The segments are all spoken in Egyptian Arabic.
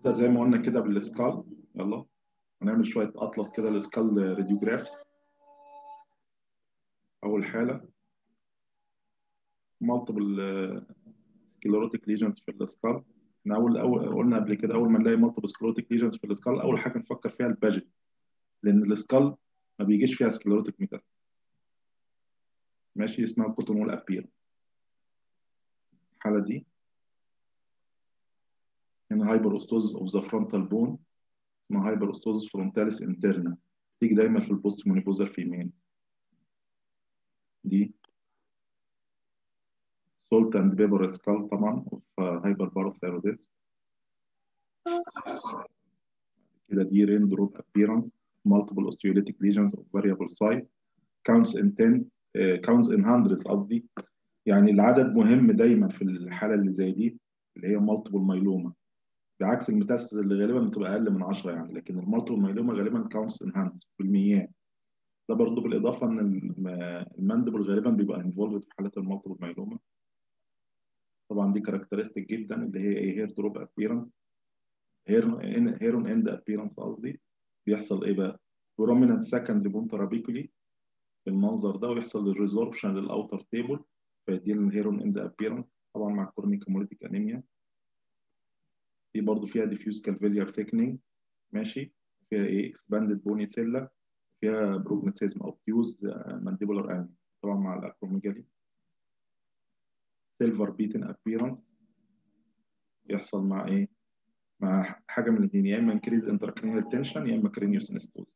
نبدأ زي ما قلنا كده بالسكال يلا هنعمل شوية أطلس كده للسكال راديوجرافز أول حالة multiple سكليروتيك ليجنز في السكال احنا أول أول قلنا قبل كده أول ما نلاقي multiple سكليروتيك ليجنز في السكال أول حاجة نفكر فيها الباجت لأن السكال ما بيجيش فيها سكليروتيك ميتاستاسيس ماشي اسمها كوتونول أبير الحالة دي هنا هايبر أستوزس أوف ذا فرونتال بون اسمها هايبر أستوزس فرونتاليس انترنا تيجي دايما في البوست مونيبوزر فيميل دي سولت اند بيبر سكال طبعا اوف هايبر باراثايروديس كده دي رين دروب ابييرنس multiple osteolytic lesions of variable size counts in tens uh, counts in hundreds قصدي يعني العدد مهم دايما في الحاله اللي زي دي اللي هي multiple myeloma بعكس الميتاستاسيس اللي غالبا بتبقى اقل من 10 يعني لكن المالتيبل مايلوما غالبا كاونتس ان هاند بالميات ده برضه بالاضافه ان الماندبل غالبا بيبقى انفولد في حالات المالتيبل مايلوما طبعا دي كاركترستيك جدا اللي هي ايه هير دروب ابييرنس هيرون اند ابييرنس قصدي بيحصل ايه بقى؟ بروميننت سكند بون ترابيكولي بالمنظر ده ويحصل الريزوربشن للاوتر تيبل فيدي الهيرون اند ابييرنس طبعا مع كورنيك هيموليتيك انيميا دي برضو فيها diffuse calvillar thickening ماشي فيها ايه expanded bony cella فيها بروجنوسيزم او فيوز mandibular angle طبعا مع الاكروميجالي silver beaten appearance يحصل مع ايه مع حاجه من الاثنين يا اما increase intracranial tension يا اما cranial synostosis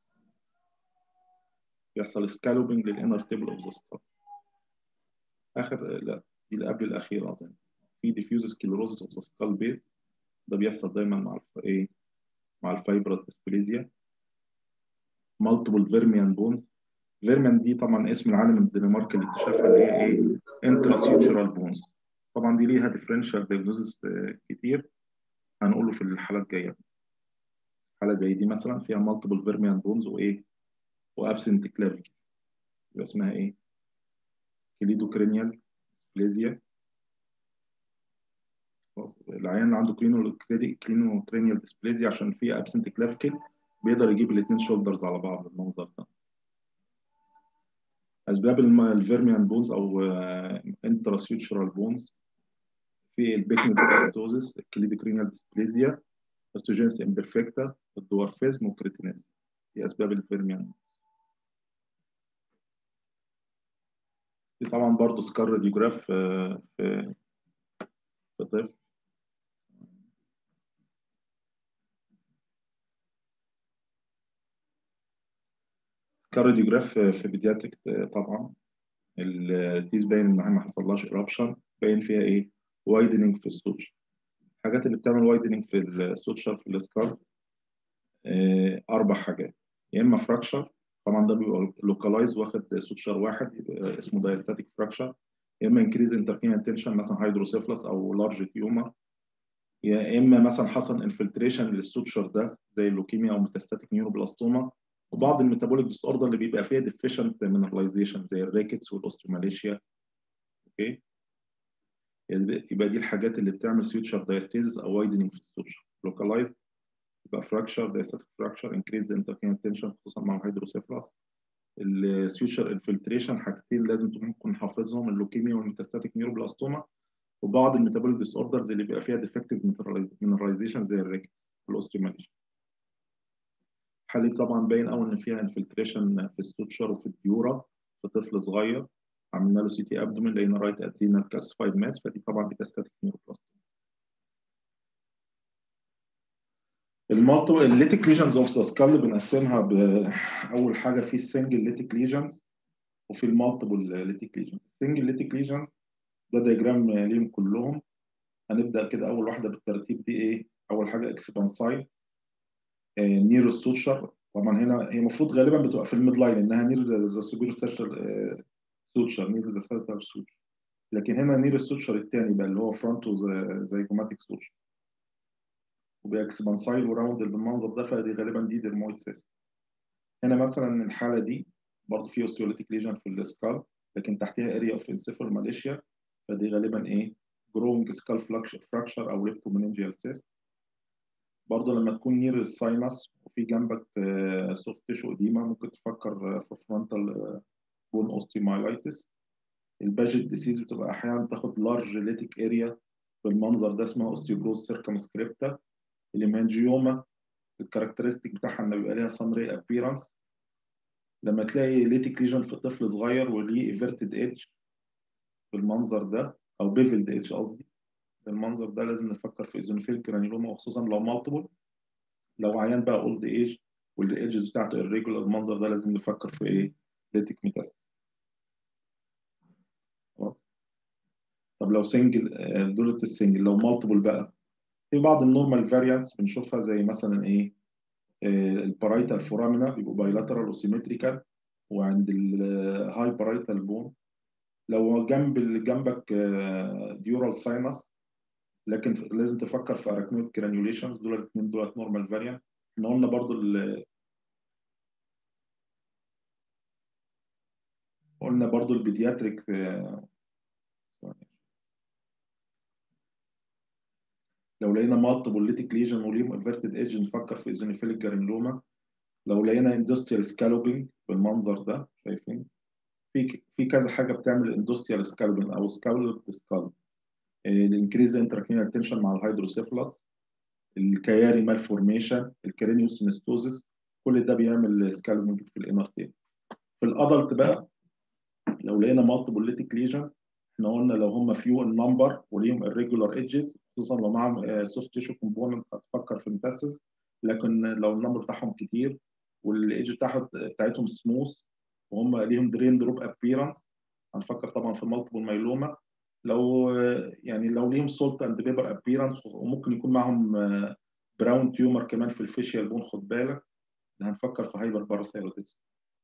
يحصل scalloping للانر تيبل اوف ذا skull اخر لا دي اللي قبل الاخيره اظن في diffuse sclerosis of the skull base ده بيحصل دايما مع الف... ايه مع الفايبرس ديسبليزيا مالتيبل فيرميان بونز فيرميان دي طبعا اسم العالم الدنماركي اللي اكتشفها اللي هي ايه انتراسيوتشرال بونز طبعا دي ليها ديفرنشال دياجنوزس كتير هنقوله في الحلقه الجايه حاله زي دي مثلا فيها مالتيبل فيرميان بونز وايه وابسنت كلافيكل يبقى اسمها ايه كليدوكرينيال ديسبليزيا العيان اللي عنده كلينو كلينو كرينيال ديسبليزيا عشان فيه ابسنت كلافيكل بيقدر يجيب الاثنين شولدرز على بعض بالمنظر ده اسباب الفيرميان بونز او انتراسيوتشرال بونز في البيكنيكوزيس الكليدوكرينيال ديسبليزيا استوجينس امبرفكتا الدوارفيزم والكريتينيزم دي اسباب الفيرميان دي طبعا برضه سكار راديوجراف في في طفل كارديوجراف في بيدياتريك طبعا التيز باين ان ما حصلهاش ايرابشن باين فيها ايه وايدنينج في السوتشر الحاجات اللي بتعمل وايدنينج في السوتشر في السكار اربع حاجات يا اما فراكشر طبعا ده بيبقى لوكالايز واخد سوتشر واحد اسمه دايستاتيك فراكشر يا اما انكريز انتركينال تنشن مثلا هيدروسيفلس او لارج تيومر يا اما مثلا حصل انفلتريشن للسوتشر ده زي اللوكيميا او ميتاستاتيك نيوروبلاستوما وبعض الميتابوليك ديس اوردر اللي بيبقى فيها ديفيشنت مينراليزيشن زي الريكتس والاوستيوماليشيا اوكي يبقى دي الحاجات اللي بتعمل سوتشر دايستيزس او وايدنينج في السوتشر لوكالايز يبقى فراكشر دايستاتيك فراكشر انكريز انتركينال تنشن خصوصا مع الهيدروسيفلس السيوشر انفلتريشن حاجتين لازم تكون حافظهم اللوكيميا والميتاستاتيك نيوروبلاستوما وبعض الميتابوليك ديس اوردرز اللي بيبقى فيها ديفكتيف مينراليزيشن زي الريكتس والاوستيوماليشيا حالي طبعا باين قوي ان فيها انفلتريشن في السوتشر وفي الديورا في طفل صغير عملنا له سي تي ابدومين لقينا رايت ادرينال كالسفايد ماس فدي طبعا ميتاستاتيك نيوروبلاستوما المالتو الليتيك ليجنز اوف ذا سكال بنقسمها باول حاجه في السنجل ليتيك ليجنز وفي المالتيبل ليتيك ليجنز السنجل ليتيك ليجنز ده دياجرام ليهم كلهم هنبدا كده اول واحده بالترتيب دي ايه اول حاجه اكسبانسايد نير السوتشر طبعا هنا هي المفروض غالبا بتبقى في الميد لاين انها نير ذا سوبر سوتشر نير ذا سيرتر سوتشر لكن هنا نير السوتشر الثاني بقى اللي هو فرونتو زي جوماتيك سوتشر وباكسبانسايل وراوند بالمنظر ده فدي غالبا دي ديرمويد سيست هنا مثلا الحاله دي برضه في اوستيوليتيك ليجن في السكال لكن تحتها اريا اوف انسيفال ماليشيا فدي غالبا ايه جروينج سكال فراكشر او ليبتومينينجيال سيست برضه لما تكون نير الساينس وفي جنبك سوفت تيشو اديما ممكن تفكر في فرونتال بون اوستيومايلايتس الباجيت ديسيز بتبقى احيانا تاخد لارج ليتيك اريا بالمنظر ده اسمها اوستيوبروز سيركمسكريبتا الهيمانجيوما الكاركترستيك بتاعها ان بيبقى ليها سمري ابيرنس لما تلاقي ليتيك ليجن في طفل صغير وليه ايفيرتد ايدج بالمنظر ده او بيفلد ايدج قصدي بالمنظر ده لازم نفكر في ايزونوفيل جرانيلوما وخصوصا لو مالتيبل لو عيان بقى اولد ايج والايدجز بتاعته الريجولار المنظر ده لازم نفكر في ايه ليتيك ميتاستس خلاص طب لو سنجل دولة السنجل لو مالتيبل بقى في بعض النورمال فاريانس بنشوفها زي مثلا ايه البارايتال فورامينا بيبقوا بايلاترال وسيمتريكال وعند الهاي بارايتال بون لو جنب جنبك ديورال ساينس لكن لازم تفكر في اراكنويد جرانيوليشنز دول الاثنين دول نورمال فاريانت احنا قلنا برضو قلنا برضو البيدياتريك لو لقينا مالتيبل ليتيك ليجن وليهم انفيرتد ايدج نفكر في ايزونوفيليك جرانيلوما لو لقينا اندستريال سكالوبينج بالمنظر ده شايفين في في كذا حاجه بتعمل اندستريال سكالوبينج او سكالوب سكالب الانكريز انتراكينال تنشن مع الهيدروسيفلس الكياري مالفورميشن الكرينيوسينستوزيس كل ده بيعمل سكالوبينج في الانر تيل في الادلت بقى لو لقينا مالتيبل ليتيك ليجنز احنا قلنا لو هم فيو النمبر وليهم irregular edges خصوصا لو معاهم سوفت تيشو كومبوننت هتفكر في متاسس لكن لو النمبر بتاعهم كتير والايدج بتاعهم بتاعتهم سموث وهم ليهم درين دروب ابيرنس هنفكر طبعا في مالتيبل مايلوما لو يعني لو ليهم سولت اند بيبر ابيرنس وممكن يكون معاهم براون تيومر كمان في الفيشيال بون خد بالك هنفكر في هايبر باراثيرويدزم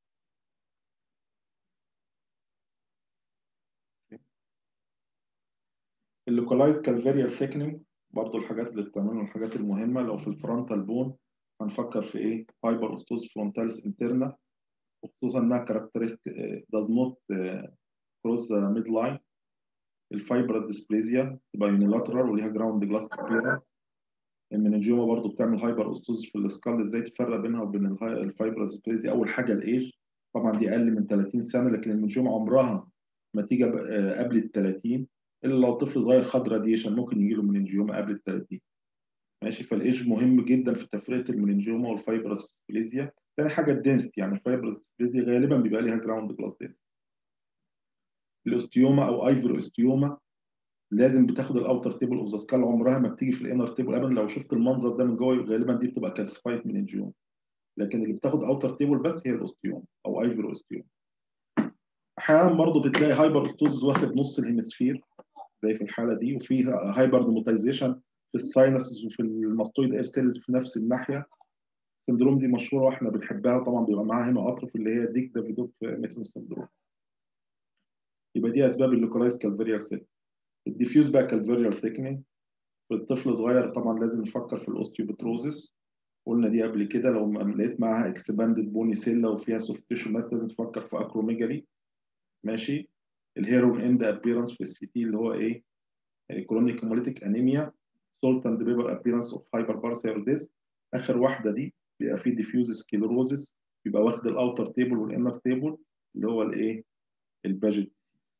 اللوكالايز كالفيريال ثيكنينج برضه الحاجات اللي بتعملها الحاجات المهمه لو في الفرونتال بون هنفكر في ايه هايبر اوستوز فرونتاليس انترنا وخصوصا انها كاركترستيك داز نوت كروس ميد لاين الفايبر ديسبليزيا تبقى يونيلاترال وليها جراوند جلاس ابيرنس المننجيوما برضه بتعمل هايبر اوستوز في السكال ازاي تفرق بينها وبين الفايبر ديسبليزيا اول حاجه الايج طبعا دي اقل من 30 سنه لكن المننجيوما عمرها ما تيجي قبل ال 30 الا لو طفل صغير خد راديشن ممكن يجي له مننجيوما قبل ال 30 ماشي فالايج مهم جدا في تفرقه المننجيوما والفايبرس ديسبليزيا ثاني حاجه الدنسيتي يعني الفايبرس ديسبليزيا غالبا بيبقى ليها جراوند كلاس دنسيتي الاوستيوما او ايفر اوستيوما لازم بتاخد الاوتر تيبل اوف ذا سكال عمرها ما بتيجي في الانر تيبل ابدا لو شفت المنظر ده من جوه غالبا دي بتبقى كالسفايت مننجيوما لكن اللي بتاخد اوتر تيبل بس هي الاوستيوما او ايفر اوستيوما احيانا برضه بتلاقي هايبر اوستوزز واخد نص الهيمسفير زي في الحاله دي وفيها هايبر دوموتايزيشن في الساينسز وفي الماستويد اير سيلز في نفس الناحيه السندروم دي مشهوره واحنا بنحبها وطبعا بيبقى معاها هنا اطرف اللي هي ديك دافيدوف ميسون سندروم يبقى دي اسباب اللوكالايز كالفيريال سيل الديفيوز بقى كالفيريال ثيكنينج في الطفل صغير طبعا لازم نفكر في الاوستيوبتروزيس قلنا دي قبل كده لو لقيت معاها اكسباندد بوني سيلا وفيها سوفت تيشو ماس لازم تفكر في اكروميجالي ماشي الهيرون اند ابيرنس في السي تي اللي هو ايه كرونيك هيموليتيك انيميا سولت اند بيبر ابيرنس اوف هايبر بارثيروديز اخر واحده دي بيبقى فيه ديفيوز سكليروزس بيبقى واخد الاوتر تيبل والانر تيبل اللي هو الايه الباجيت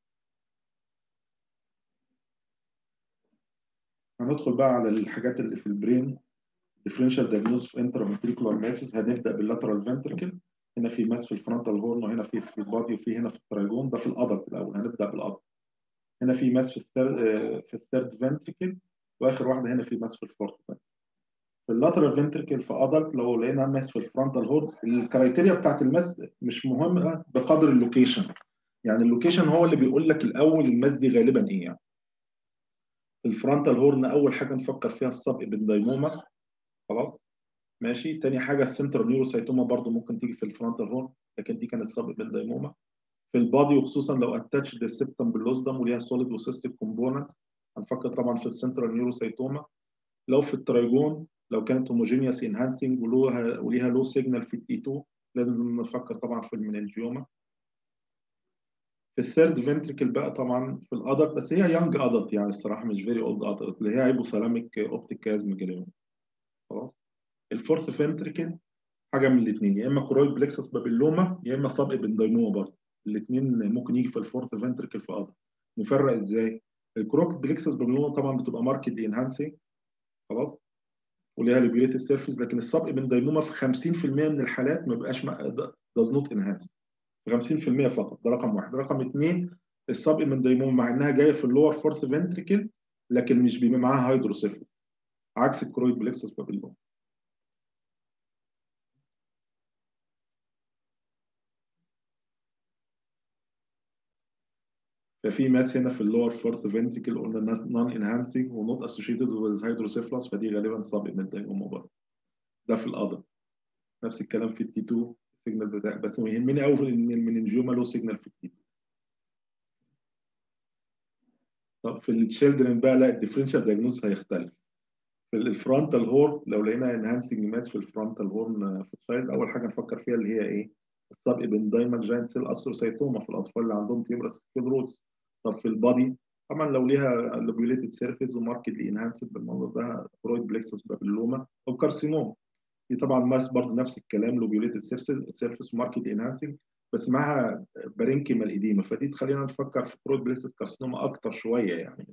هندخل بقى على الحاجات اللي في البرين differential diagnosis of intraventricular masses هنبدا باللاترال فنتركل هنا في ماس في الفرونتال هورن وهنا في في البادي وفي هنا في التراجون ده في الادلت الاول هنبدا بالادلت هنا في ماس في الثيرد في الثيرد فنتركل واخر واحده هنا في ماس في الفورث في اللاترال فنتركل في ادلت لو لقينا ماس في الفرونتال هورن الكرايتيريا بتاعت الماس مش مهمه بقدر اللوكيشن يعني اللوكيشن هو اللي بيقول لك الاول الماس دي غالبا ايه يعني في الفرونتال هورن اول حاجه نفكر فيها السب ابندايموما خلاص ماشي تاني حاجه السنترال نيوروسايتوما برضو ممكن تيجي في الفرونتال هورن لكن دي كانت سب ابندايموما في البادي وخصوصا لو اتاتش السبتم باللوزدم وليها سوليد وسيستيك كومبوننت هنفكر طبعا في السنترال نيوروسايتوما لو في الترايجون لو كانت هوموجينيوس انهانسنج ولوها وليها لو سيجنال في التي 2 لازم نفكر طبعا في المننجيوما في الثيرد فنتريكل بقى طبعا في الادلت بس هي يانج ادلت يعني الصراحه مش فيري اولد ادلت اللي هي هايبوثالاميك اوبتيك كازم جليوم خلاص الفورث فنتريكل حاجه من الاثنين يا اما كرويد بلكسس بابيلوما يا اما سب ابندايموما برضه الاثنين ممكن يجي في الفورث فنتريكل في ادر نفرق ازاي الكرويد بلكسس بابيلوما طبعا بتبقى ماركت انهانسنج خلاص وليها ليبيوليتد سيرفيس لكن السب ابندايموما في 50% من الحالات ما بيبقاش داز نوت انهانس 50% فقط ده رقم واحد رقم اثنين السب ابندايموما مع انها جايه في اللور فورث فنتريكل لكن مش بيبقى معاها هيدروسيفلس عكس الكرويد بلكسس بابيلوما ففي ماس هنا في اللور فورث فنتيكل قلنا نون انهانسنج ونوت اسوشيتد وذ هيدروسيفلس فدي غالبا سب ايمنتايوما برضه ده في الادر نفس الكلام في التي 2 السيجنال بتاع بس يهمني قوي ان المننجيوما له سيجنال في التي 2 طب في التشيلدرن بقى لا الديفرنشال دايجنوز هيختلف في الفرونتال هورن لو لقينا انهانسنج ماس في الفرونتال هورن في التشايلد اول حاجه نفكر فيها اللي هي ايه؟ السب ابندايمال جاينت سيل استروسايتوما في الاطفال اللي عندهم تيومرس سكلروز طب في البادي طبعا لو ليها لوبيوليتد سيرفيس وماركتلي انهانسد بالمنظر ده كرويد بلكسس بابيلوما او كارسينوم دي طبعا ماس برضه نفس الكلام لوبيوليتد سيرفيس وماركتلي انهانسنج بس معاها بارينكيمال ايديما فدي تخلينا نفكر في كرويد بلكسس كارسينوما اكتر شويه يعني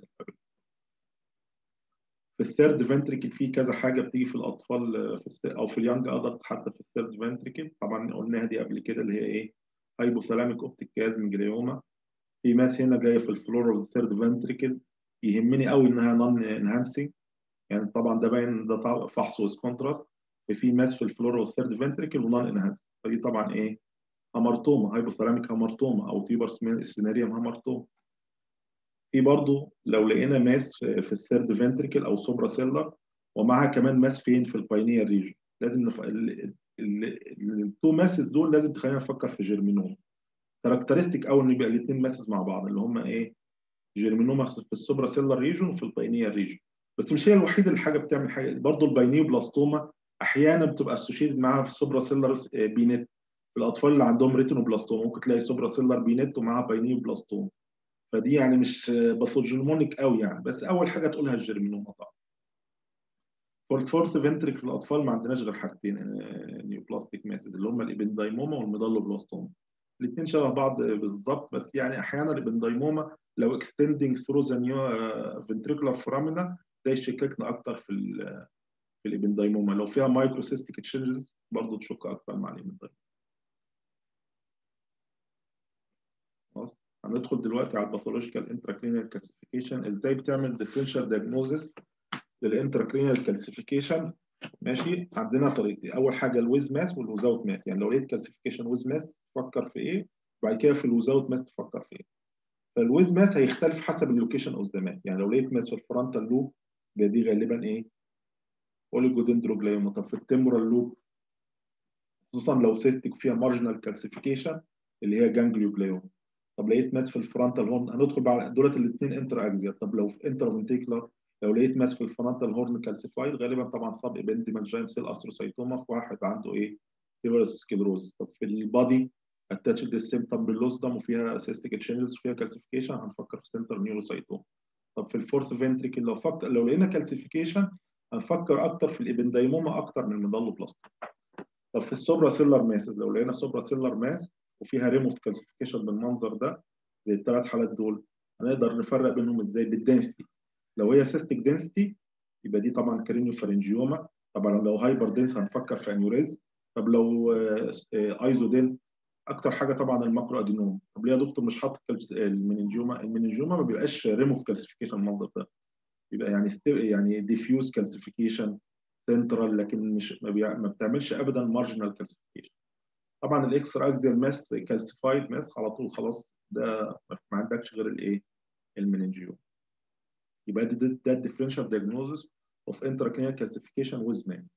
في الثيرد فنتريكل في كذا حاجه بتيجي في الاطفال في او في اليانج ادلتس حتى في الثيرد فنتريكل طبعا قلناها دي قبل كده اللي هي ايه هايبوثالاميك اوبتيك كازم جليوما في ماس هنا جايه في الفلورال ثيرد فنتريكل يهمني قوي انها نون انهانسنج يعني طبعا ده باين ده فحص ويز كونتراست في ماس في الفلورال ثيرد فنتريكل ونون انهانسنج فدي طبعا ايه هامرتوما هايبوثالاميك هامرتوما او تيبر سيناريوم هامرتوما في برضه لو لقينا ماس في الثيرد فنتريكل او سوبرا سيلر ومعها كمان ماس فين في الباينير ريجن لازم نف... التو ماسز دول لازم تخلينا نفكر في جيرمينوم كاركترستيك قوي ان يبقى الاثنين ماسز مع بعض اللي هم ايه جيرمينوما في السوبرا سيلر ريجن وفي الباينير ريجن بس مش هي الوحيده اللي حاجه بتعمل حاجه برضه الباينيوبلاستوما احيانا بتبقى اسوشيتد معاها في السوبرا سيلر بينت في الاطفال اللي عندهم ريتينوبلاستوما ممكن تلاقي سوبرا سيلر بينت ومعاها باينيوبلاستوما فدي يعني مش باثوجينومونيك قوي يعني بس اول حاجه تقولها الجيرمينوما طبعا فورث فنتريك في الاطفال ما عندناش غير حاجتين نيوبلاستيك ماسد اللي هم الابندايموما والميدالوبلاستوما الاثنين شبه بعض بالظبط بس يعني احيانا الابندايموما لو اكستندنج ثرو ذا نيو فنتريكولار فرامينا ده يشككنا اكتر في ال في الابندايموما لو فيها مايكروسيستيك تشينجز برضه تشك اكتر مع الابندايموما خلاص هندخل دلوقتي على الباثولوجيكال انتراكرينيال كالسيفيكيشن ازاي بتعمل ديفرنشال دايجنوزس للانتراكرينيال كالسيفيكيشن ماشي عندنا طريقتين اول حاجه الويز ماس والوزاوت ماس يعني لو لقيت كالسيفيكيشن ويز ماس تفكر في ايه وبعد كده في الوزاوت ماس تفكر في ايه فالويز ماس هيختلف حسب اللوكيشن اوف ذا ماس يعني لو لقيت ماس في الفرونتال لوب دي غالبا ايه اوليجودندروجلايوما طب في التمبرال لوب خصوصا لو سيستيك فيها مارجنال كالسيفيكيشن اللي هي جانجليوجلايوما طب لقيت ماس في الفرونتال هورن هندخل بقى دولت الاثنين انتر اكزيال طب لو في انتر فنتيكولار لو لقيت ماس في الفرونتال هورن كالسيفايد غالبا طبعا صاب ابنديمال جاين سيل استروسايتوما في واحد عنده ايه فيبرس سكيدروز طب في البادي اتاتشد السيمتوم باللوسدم وفيها سيستيك تشينجز وفيها كالسيفيكيشن هنفكر في سنتر نيوروسايتوما طب في الفورث فنتريكل لو فكر لو لقينا كالسيفيكيشن هنفكر اكتر في الابندايموما اكتر من الميدالوبلاستوما طب في السوبرا سيلر ماسز لو لقينا سوبرا سيلر ماس وفيها ريموف كالسيفيكيشن بالمنظر ده زي الثلاث حالات دول هنقدر نفرق بينهم ازاي بالدنسيتي لو هي سيستيك دنسيتي يبقى دي طبعا كرينيو فارنجيوما طبعا لو هايبر دنس هنفكر في انيوريز طب لو ايزو دنس اكتر حاجه طبعا الماكرو ادينوم طب ليه يا دكتور مش حاطط المننجيوما المننجيوما ما بيبقاش ريموف كالسيفيكيشن المنظر ده بيبقى يعني يعني ديفيوز كالسيفيكيشن سنترال لكن مش ما, بيع... ما بتعملش ابدا مارجنال كالسيفيكيشن طبعا الاكسترا اكزيال ماس كالسيفايد ماس على طول خلاص ده ما عندكش غير الايه المننجيوم يبقى ده ده الديفرنشال دايجنوزس اوف انتراكرينيال كالسيفيكيشن ويز ماس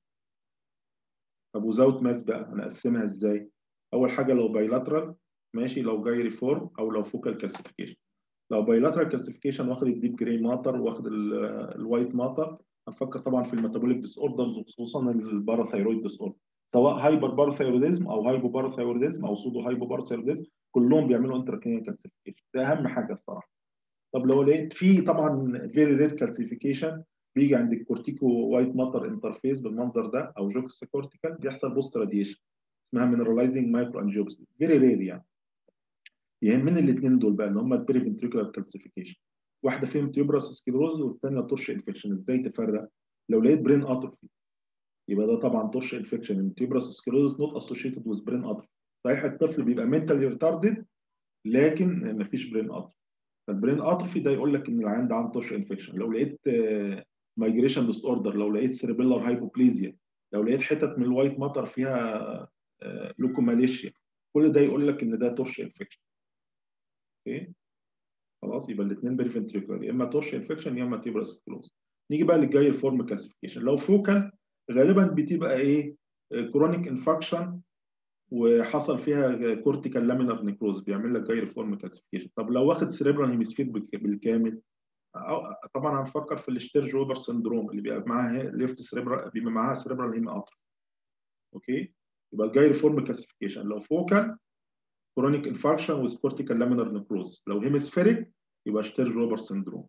طب وزاوت ماس بقى هنقسمها ازاي اول حاجه لو بايلاترال ماشي لو جاي ريفورم او لو فوكال كالسيفيكيشن لو بايلاترال كالسيفيكيشن واخد الديب جراي ماتر واخد الوايت ماتر هنفكر طبعا في الميتابوليك ديس اوردرز وخصوصا الباراثايرويد ديس اوردر سواء هايبر باراثايروديزم او هايبو باراثايروديزم او سودو هايبو باراثايروديزم كلهم بيعملوا انتراكرينيال كالسيفيكيشن ده اهم حاجه الصراحه طب لو لقيت في طبعا فيري رير كالسيفيكيشن بيجي عند الكورتيكو وايت ماتر انترفيس بالمنظر ده او جوكس كورتيكال بيحصل بوست راديشن اسمها مينراليزنج مايكرو انجيوبسي فيري رير يعني يهمني الاثنين دول بقى اللي هم البريفنتريكولار كالسيفيكيشن واحده فيهم تيوبراس سكلروز والثانيه تورش انفكشن ازاي تفرق لو لقيت برين اتروفي يبقى ده طبعا تورش انفكشن التيوبراس سكلروز نوت اسوشيتد وذ برين اتروفي صحيح الطفل بيبقى منتالي ريتاردد لكن مفيش برين اتروفي فالبرين اتروفي ده يقول لك ان العيان ده عنده تورش انفكشن لو لقيت مايجريشن ديس اوردر لو لقيت سيربيلر هايبوبليزيا لو لقيت حتت من الوايت ماتر فيها لوكوماليشيا كل ده يقول لك ان ده تورش انفكشن اوكي خلاص يبقى الاثنين بريفنتريكولار يا اما تورش انفكشن يا اما تيبرس سكلوز نيجي بقى للجاي الفورم كلاسيفيكيشن لو فوكال غالبا بتبقى ايه كرونيك انفكشن وحصل فيها كورتيكال لامينار نيكروز بيعمل لك جاي فورم كلاسيفيكيشن طب لو واخد سريبرال هيمسفير بالكامل طبعا هنفكر في الشتيرج اوبر سندروم اللي بيبقى معاها ليفت سريبرال بيبقى معاها سريبرال هيم اتر اوكي يبقى الجاي فورم كلاسيفيكيشن لو فوكال كرونيك انفاركشن وذ كورتيكال لامينار نيكروز لو هيمسفيريك يبقى شتيرج اوبر سندروم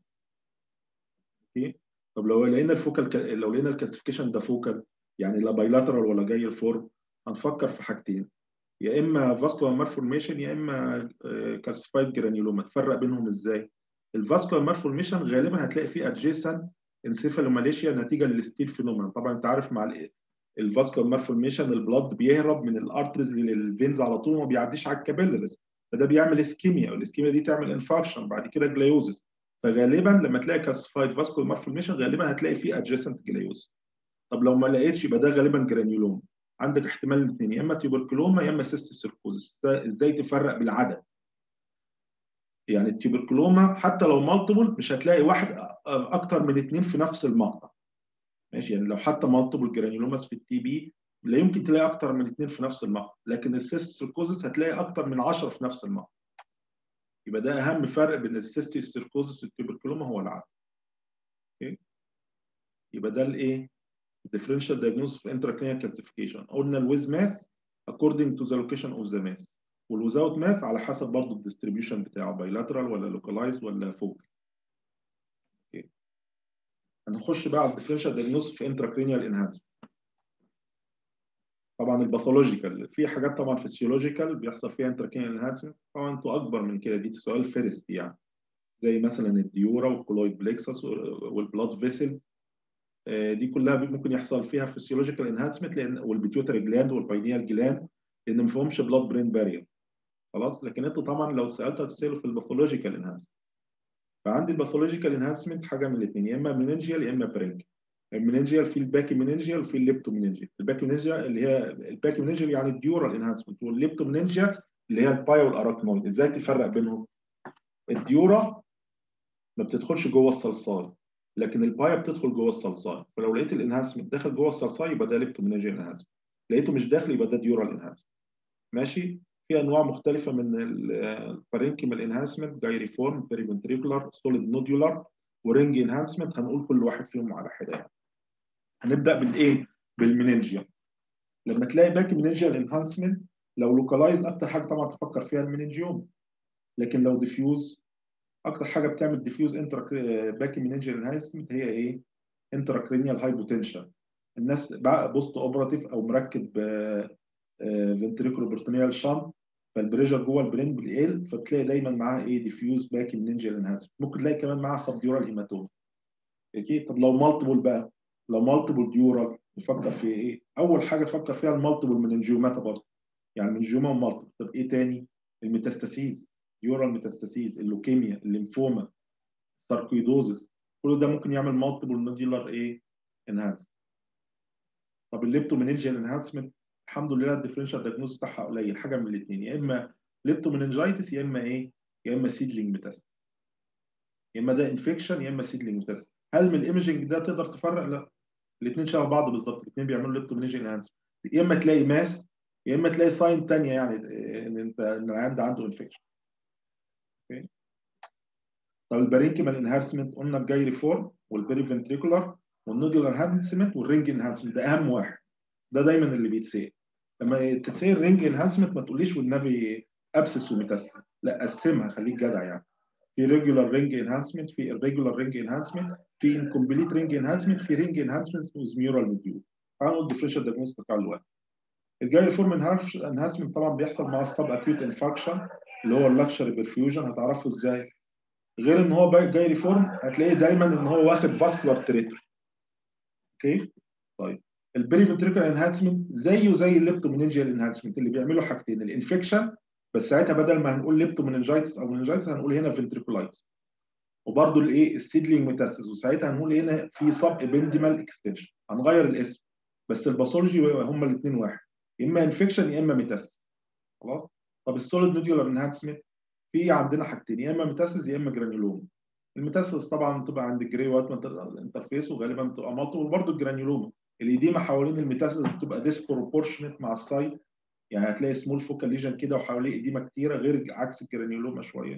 اوكي طب لو لقينا الفوكال لو لقينا الكلاسيفيكيشن ده فوكال يعني لا بايلاترال ولا جاي الفورم هنفكر في حاجتين يا اما فاسكولار مالفورميشن يا اما كالسيفايد جرانيولوما تفرق بينهم ازاي الفاسكولار مالفورميشن غالبا هتلاقي فيه ادجيسن انسيفالوماليشيا نتيجه للستيل فينومينا طبعا انت عارف مع الفاسكولار مالفورميشن البلاد بيهرب من الارترز للفينز على طول وما بيعديش على الكابيلرز فده بيعمل اسكيميا والاسكيميا دي تعمل انفاركشن بعد كده جلايوزس فغالبا لما تلاقي كالسيفايد فاسكولار مالفورميشن غالبا هتلاقي فيه ادجيسنت جلايوزس طب لو ما لقيتش يبقى ده غالبا جرانيولوم عندك احتمال الاثنين يا اما تيوبركلوما يا اما سيست سيركوزس ازاي تفرق بالعدد يعني التيوبركلوما حتى لو مالتيبل مش هتلاقي واحد اكتر من اثنين في نفس المقطع ماشي يعني لو حتى مالتيبل جرانيولوماس في التي بي لا يمكن تلاقي اكتر من اثنين في نفس المقطع لكن السيست سيركوزس هتلاقي اكتر من 10 في نفس المقطع يبقى ده اهم فرق بين السيست سيركوزس والتيوبركلوما هو العدد اوكي يبقى ده الايه differential diagnosis of intracranial calcification قلنا الويز ماس according to the location of the mass والوزاوت ماس على حسب برضه الديستريبيوشن بتاعه bilateral ولا localized ولا focal okay. هنخش بقى على الديفرنشال diagnosis في intracranial enhancement طبعا الباثولوجيكال في حاجات طبعا فيسيولوجيكال بيحصل فيها intracranial enhancement طبعا انتوا اكبر من كده دي سؤال فيرست يعني زي مثلا الديورا والكولويد بليكسس والبلاد فيسلز دي كلها ممكن يحصل فيها فيسيولوجيكال انهانسمنت لان والبيتيوتري جلاند والباينيال جلاند لان ما فيهمش بلاد برين بارير خلاص لكن انت طبعا لو سالت هتساله في الباثولوجيكال انهانسمنت فعندي الباثولوجيكال انهانسمنت حاجه من الاثنين يا اما مننجيال يا اما برينك المننجيال في الباكي مننجيال وفي الليبتو مننجيال الباكي مننجيال اللي هي الباكي مننجيال يعني الديورال انهانسمنت والليبتو مننجيال اللي هي البايا والاراكنويد ازاي تفرق بينهم الديورا ما بتدخلش جوه الصلصال لكن البايا بتدخل جوه الصلصال فلو لقيت الانهانسمنت داخل جوه الصلصال يبقى ده ليبتو مننجيال انهانسمنت لقيته مش داخل يبقى ده ديورال انهانسمنت ماشي في انواع مختلفه من البارينكيمال انهانسمنت جاي ريفورم بيريفنتريكولار سوليد نودولار ورينج انهانسمنت هنقول كل واحد فيهم على حده هنبدا بالايه بالمننجيال لما تلاقي باكي مننجيال انهانسمنت لو لوكالايز اكتر حاجه طبعا تفكر فيها المننجيوم لكن لو ديفيوز اكتر حاجه بتعمل ديفيوز انترا باكي مننجيال انهانسمنت هي ايه انتراكرينيال هايبوتنشن الناس بقى بوست اوبراتيف او مركب فنتريكولو برتونيال شنط فالبريشر جوه البرين بيقل فبتلاقي دايما معاه ايه ديفيوز باكي مننجيال انهانسمنت ممكن تلاقي كمان معاه سبديورال هيماتوم اوكي طب لو مالتيبل بقى لو مالتيبل ديورال نفكر في ايه اول حاجه تفكر فيها المالتيبل مننجيوماتا برضه يعني مننجيوما ومالتيبل طب ايه تاني الميتاستاسيز ديورال ميتاستاسيز اللوكيميا الليمفوما الساركويدوزس كل ده ممكن يعمل مالتيبل نوديولار ايه انهانس طب الليبتومينينجيال انهانسمنت الحمد لله الديفرنشال دايجنوز بتاعها قليل حاجه من الاثنين يا اما ليبتومينينجايتس يا اما ايه يا اما سيدلينج ميتاست يا اما ده انفكشن يا اما سيدلينج ميتاست هل من الايمجنج ده تقدر تفرق لا الاثنين شبه بعض بالظبط الاثنين بيعملوا ليبتومينينجيال انهانسمنت يا اما تلاقي ماس يا اما تلاقي ساين ثانيه يعني ان انت ان العيان ده عنده انفكشن اوكي طب البارينكيمال انهانسمنت قلنا الجاي ريفورم والبيري فنتريكولار والنودولار انهانسمنت والرينج انهانسمنت ده اهم واحد ده دايما اللي بيتسال لما تتسال رينج انهانسمنت ما تقوليش والنبي ابسس وميتاستس لا قسمها خليك جدع يعني في ريجولار رينج انهانسمنت في الريجولار رينج انهانسمنت في في انكمبليت رينج انهانسمنت في رينج انهانسمنت ويز ميورال نديول تعالوا نقول الديفرنشال دايجنوز بتاع الواحد الجاي فورم انهانسمنت طبعا بيحصل مع السب اكيوت انفاكشن اللي هو اللكشري برفيوجن هتعرفه ازاي غير ان هو جاي ريفورم هتلاقيه دايما ان هو واخد فاسكولار تريتور اوكي طيب البري فنتريكال انهانسمنت زيه زي الليبتومينينجيال انهانسمنت اللي بيعملوا حاجتين الانفكشن بس ساعتها بدل ما هنقول ليبتومينينجايتس او مننجايتس هنقول هنا فنتريكولايتس وبرده الايه السيدلينج ميتاستس وساعتها هنقول هنا في سب ابنديمال اكستنشن هنغير الاسم بس الباثولوجي هما الاثنين واحد يا اما انفكشن يا اما ميتاستس خلاص طب السوليد نوديولار انهانسمنت في عندنا حاجتين يا اما ميتاستس يا اما جرانيولوما الميتاستس طبعا بتبقى عند الجري وات انترفيس وغالبا بتبقى مالتو وبرده الجرانيولوما الايديما حوالين الميتاستس بتبقى ديسبروبورشنت مع السايز يعني هتلاقي سمول فوكال ليجن كده وحواليه ايديما كتيره غير عكس الجرانيولوما شويه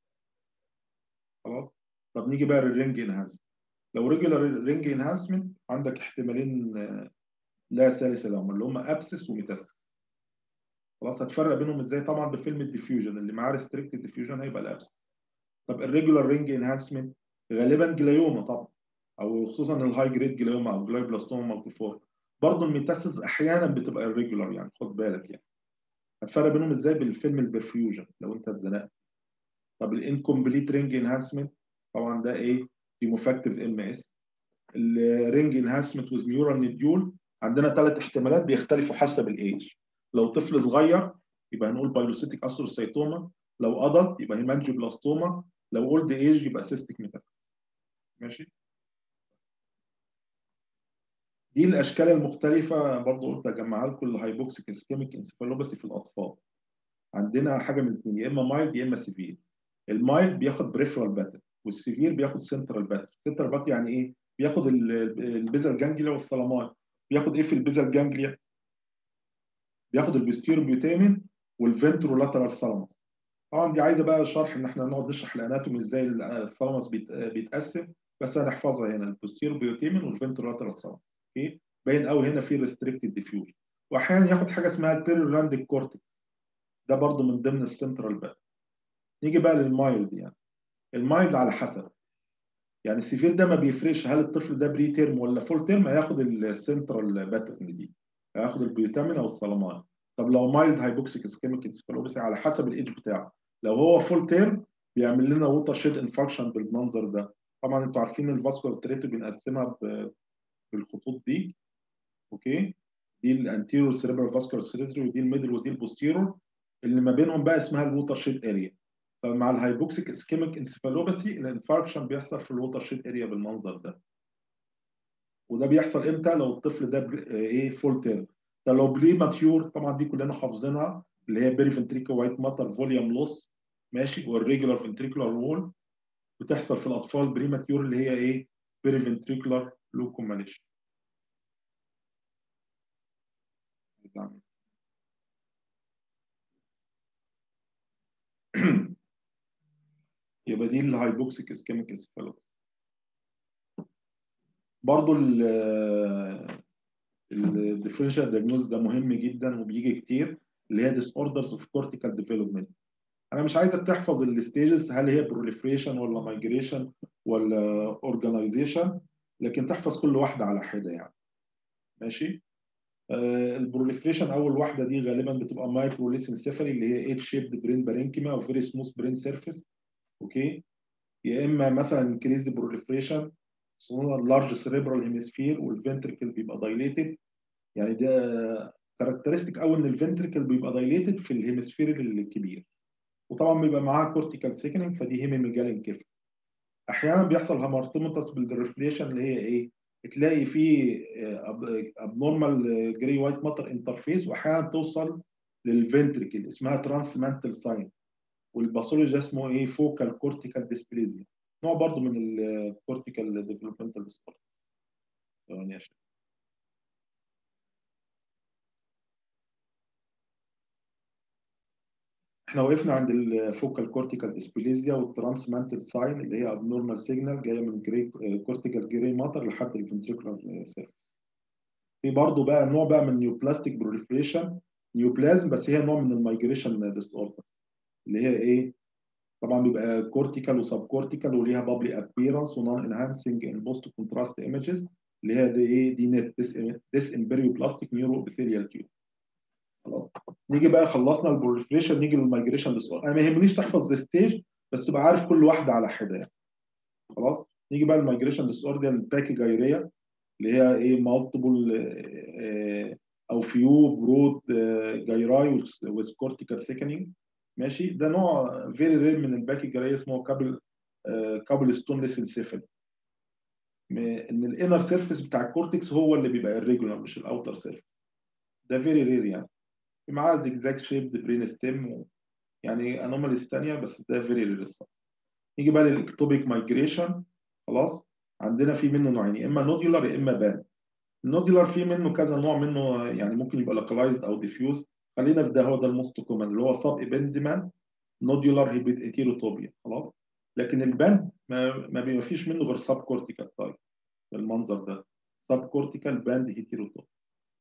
خلاص طب نيجي بقى للرينج انهانسمنت لو ريجولار رينج انهانسمنت عندك احتمالين لا ثالث لهم اللي هم ابسس وميتاستس خلاص هتفرق بينهم ازاي طبعا بفيلم الديفيوجن اللي معاه ريستريكتد ديفيوجن هيبقى الابسس طب الريجولار رينج انهانسمنت غالبا جلايوما طبعا او خصوصا الهاي جريد جلايوما او جلايبلاستوما مالتيفور برضه الميتاستس احيانا بتبقى الريجولار يعني خد بالك يعني هتفرق بينهم ازاي بالفيلم البرفيوجن لو انت اتزنقت طب الانكمبليت رينج انهانسمنت طبعا ده ايه ديموفاكتيف ام اس الرينج انهانسمنت ويز ميورال نديول عندنا ثلاث احتمالات بيختلفوا حسب الايج لو طفل صغير يبقى هنقول بايلوسيتيك اسروسايتوما لو ادلت يبقى هيمانجيوبلاستوما لو اولد ايج يبقى سيستيك ميتاستس ماشي دي الاشكال المختلفه برضه قلت اجمعها لكم الهايبوكسيك اسكيميك انسفالوباسي في الاطفال عندنا حاجه من الاثنين يا اما مايلد يا اما سيفير المايلد بياخد بريفرال باتر والسيفير بياخد سنترال باتر سنترال باتر يعني ايه بياخد البيزل جانجليا والثلاماي بياخد ايه في البيزل جانجليا بياخد البوستيرو بيوتامين والفنترولاترال ثالاموس طبعا دي عايزه بقى شرح ان احنا نقعد نشرح الاناتومي ازاي الثالاموس بيتقسم بس هنحفظها هنا البوستيرو بيوتامين والفنترولاترال ثالاموس اوكي باين قوي هنا في ريستريكتد ديفيوجن واحيانا ياخد حاجه اسمها البيريلانديك كورتكس ده برضو من ضمن السنترال باتر نيجي بقى للمايلد يعني المايلد على حسب يعني السيفير ده ما بيفرقش هل الطفل ده بري تيرم ولا فول تيرم هياخد السنترال باترن دي هياخد البيوتامين او الثلاماين طب لو مايلد هايبوكسيك اسكيميك انسفالوباسي على حسب الايدج بتاعه لو هو فول تيرم بيعمل لنا ووتر شيد انفكشن بالمنظر ده طبعا انتوا عارفين الفاسكولار تريتو بنقسمها بالخطوط دي اوكي دي الانتيرو سيريبرال فاسكولار سيريزري ودي الميدل ودي البوستيرو اللي ما بينهم بقى اسمها الووتر شيد اريا فمع الهايبوكسيك اسكيميك انسفالوباسي الانفاركشن بيحصل في الووتر شيد اريا بالمنظر ده وده بيحصل امتى لو الطفل ده ايه فول تيرم ده لو بري ماتيور طبعا دي كلنا حافظينها اللي هي بيري فنتريكو وايت ماتر فوليوم لوس ماشي والريجولار فنتريكولار وول بتحصل في الاطفال بري ماتيور اللي هي ايه بيري فنتريكولار لوكوماليشن يبقى دي الهايبوكسيك اسكيميك انسفالوباثي برضو الديفرنشال دياجنوز ده مهم جدا وبيجي كتير اللي هي ديس اوردرز اوف كورتيكال ديفلوبمنت انا مش عايزك تحفظ الستيجز هل هي بروليفريشن ولا مايجريشن ولا اورجانيزيشن لكن تحفظ كل واحده على حده يعني ماشي آه البروليفريشن اول واحده دي غالبا بتبقى مايكرو ليسنسيفالي اللي هي اتش شيبد برين بارينكيما او فيري سموث برين سيرفيس اوكي يا اما مثلا انكريز بروليفريشن اللارج سيريبرال هيمسفير والفنتريكل بيبقى دايليتد يعني ده كاركترستيك قوي ان الفنتريكل بيبقى دايليتد في الهيمسفير الكبير وطبعا بيبقى معاها كورتيكال سيكنينج فدي هيميميجالين كيف احيانا بيحصل هامارتوماتس بالريفليشن اللي هي ايه تلاقي في ابنورمال جري وايت ماتر انترفيس واحيانا توصل للفنتريكل اسمها ترانسمانتل ساين والباثولوجي اسمه ايه فوكال كورتيكال ديسبليزيا نوع برضو من الكورتيكال ديفلوبمنتال ديسوردر ثواني يا شباب احنا وقفنا عند الفوكال كورتيكال ديسبليزيا والترانسمانتل ساين اللي هي ابنورمال سيجنال جايه من الجري كورتيكال جري ماتر لحد الفنتريكولار سيرفيس في برضه بقى نوع بقى من نيوبلاستيك بروليفريشن نيوبلازم بس هي نوع من المايجريشن ديس اوردر اللي هي ايه طبعا بيبقى كورتيكال وسب كورتيكال وليها بابلي ابيرنس ونون انهانسنج ان بوست كونتراست ايمجز اللي هي دي ايه دي نت ديس امبريو بلاستيك نيورو ابيثيليال تيوب خلاص نيجي بقى خلصنا البروليفريشن نيجي للمايجريشن ديس انا ما يهمنيش تحفظ الستيج بس تبقى عارف كل واحده على حده يعني خلاص نيجي بقى المايجريشن ديس اوردر الباكي جايريه اللي هي ايه مالتيبل او فيو برود جايراي ويز كورتيكال ثيكنينج ماشي ده نوع فيري رير من الباكي جايريه اسمه كابل كابل ستونلس انسيفالي ان الانر سيرفيس بتاع الكورتكس هو اللي بيبقى الريجولار مش الاوتر سيرفيس ده فيري رير يعني معاه زيجزاج شيب برين ستيم و... يعني انوماليز ثانيه بس ده فيري رير الصراحه نيجي بقى للاكتوبيك مايجريشن خلاص عندنا في منه نوعين يا اما نوديولار يا اما بان النوديولار في منه كذا نوع منه يعني ممكن يبقى لوكالايزد او ديفيوز خلينا في ده هو ده الموست كومن اللي هو سب ابندمان نوديولار هيتيروتوبيا خلاص لكن الباند ما ما بيبقى فيش منه غير سب كورتيكال تايب بالمنظر ده سب كورتيكال باند هيتيروتوبيا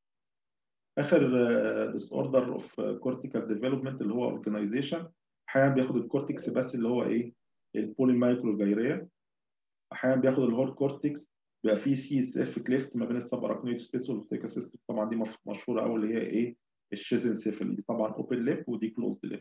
اخر ديس اوردر اوف كورتيكال ديفلوبمنت اللي هو اورجانيزيشن احيانا بياخد الكورتكس بس اللي هو ايه البولي مايكرو جايريه احيانا بياخد الهورد كورتكس بيبقى فيه سي اس اف كليفت ما بين السب اراكنويد سبيس والفيكا سيستم طبعا دي مشهوره قوي اللي هي ايه الشيزنسيفالي دي طبعا اوبن ليب ودي كلوزد ليب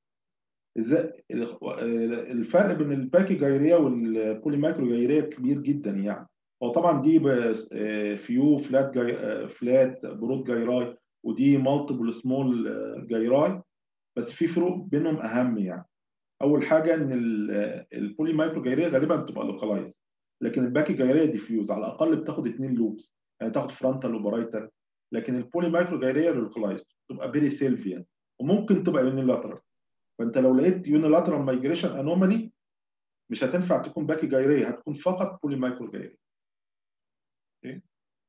ازاي الفرق بين الباكي جايريه والبولي مايكرو جايريه كبير جدا يعني هو طبعا دي فيو فلات جاي فلات برود جايراي ودي مالتيبل سمول جايراي بس في فروق بينهم اهم يعني اول حاجه ان البولي مايكرو جايريه غالبا بتبقى لوكالايز لكن الباكي جايريه ديفيوز على الاقل بتاخد اثنين لوبس يعني تاخد فرونتال وبرايتال لكن البولي مايكرو جايريه لوكالايز تبقى بيري سيلفيان وممكن تبقى يونيلاترال فانت لو لقيت يونيلاترال مايجريشن انومالي مش هتنفع تكون باكي جايريه هتكون فقط بولي مايكرو جايريه اوكي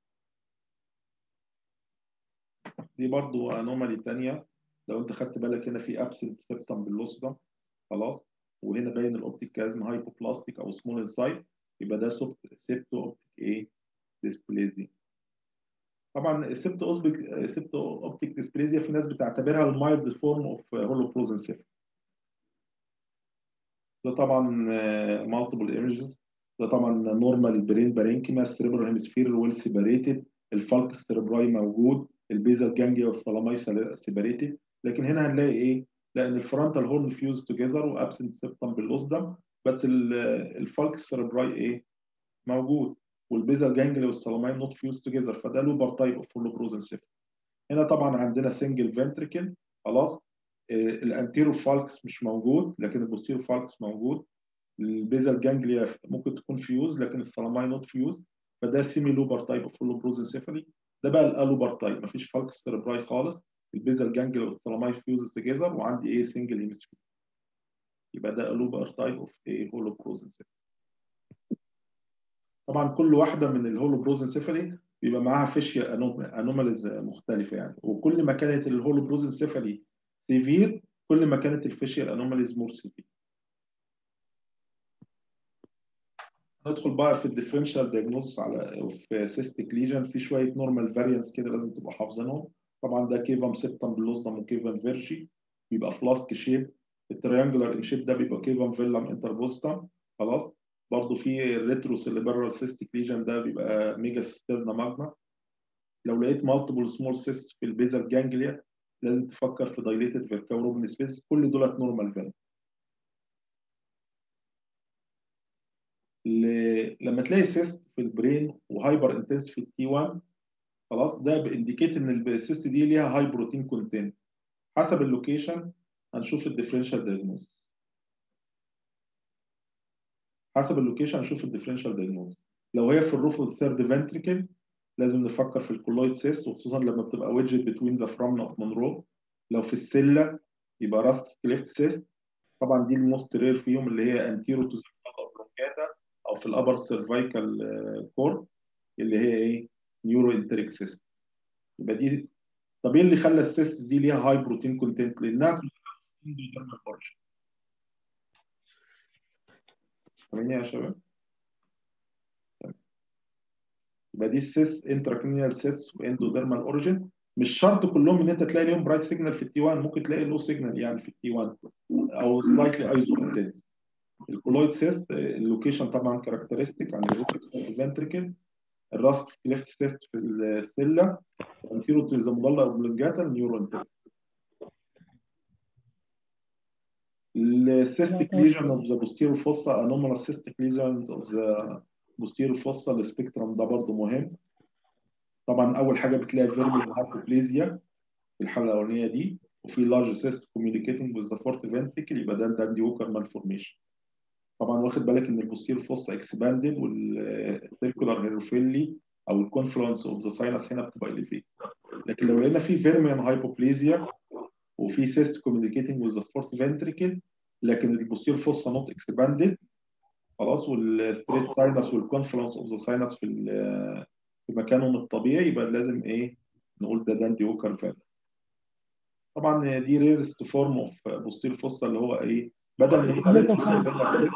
دي برضو انومالي ثانيه لو انت خدت بالك هنا في ابسنت سيبتم باللوسدا خلاص وهنا باين الاوبتيك كازم هايبوبلاستيك او سمول انسايد يبقى ده سيبتو اوبتيك ايه ديسبليزي طبعا السيبتو اوبتيك سيبتو اوبتيك ديسبليزيا في ناس بتعتبرها المايلد فورم اوف هولوبروزنسيف ده طبعا مالتيبل ايمجز ده طبعا نورمال برين بارينكيما السيريبرال هيمسفير ويل سيبريتد الفالك سيربراي موجود البيزال جانجيا والثلاماي سيبريتد لكن هنا هنلاقي ايه؟ لان الفرونتال هورن فيوز توجذر وابسنت سيبتم باللوسدم بس الفالك سيربراي ايه؟ موجود والبيزال جانجلي والثلاماي نوت فيوز توجذر فده لوبر تايب اوف هولوبروزنسيف هنا طبعا عندنا سنجل فنتريكل خلاص الانتيرو فالكس مش موجود لكن البوستيرو فالكس موجود البيزال جانجليا ممكن تكون فيوز لكن الثلاماي نوت فيوز فده سيمي لوبر تايب اوف هولوبروزنسيفالي ده بقى الالوبر تايب مفيش فالكس سيربراي خالص البيزال جانجليا والثلاماي فيوز توجذر وعندي ايه سنجل هيمسفير يبقى ده الوبر تايب اوف ايه هولوبروزنسيفالي طبعا كل واحده من الهولوبروزنسيفالي بيبقى معاها فيشيا انوماليز مختلفه يعني وكل ما كانت الهولوبروزنسيفالي سيفير كل ما كانت الفيشيال انوماليز مور سيفير ندخل بقى في الديفرنشال دياجنوستس على في سيستيك ليجن في شويه نورمال فاريانس كده لازم تبقى حافظينهم طبعا ده كيفام سيبتم بلوزدم وكيفام فيرجي بيبقى فلاسك شيب التريانجولار ان شيب ده بيبقى كيفام فيلم انتربوستم خلاص برضه في الريترو سيليبرال سيستيك ليجن ده بيبقى ميجا سيسترنا ماجنا لو لقيت مالتيبل سمول سيست في البيزال جانجليا لازم تفكر في دايليتد فيركاوروبن سبيس كل دولت نورمال فاليو لما تلاقي سيست في البرين وهايبر انتنس في التي 1 خلاص ده بانديكيت ان السيست دي ليها هاي بروتين كونتنت حسب اللوكيشن هنشوف الديفرنشال دايجنوز حسب اللوكيشن هنشوف الديفرنشال دايجنوز لو هي في الروف الثيرد فنتريكل لازم نفكر في الكولويد سيست وخصوصا لما بتبقى ويدجت بتوين ذا فرامنا اوف مونرو لو في السله يبقى راست كليفت سيست طبعا دي الموست رير فيهم اللي هي انتيرو تو بلونكاتا او في الابر سيرفايكال كورد اللي هي ايه نيورو انتريك سيست يبقى دي طب ايه اللي خلى السيست دي ليها هاي بروتين كونتنت لانها فاهمين يا شباب يبقى دي السيس انتراكرينيال سيس واندوديرمال اوريجين مش شرط كلهم ان انت تلاقي ليهم برايت سيجنال في التي 1 ممكن تلاقي لو سيجنال يعني في التي 1 او سلايتلي ايزو انتنس الكولويد سيست اللوكيشن طبعا كاركترستيك عن الفنتريكل الراس ليفت سيست في السله انتيرو تو ذا مضله اوبلونجاتا نيورون السيستيك ليجن اوف ذا posterior fossa anomalous cystic lesions of the posterior fossa السبيكترم ده برضه مهم طبعا اول حاجه بتلاقي فيرمال هايبوبليزيا في الحاله الاولانيه دي وفي لارج سيست كوميونيكيتنج وذ ذا فورث فنتريكل يبقى ده ده ووكر مالفورميشن طبعا واخد بالك ان البوستير فوسا اكسباندد والسيركولار هيروفيلي او الكونفلونس اوف ذا ساينس هنا بتبقى اليفيت لكن لو لقينا في فيرميان هايبوبليزيا وفي سيست كوميونيكيتنج وذ ذا فورث فنتريكل لكن البوستير فوسا نوت اكسباندد خلاص والستريس ساينس والكونفلونس اوف ذا ساينس في في مكانهم الطبيعي يبقى لازم ايه نقول ده داندي ووكر فعلا طبعا دي ريرست فورم اوف بوستير فوسا اللي هو ايه بدل ما يبقى ريتروسيربيلار سيست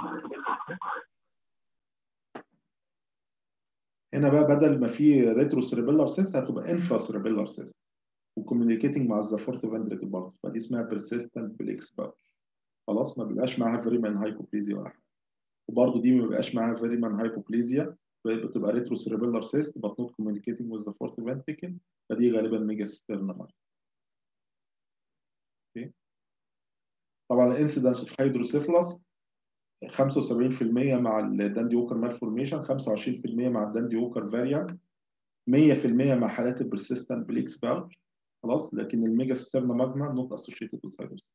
هنا بقى بدل ما في ريتروسيربيلار سيست هتبقى انفراسيربيلار سيست وكوميونيكيتنج مع الزافورت فندريكل برضه فدي اسمها بيرسيستنت بليكس باوش خلاص ما بيبقاش معاها فيريمان هايبوبليزيا ولا حاجه وبرضه دي ما بيبقاش معاها فيريمان هايبوبليزيا بتبقى ريترو سيربيلار سيست but not communicating with the fourth ventricle فدي غالبا ميجا ستيرنال اوكي طبعا الانسيدنس اوف هيدروسيفلس 75% مع الداندي ووكر مالفورميشن 25% مع الداندي ووكر فاريانت 100% مع حالات البرسيستنت بليكس باوش خلاص لكن الميجا ستيرنا ماجنا نوت اسوشيتد with هيدروسيفلس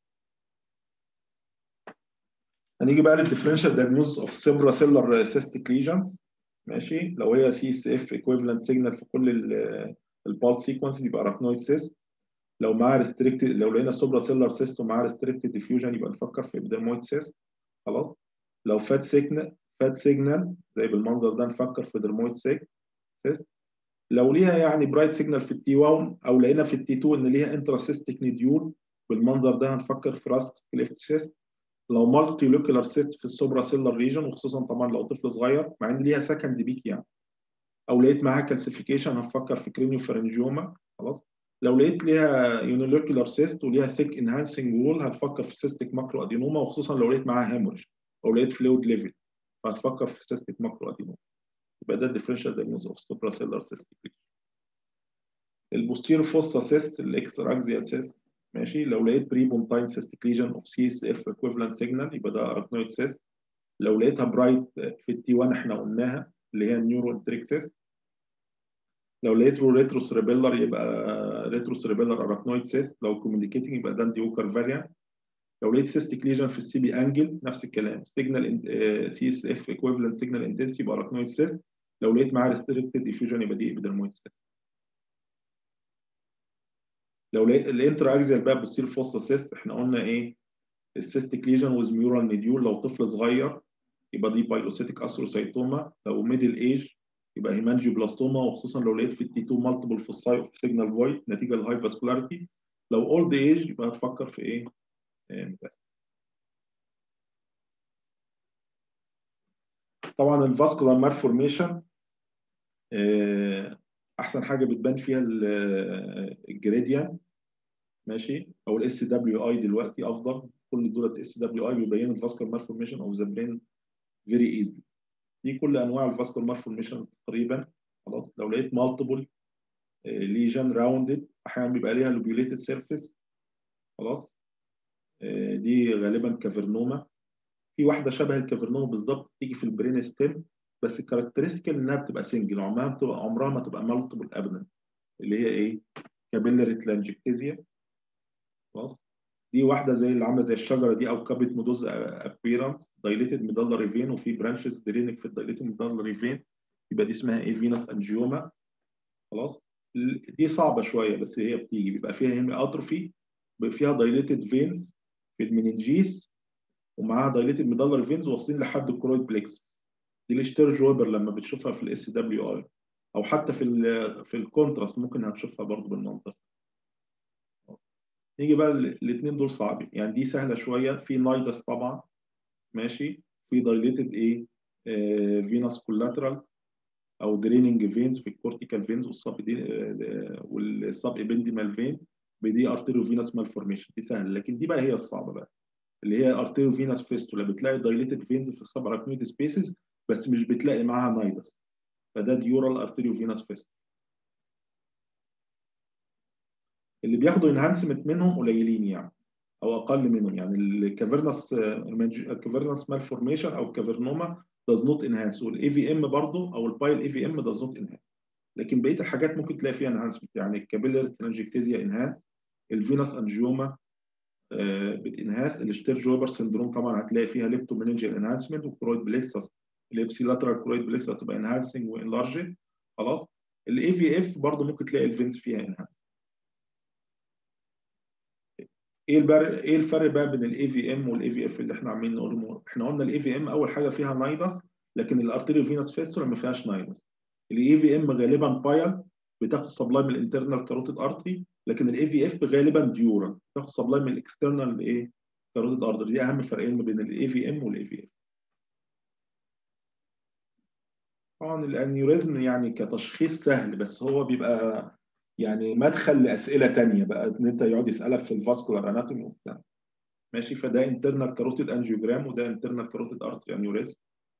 هنيجي بقى للديفرنشال دايجنوز اوف سيبرا سيلر سيستيك ليجنز ماشي لو هي سي اس اف ايكويفالنت سيجنال في كل البالس سيكونس يبقى اراكنويد سيست لو معاه ريستريكتد لو لقينا سوبرا سيلر سيست ومعاه ريستريكتد ديفيوجن يبقى نفكر في ابيدرمويد سيست خلاص لو فات سيجنال فات سيجنال زي بالمنظر ده نفكر في درمويد سيست لو ليها يعني برايت سيجنال في التي 1 او لقينا في التي 2 ان ليها انتراسيستيك نديول بالمنظر ده هنفكر في راس كليفت سيست لو مالتي لوكيولار سيست في السوبرا سيلر ريجن وخصوصا طبعا لو طفل صغير مع ان ليها سكند بيك يعني او لقيت معاها كالسيفيكيشن هنفكر في كرينيو فرنجيوما خلاص لو لقيت ليها يونيلوكيولار سيست وليها ثيك انهانسنج وول هتفكر في سيستيك ماكرو ادينوما وخصوصا لو لقيت معاها هيموريج او لقيت فلويد ليفل فهتفكر في سيستيك ماكرو ادينوما يبقى ده الديفرنشال دايجنوز اوف سوبرا سيلر سيستيك البوستيرو فوسا سيست الاكسترا اكزيال سيست ماشي لو لقيت بري بونتاين سيستيك ليجن اوف سي اس اف ايكويفالنت سيجنال يبقى ده اراكنويد سيست لو لقيتها برايت في التي 1 احنا قلناها اللي هي النيورو انتريك سيست لو لقيت ريترو سيربيلر يبقى ريترو سيربيلر اراكنويد سيست لو كوميونيكيتنج يبقى داندي ووكر فاريانت لو لقيت سيستيك ليجن في السي بي انجل نفس الكلام سيجنال سي اس اف ايكويفالنت سيجنال انتنسيتي يبقى اراكنويد سيست لو لقيت معاها ريستريكتد ديفيوجن يبقى دي ابيدرمويد سيست لو لقيت الانترا اكزيال بقى بوستير فوسا سيست احنا قلنا ايه السيستيك ليجن ويز ميورال نديول لو طفل صغير يبقى دي بايلوسيتيك اثروسايتوما لو ميدل ايج يبقى هيمانجيوبلاستوما وخصوصا لو لقيت في التي 2 مالتيبل فوساي اوف سيجنال فويد نتيجه للهاي فاسكولاريتي لو اولد ايج يبقى هتفكر في ايه؟ ميتاستاسيس طبعا الفاسكولار مالفورميشن احسن حاجه بتبان فيها الجريديان ماشي او الاس دبليو اي دلوقتي افضل كل دولت اس دبليو اي بيبين الفاسكولار مالفورميشن اوف ذا برين فيري ايزلي دي كل انواع الفاسكولار مالفورميشن تقريبا خلاص لو لقيت مالتيبل ليجن راوندد احيانا بيبقى ليها لوبيوليتد سيرفيس خلاص دي غالبا كافرنوما في واحده شبه الكافرنوما بالظبط تيجي في البرين ستيم بس الكاركترستيك انها بتبقى سنجل عمرها بتبقى عمرها ما تبقى مالتيبل ابدا اللي هي ايه كابيلاري تلانجكتيزيا خلاص دي واحده زي اللي عامله زي الشجره دي او كابيت مودوز ابيرانس دايليتد ميدالري فين وفي برانشز درينك في الدايليتد ميدالري فين يبقى دي اسمها ايه فينس انجيوما خلاص دي صعبه شويه بس هي بتيجي بيبقى فيها هيمي اتروفي فيها دايليتد فينز في المننجيس ومعاها دايليتد ميدالري فينز واصلين لحد الكرويد بليكس دي الشتيرج ويبر لما بتشوفها في الاس دبليو اي او حتى في ال في الكونتراست ممكن هتشوفها برضو بالمنظر نيجي بقى الاثنين دول صعبين يعني دي سهله شويه في نايدس طبعا ماشي في دايليتد ايه فينس كولاترالز او دريننج فينز في الكورتيكال فينز والسب دي والسب ابنديمال فينز بدي ارتيريو فينس مالفورميشن دي سهله لكن دي بقى هي الصعبه بقى اللي هي ارتيريو فينس فيستولا بتلاقي دايليتد فينز في السب اراكنويد سبيسز بس مش بتلاقي معاها نايدس فده ديورال ارتيريو فينس فيستولا اللي بياخدوا انهانسمنت منهم قليلين يعني او اقل منهم يعني الكافيرنس الكافيرنس مالفورميشن او الكافيرنوما does not enhance والاي في ام برضه او البايل اي في ام does not enhance لكن بقيه الحاجات ممكن تلاقي فيها انهانسمنت يعني الكابيلر ترانجكتيزيا انهانس الفينس انجيوما بتنهاس الشتير جوبر سندروم طبعا هتلاقي فيها ليبتومينينجيال انهانسمنت والكرويد بليكسس الابسي لاترال كرويد بليكسس هتبقى انهانسنج وانلارجد خلاص الاي في اف برضه ممكن تلاقي الفينس فيها انهانس ايه البر... ايه الفرق بقى بين الاي في ام والاي في اف اللي احنا عاملين نقول احنا قلنا الاي في ام اول حاجه فيها نايدس لكن الارتيريو فينس فيستولا ما فيهاش نايدس الاي في ام غالبا بايل بتاخد سبلاي من الانترنال كاروتيد ارتري لكن الاي في اف غالبا ديورا بتاخد سبلاي من الاكسترنال ايه كاروتيد ارتري دي اهم فرقين ما بين الاي في ام والاي في اف طبعا الانيوريزم يعني كتشخيص سهل بس هو بيبقى يعني مدخل لاسئله تانية بقى ان انت يقعد يسالك في الفاسكولار اناتومي وبتاع ماشي فده انترنال كاروتيد انجيوجرام وده انترنال كاروتيد ارتري انيوريزم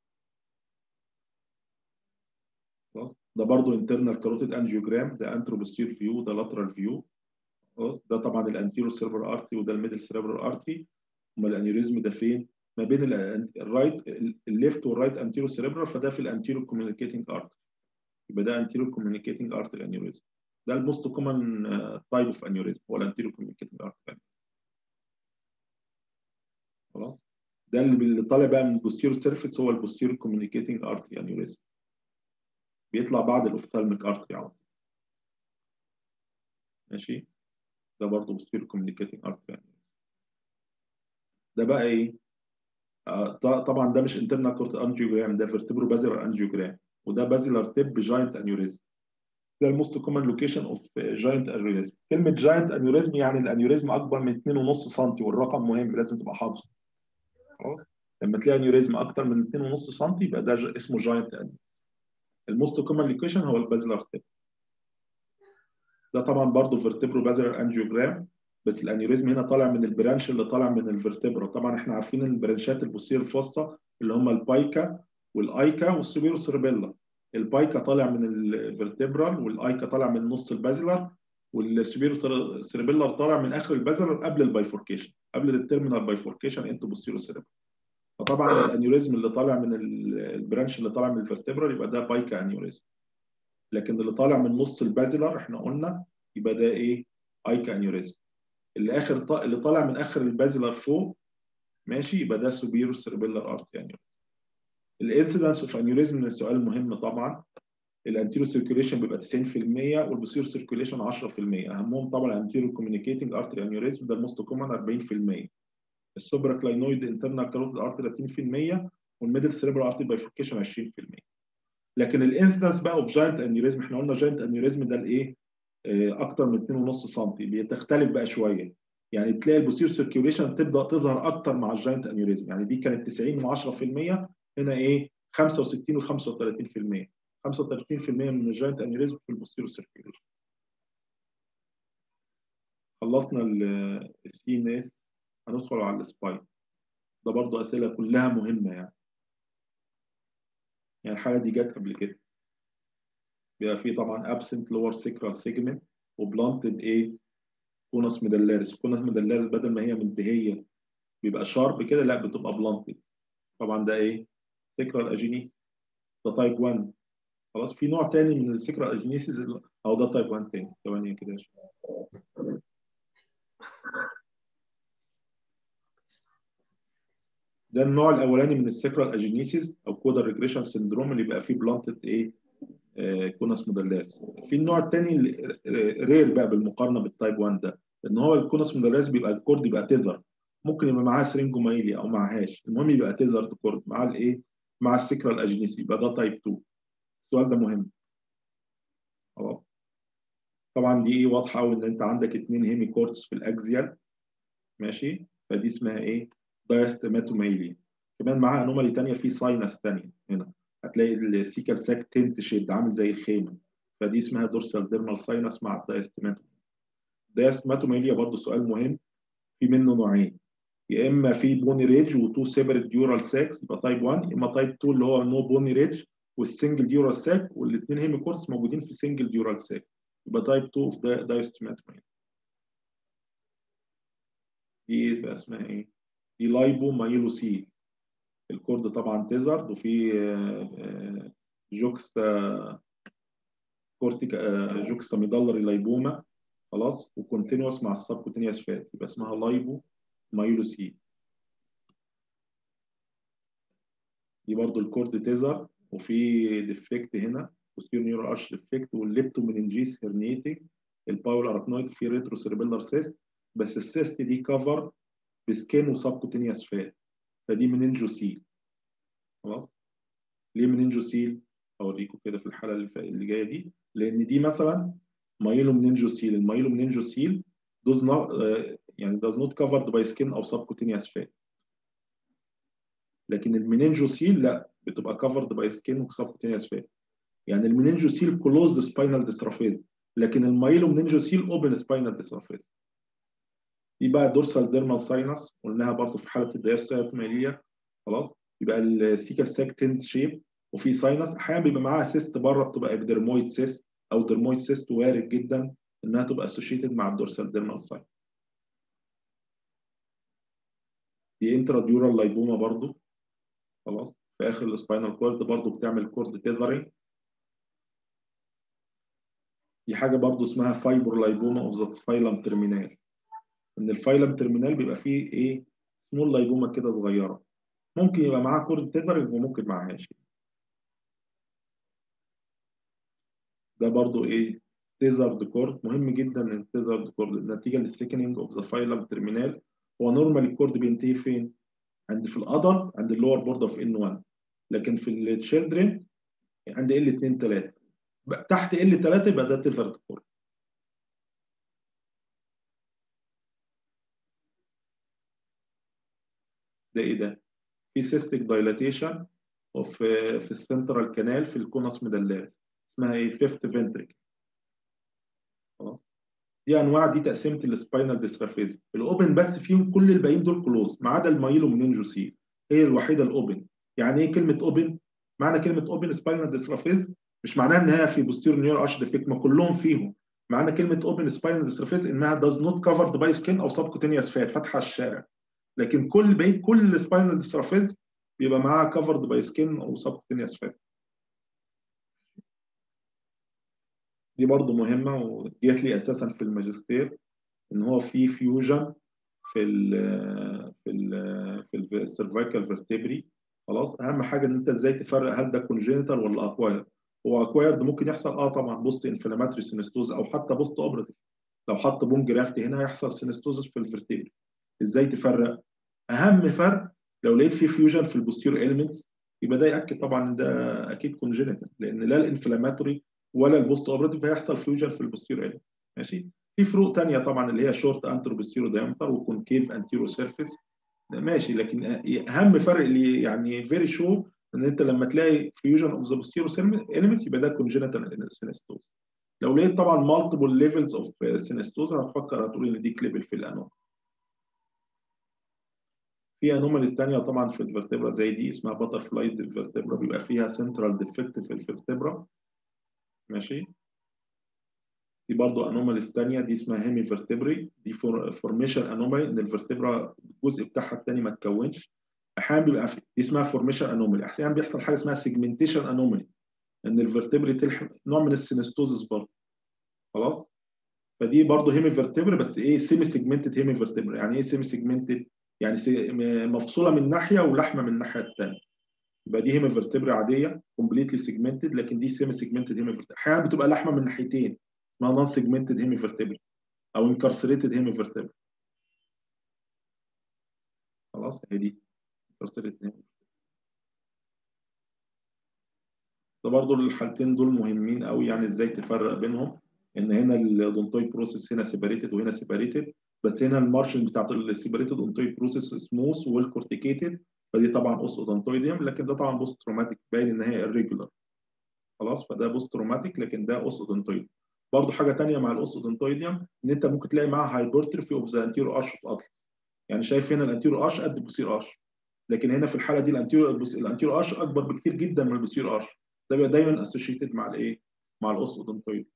خلاص ده برضه انترنال كاروتيد انجيوجرام ده انتروبوستير فيو ده لاترال فيو خلاص ده طبعا الانتيرو سيربرال ارتري وده الميدل سيربرال ارتري امال الانيوريزم ده فين؟ ما بين الرايت الليفت والرايت انتيرو سيربرال فده في الانتيرو كوميونيكيتنج ارتري يبقى ده انتيرو كوميونيكيتنج ارتري انيوريزم ده الموست كومن تايب اوف انيوريزم هو الانتيرو كوميونيكيتنج ارتري خلاص ده اللي طالع بقى من البوستيرو سيرفيس هو البوستيرو كوميونيكيتنج ارتري انيوريزم بيطلع بعد الاوفثالميك ارتري على طول ماشي ده برضه بوستيرو كوميونيكيتنج ارتري ده بقى ايه آه طبعا ده مش انترنال كورت انجيوجرام ده فيرتبرو بازيلر انجيوجرام وده بازيلر تيب جاينت انيوريزم ده الموست كومن لوكيشن اوف جاينت انيوريزم كلمه جاينت انيوريزم يعني الانيوريزم اكبر من 2.5 سم والرقم مهم لازم تبقى حافظه خلاص لما تلاقي انيوريزم اكتر من 2.5 سم يبقى ده اسمه جاينت انيوريزم الموست كومن لوكيشن هو البازيلر تيب ده طبعا برضه فيرتبرو بازيلر انجيوجرام بس الانيوريزم هنا طالع من البرانش اللي طالع من الفرتبرا طبعا احنا عارفين البرانشات البوستير الفصة اللي هم البايكا والايكا والسوبيرو سيربيلا البايكا طالع من الفرتبرال والايكا طالع من نص البازيلر والسوبيرو سيربيلر طالع من اخر البازيلر قبل البايفوركيشن قبل التيرمينال بايفوركيشن انتو بوستيرو سيربيلر فطبعا الانيوريزم اللي طالع من البرانش اللي طالع من الفرتبرال يبقى ده بايكا انيوريزم لكن اللي طالع من نص البازيلر احنا قلنا يبقى ده ايه ايكا انيوريزم اللي اخر ط... اللي طالع من اخر البازيلر فوق ماشي يبقى ده سوبيرو سيربيلر ارتري انيوريزم الانسيدنس اوف انيوريزم من سؤال مهم طبعا الانتيرو سيركيوليشن بيبقى 90% والبوستيرو سيركيوليشن 10% اهمهم طبعا الانتيرو كوميونيكيتنج ارتري انيوريزم ده الموست كومن 40% السوبرا كلاينويد انترنال كاروتيد ارتري 30% والميدل سيربرال ارتري بايفوركيشن 20% لكن الانسيدنس بقى اوف جاينت انيوريزم احنا قلنا جاينت انيوريزم ده الايه اكتر من 2.5 سم بتختلف بقى شويه يعني تلاقي البوستيرو سيركيوليشن تبدا تظهر اكتر مع الجاينت انيوريزم يعني دي كانت 90 و10% هنا ايه 65 و35% 35% من الجاينت انيوريزم في البوستيرو سيركيوليشن خلصنا السي ان اس هندخل على السباين ده برضو اسئله كلها مهمه يعني يعني الحاله دي جت قبل كده بيبقى فيه طبعا absent lower sacral segment وبلانتد ايه كونس ميدلاريس كونس ميدلاريس بدل ما هي منتهيه بيبقى شارب كده لا بتبقى بلانتد طبعا ده ايه سيكرال اجينيس ده تايب 1 خلاص في نوع تاني من السيكرال اجينيسيس او ده تايب 1 تاني ثواني كده ده النوع الاولاني من السيكرال اجينيسيس او كودال ريجريشن سندروم اللي بيبقى فيه بلانتد ايه آه كونس مودلاريس في النوع الثاني رير بقى بالمقارنه بالتايب 1 ده ان هو الكونس مودلاريس بيبقى الكورد يبقى تيذر ممكن يبقى معاه سرنجومايليا او معهاش المهم يبقى تيذر كورد مع الايه مع السيكرال اجينيسي يبقى ده تايب 2 السؤال ده مهم خلاص طبعا دي ايه واضحه قوي ان انت عندك اثنين هيمي كورتس في الاكزيال ماشي فدي اسمها ايه دايستماتوميليا كمان معاها انومالي ثانيه في ساينس ثانيه هنا هتلاقي السيكال ساك تنت شيب عامل زي الخيمه فدي اسمها دورسال ديرمال ساينس مع الدايستماتوم الدايستماتوميليا برضه سؤال مهم في منه نوعين يا اما في بوني ريدج وتو سيبريت ديورال ساكس يبقى تايب 1 يا اما تايب 2 اللي هو نو بوني ريدج والسنجل ديورال ساك والاثنين هيمي كورس موجودين في سنجل ديورال ساك يبقى تايب 2 اوف دايستماتوميليا دي بقى اسمها ايه؟ دي لايبو مايلوسيل الكورد طبعا تيزرد وفي جوكستا كورتيكا جوكستا ميدلري لايبوما خلاص وكونتينوس مع السبكوتينيوس فات يبقى اسمها لايبو مايلوسيل دي برضو الكورد تيزر وفي ديفكت هنا posterior neural arch defect والليبتومينينجيس هرنيتنج الباول اركنويد في ريترو سيربيلر سيست بس السيست دي كفر بسكين وسبكوتينيوس فات فدي مننجوسيل خلاص ليه مننجوسيل اوريكم كده في الحاله اللي, اللي جايه دي لان دي مثلا مايلو مننجوسيل المايلو مننجوسيل does not uh, يعني does not covered by skin او subcutaneous fat لكن المننجوسيل لا بتبقى covered by skin و subcutaneous fat يعني المننجوسيل closed spinal dystrophies لكن المايلو مننجوسيل open spinal dystrophies دي بقى دورسال ديرمال ساينس قلناها برضو في حاله الدياستوميليا خلاص يبقى السيكال ساك تنت شيب وفي ساينس احيانا بيبقى معاها سيست بره بتبقى ابيدرمويد سيست او درمويد سيست وارد جدا انها تبقى اسوشيتد مع الدورسال ديرمال ساينس دي انترا ديورال لايبوما برضو خلاص في اخر السباينال كورد برضو بتعمل كورد تيذرنج دي حاجه برضو اسمها فايبر لايبوما اوف ذا فايلم ترمينال ان الفايلم ترمينال بيبقى فيه ايه سمول لايبوما كده صغيره ممكن يبقى معاها كورد تيذرنج وممكن معاهاش ده برضو ايه تيزرد كورد مهم جدا ان التيزرد كورد نتيجه للثيكنينج اوف ذا فايلم ترمينال هو نورمال الكورد بينتهي فين؟ عند في الادلت عند اللور بورد اوف ان 1 لكن في التشيلدرن عند ال 2 3 تحت ال 3 يبقى ده تيزرد كورد ده ايه ده؟ في سيستيك دايلاتيشن وفي في السنترال كانال في الكونس ميدالاريس اسمها ايه؟ فيفث فنتريك خلاص دي انواع دي تقسيمه السباينال ديسرافيزم الاوبن بس فيهم كل الباقيين دول كلوز ما عدا المايلو مننجوسيل هي الوحيده الاوبن يعني ايه كلمه اوبن معنى كلمه اوبن سباينال ديسرافيزم مش معناها انها في بوستيريور نيور ارش ديفكت ما كلهم فيهم معنى كلمه اوبن سباينال ديسرافيزم انها does not covered by skin او subcutaneous fat فاتحه الشارع لكن كل بقيه كل السباينال ديسترافيز بيبقى معاها كفرد باي سكين او سبكتينيوس فات دي برضو مهمه وديت لي اساسا في الماجستير ان هو في فيوجن في ال في ال في السيرفايكال فيرتبري خلاص اهم حاجه ان انت ازاي تفرق هل ده كونجينيتال ولا اكوايرد هو اكوايرد ممكن يحصل اه طبعا بوست انفلاماتوري سينستوز او حتى بوست اوبراتيف لو حط بون جرافت هنا هيحصل سينستوزس في الفيرتبري ازاي تفرق اهم فرق لو لقيت في فيوجن في البوستير اليمنتس يبقى ده ياكد طبعا ان ده اكيد كونجينيتال لان لا الانفلاماتوري ولا البوست اوبراتيف هيحصل فيوجن في البوستير اليمنت ماشي في فروق ثانيه طبعا اللي هي شورت انترو بوستيرو دايمتر وكونكيف انتيرو سيرفيس ماشي لكن اهم فرق اللي يعني فيري شو ان انت لما تلاقي فيوجن اوف ذا بوستيرو اليمنتس يبقى ده كونجينيتال سينستوز لو لقيت طبعا مالتيبل ليفلز اوف سينستوز هتفكر هتقول ان دي كليبل في الانوم في انوماليز ثانيه طبعا في الفرتبرا زي دي اسمها باتر فلاي فيرتبرا بيبقى فيها سنترال ديفكت في الفرتبرا ماشي دي برضو انوماليز ثانيه دي اسمها هيمي فيرتبري دي فورميشن انومالي ان الفرتبرا الجزء بتاعها الثاني ما اتكونش احيانا بيبقى في دي اسمها فورميشن انومالي احيانا بيحصل حاجه اسمها سيجمنتيشن انومالي ان الفرتبري تلحق نوع من السينستوزس برضه خلاص فدي برضه هيمي فيرتبري بس ايه سيمي سيجمنتد هيمي فيرتبري يعني ايه سيمي سيجمنتد يعني مفصوله من ناحيه ولحمه من الناحيه الثانيه يبقى دي هيمي فيرتبري عاديه كومبليتلي سيجمنتد لكن دي سيمي سيجمنتد هيمي فيرتبري احيانا بتبقى لحمه من ناحيتين اسمها نون سيجمنتد هيمي فيرتبري او انكارسريتد هيمي فيرتبري خلاص هي دي انكارسريتد هيمي ده برضو الحالتين دول مهمين قوي يعني ازاي تفرق بينهم ان هنا الاودونتويد بروسيس هنا سيبريتد وهنا سيبريتد بس هنا المارشن بتاعت السيبريتد اونتويد بروسيس سموث ويل كورتيكيتد فدي طبعا اوس اودنتويديوم لكن ده طبعا بوست تروماتيك باين ان هي irregular خلاص فده بوست تروماتيك لكن ده اوس اودنتويديوم برضه حاجه ثانيه مع الاوس اودنتويديوم ان انت ممكن تلاقي معاها هايبرتروفي اوف ذا انتيرو ارش اوف اطلس يعني شايف هنا الانتيرو ارش قد البوستير ارش لكن هنا في الحاله دي الانتيرو الانتيرو ارش اكبر بكتير جدا من البوستير ارش ده بيبقى دايما اسوشيتد مع الايه مع الاوس اودنتويديوم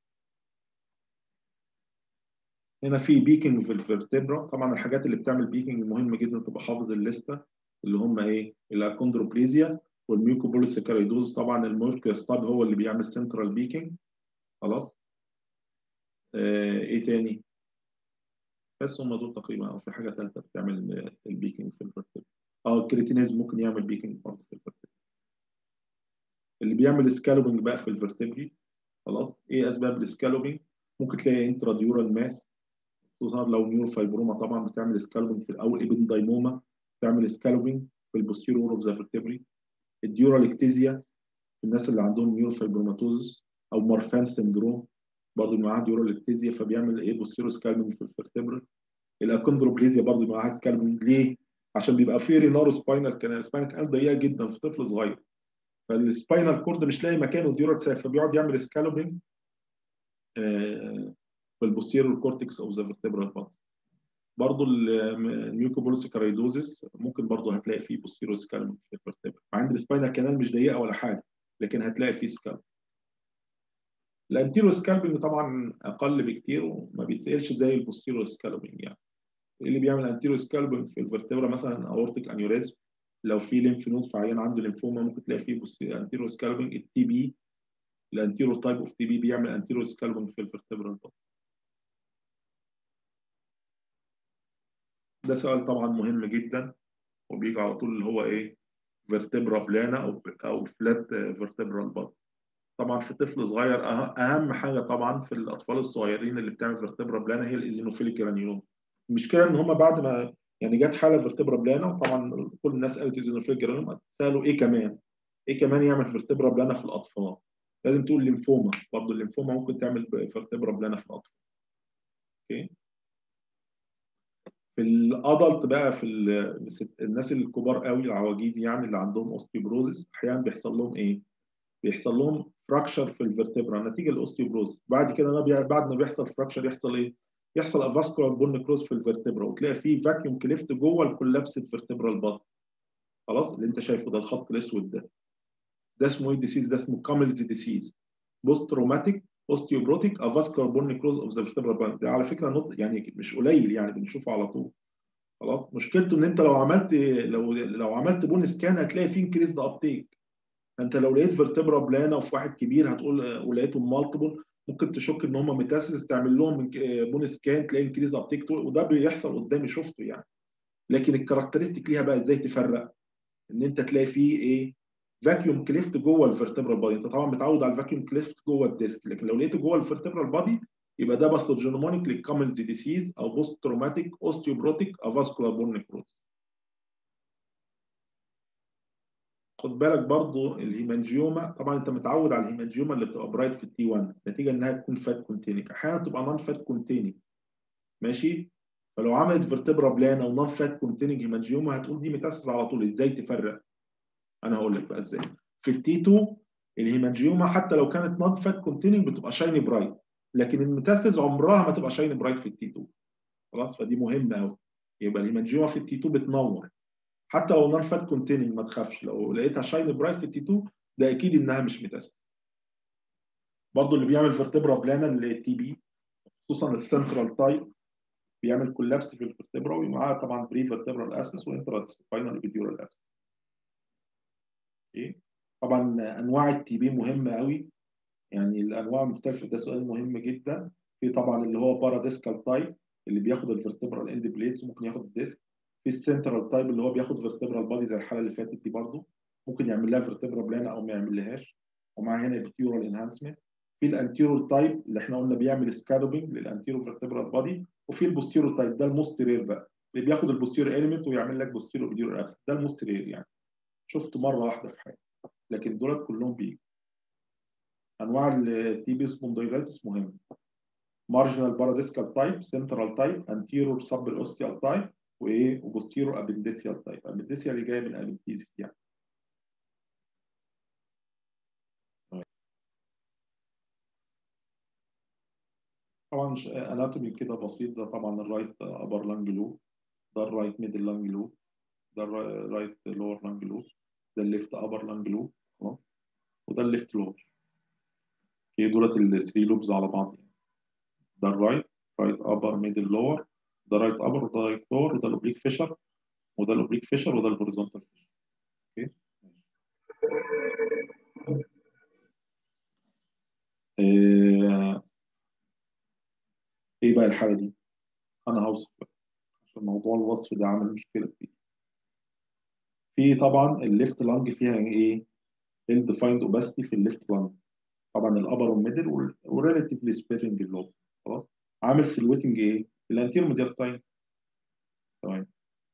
هنا في بيكنج في الفرتبرا طبعا الحاجات اللي بتعمل بيكنج مهم جدا تبقى حافظ الليسته اللي هم ايه الاكوندروبليزيا والميوكوبوليسيكاريدوز طبعا الموركستاب هو اللي بيعمل سنترال بيكنج خلاص آه ايه تاني بس هم دول تقريبا او في حاجه ثالثه بتعمل البيكنج في الفرتبرا اه الكريتينيز ممكن يعمل بيكنج برضه في الفرتبرا اللي بيعمل سكالوبنج بقى في الفرتبري خلاص ايه اسباب السكالوبنج ممكن تلاقي انتراديورال ماس خصوصا لو نيور فايبروما طبعا بتعمل سكالوبنج في او ايبندايموما بتعمل سكالوبنج في البوستيرور اوف ذا فيرتبري الديورال اكتيزيا في الناس اللي عندهم نيور فايبروماتوزس او مارفان سندروم برضه معاها ديورال اكتيزيا فبيعمل ايه بوستيرو سكالوبنج في الفيرتبرا الاكوندروبليزيا برضه معاها سكالوبنج ليه؟ عشان بيبقى في رينارو سباينال كانال السباينال كانال ضيقه جدا في طفل صغير فالسباينال كورد مش لاقي مكانه ديورال ساك فبيقعد يعمل سكالوبنج آه في البوستيرور كورتكس اوف ذا فيرتبرال بادي برضه الميوكوبوليسيكارايدوزس ممكن برضه هتلاقي فيه بوستيرور سكالوبنج في الفيرتبرا مع ان السباينال كانال مش ضيقه ولا حاجه لكن هتلاقي فيه سكالوبنج الانتيرو سكالبنج طبعا اقل بكتير وما بيتسالش زي البوستيرو سكالبنج يعني اللي بيعمل انتيرو سكالبنج في الفرتبرا مثلا اورتيك انيوريزم لو في ليمف نود في عيان عنده ليمفوما ممكن تلاقي فيه انتيرو سكالبنج التي بي الانتيرو تايب اوف تي بي بيعمل انتيرو سكالبنج في الفرتبرا ده سؤال طبعا مهم جدا وبيجي على طول اللي هو ايه فيرتبرا بلانا او او فلات فيرتبرال بادي طبعا في طفل صغير اهم حاجه طبعا في الاطفال الصغيرين اللي بتعمل فيرتبرا بلانا هي الايزينوفيليك جرانيوم المشكله ان هم بعد ما يعني جت حاله فيرتبرا بلانا وطبعا كل الناس قالت ايزينوفيليك جرانيوم سالوا ايه كمان؟ ايه كمان يعمل فيرتبرا بلانا في الاطفال؟ لازم تقول ليمفوما برضه الليمفوما ممكن تعمل فيرتبرا بلانا في الاطفال. اوكي؟ في الادلت بقى في الناس الكبار قوي العواجيز يعني اللي عندهم اوستيوبروزيس احيانا بيحصل لهم ايه؟ بيحصل لهم فراكشر في الفرتبرا نتيجه الاوستيوبروز بعد كده بعد ما بيحصل فراكشر يحصل ايه؟ يحصل افاسكولار بون كروز في الفرتبرا وتلاقي فيه فاكيوم كليفت جوه الكولابسد فيرتبرال بادي خلاص اللي انت شايفه ده الخط الاسود ده ده اسمه ايه ديسيز ده اسمه كاملز ديسيز بوست تروماتيك اوستيوبروتيك افاسكولار بون كروز اوف ذا فيرتبرال بادي ده على فكره نط يعني مش قليل يعني بنشوفه على طول خلاص مشكلته ان انت لو عملت لو لو عملت بون سكان هتلاقي فيه انكريز ده ابتيك انت لو لقيت فيرتبرا بلانا وفي واحد كبير هتقول ولقيتهم مالتيبل ممكن تشك ان هم ميتاسيس تعمل لهم بون سكان تلاقي انكريز ابتيك وده بيحصل قدامي شفته يعني لكن الكاركترستيك ليها بقى ازاي تفرق ان انت تلاقي فيه ايه فاكيوم كليفت جوه الفيرتبرال بادي انت طبعا متعود على الفاكيوم كليفت جوه الديسك لكن لو لقيته جوه الفيرتبرال بادي يبقى ده باثوجينومونيك للكاملز ديسيز او بوست تروماتيك اوستيوبروتيك افاسكولار بون نكروز خد بالك برضو الهيمانجيوما طبعا انت متعود على الهيمانجيوما اللي بتبقى برايت في التي 1 نتيجه انها تكون فات كونتيننج احيانا تبقى نون فات كونتيننج ماشي فلو عملت فيرتبرا بلانا ونون فات كونتيننج هيمانجيوما هتقول دي متاسس على طول ازاي تفرق انا هقول لك بقى ازاي في التي 2 الهيمانجيوما حتى لو كانت نون فات كونتيننج بتبقى شايني برايت لكن المتاسس عمرها ما تبقى شايني برايت في التي 2 خلاص فدي مهمه قوي يبقى الهيمانجيوما في التي 2 بتنور حتى لو نون فات كونتيننج ما تخافش لو لقيتها شاين برايت في التي 2 ده اكيد انها مش متاسس برضه اللي بيعمل فيرتبرا بلانا التي بي خصوصا السنترال تايب بيعمل كولابس في الفيرتبرا ومعاها طبعا بري فيرتبرال اسس وانترا سباينال ابيديورال اسس ايه طبعا انواع التي بي مهمه قوي يعني الانواع المختلفه ده سؤال مهم جدا في طبعا اللي هو باراديسكال تايب اللي بياخد الفيرتبرال اند بليتس وممكن ياخد الديسك في السنترال تايب اللي هو بياخد فيرتبرال بادي زي الحاله اللي فاتت دي برضه ممكن يعمل لها فيرتبرا بلانا او ما يعملهاش ومع هنا ابيتيورال انهانسمنت في الانتيرور تايب اللي احنا قلنا بيعمل سكالوبينج للانتيرور فيرتبرال بادي وفي البوستيرور تايب ده الموست رير بقى اللي بياخد البوستيرور اليمنت ويعمل لك بوستيرور ابيديورال ابس ده الموست رير يعني شفته مره واحده في حياتي لكن دولت كلهم بيجوا انواع التي بي سبونديلايتس مهمه مارجنال باراديسكال تايب سنترال تايب انتيرور سب الاوستيال تايب وايه وبوستيرو ابنديسيال تايب ابنديسيال اللي جايه من الابنديسيس يعني طبعا اناتومي كده بسيط ده طبعا الرايت ابر لانج لوب ده الرايت ميدل لانج لوب ده الرايت لور لانج لوب ده الليفت ابر لانج لوب خلاص وده الليفت لور اوكي دولت الثري لوبز على بعض يعني. ده الرايت رايت ابر ميدل لور ده رايت ابر وده رايت لور وده الاوبليك فيشر وده الاوبليك فيشر وده الهوريزونتال فيشر اوكي آه، ايه بقى الحاله دي انا هوصف بقى عشان موضوع الوصف ده عامل مشكله كتير في طبعا الليفت لانج فيها ايه ال ديفايند اوباستي في الليفت لانج طبعا الابر والميدل وريلاتيفلي سبيرنج اللوب خلاص عامل سيلويتنج ايه الانتيرو ميدياستاين تمام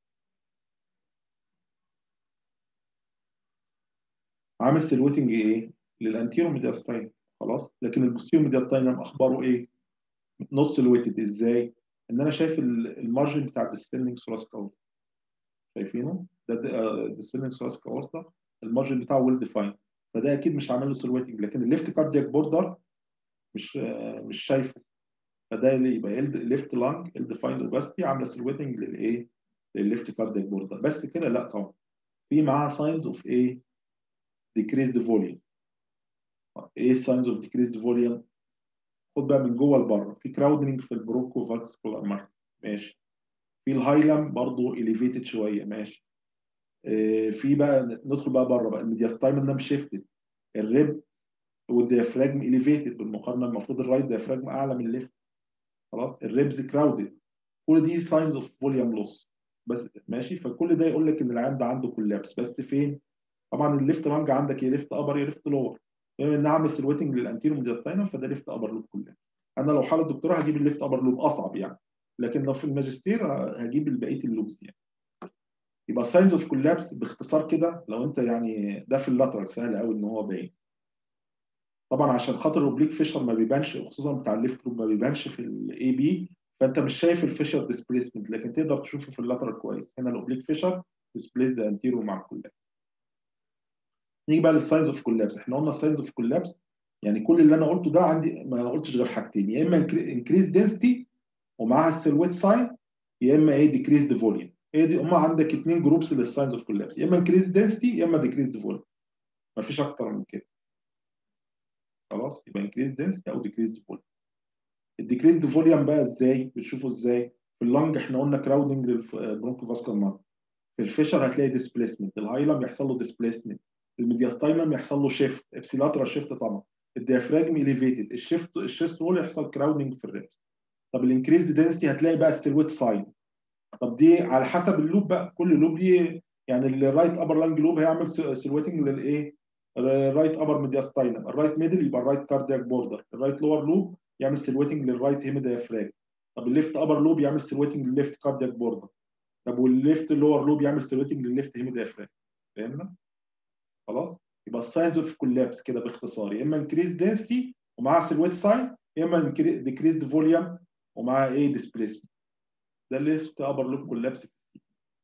عامل سيلويتنج ايه للانتيرو ميدياستاين خلاص لكن البوستيرو ميدياستاين اخباره ايه نص سيلويتد ازاي ان انا شايف المارجن بتاع الديستندنج ثوراسيك اورتا شايفينه ده الديستندنج ثوراسيك اورتا المارجن بتاعه ويل ديفاين فده اكيد مش عامل له سيلويتنج لكن الليفت كاردياك بوردر مش مش شايفه فده اللي يبقى الليفت لانج الديفايند اوباستي عامله سيلويتنج للايه للليفت كاردياك بوردر بس كده لا طبعا في معاها ساينز اوف ايه decreased volume ايه ساينز اوف decreased volume خد بقى من جوه لبره في كراودنج في البروكو فاسكولار مارك ماشي في الهايلم برضه اليفيتد شويه ماشي آه في بقى ندخل بقى بره بقى الميدياستايمال نام شيفتد الريب والديافراجم اليفيتد بالمقارنه المفروض الرايت ديافراجم اعلى من الليفت خلاص الريبز كراودد كل دي ساينز اوف فوليوم لوس بس ماشي فكل ده يقول لك ان العيان ده عنده كولابس بس فين؟ طبعا الليفت لانج عندك يا ليفت ابر يا ليفت لور بما ان اعمل سيلويتنج للانتيرو ميدياستاينم فده ليفت ابر لوب كلها انا لو حاله دكتوراه هجيب الليفت ابر لوب اصعب يعني لكن لو في الماجستير هجيب بقيه اللوبز يعني يبقى ساينز اوف كولابس باختصار كده لو انت يعني ده في اللاترال سهل قوي ان هو باين طبعا عشان خاطر الاوبليك فيشر ما بيبانش خصوصا بتاع الليفت لوب ما بيبانش في الاي بي فانت مش شايف الفيشر ديسبليسمنت لكن تقدر تشوفه في اللاترال كويس هنا الاوبليك فيشر ديسبليس انتيرو مع الكولابس نيجي بقى للساينز اوف كولابس احنا قلنا الساينز اوف كولابس يعني كل اللي انا قلته ده عندي ما قلتش غير حاجتين يا اما انكريز دنسيتي ومعاها السيلويت ساين يا اما ايه ديكريز فوليوم هي دي هم عندك اثنين جروبس للساينز اوف كولابس يا اما انكريز دنسيتي يا اما ديكريز فوليوم مفيش اكتر من كده خلاص يبقى انكريز دنسيتي او ديكريز فوليوم الديكريز فوليوم بقى ازاي بتشوفه ازاي في اللنج احنا قلنا كراودنج للبرونكو فاسكولار مارك في الفيشر هتلاقي ديسبليسمنت الهايلم يحصل له ديسبليسمنت الميدياستايلم يحصل له شيفت ابسيلاترال شيفت طبعا الديافراجم اليفيتد الشيفت الشيست وول يحصل كراودنج في الريبس طب الانكريز دنسيتي هتلاقي بقى السيلويت ساين طب دي على حسب اللوب بقى كل لوب ليه يعني الرايت ابر لانج لوب هيعمل سيلويتنج للايه الرايت ابر ميدياستايلم الرايت ميدل يبقى الرايت كاردياك بوردر الرايت لور لوب يعمل سيلويتنج للرايت هيمي ديافراجم طب الليفت ابر لوب يعمل سيلويتنج للليفت كاردياك بوردر طب والليفت لور لوب يعمل سيلويتنج للليفت هيمي ديافراجم فاهمنا خلاص يبقى الساينز اوف كولابس كده باختصار يا اما انكريز دنسيتي ومعاها سيلويت ساين يا اما ديكريز فوليوم ومعاها ايه ديسبليسمنت ده اللي اسمه ابر لوب كولابس في السي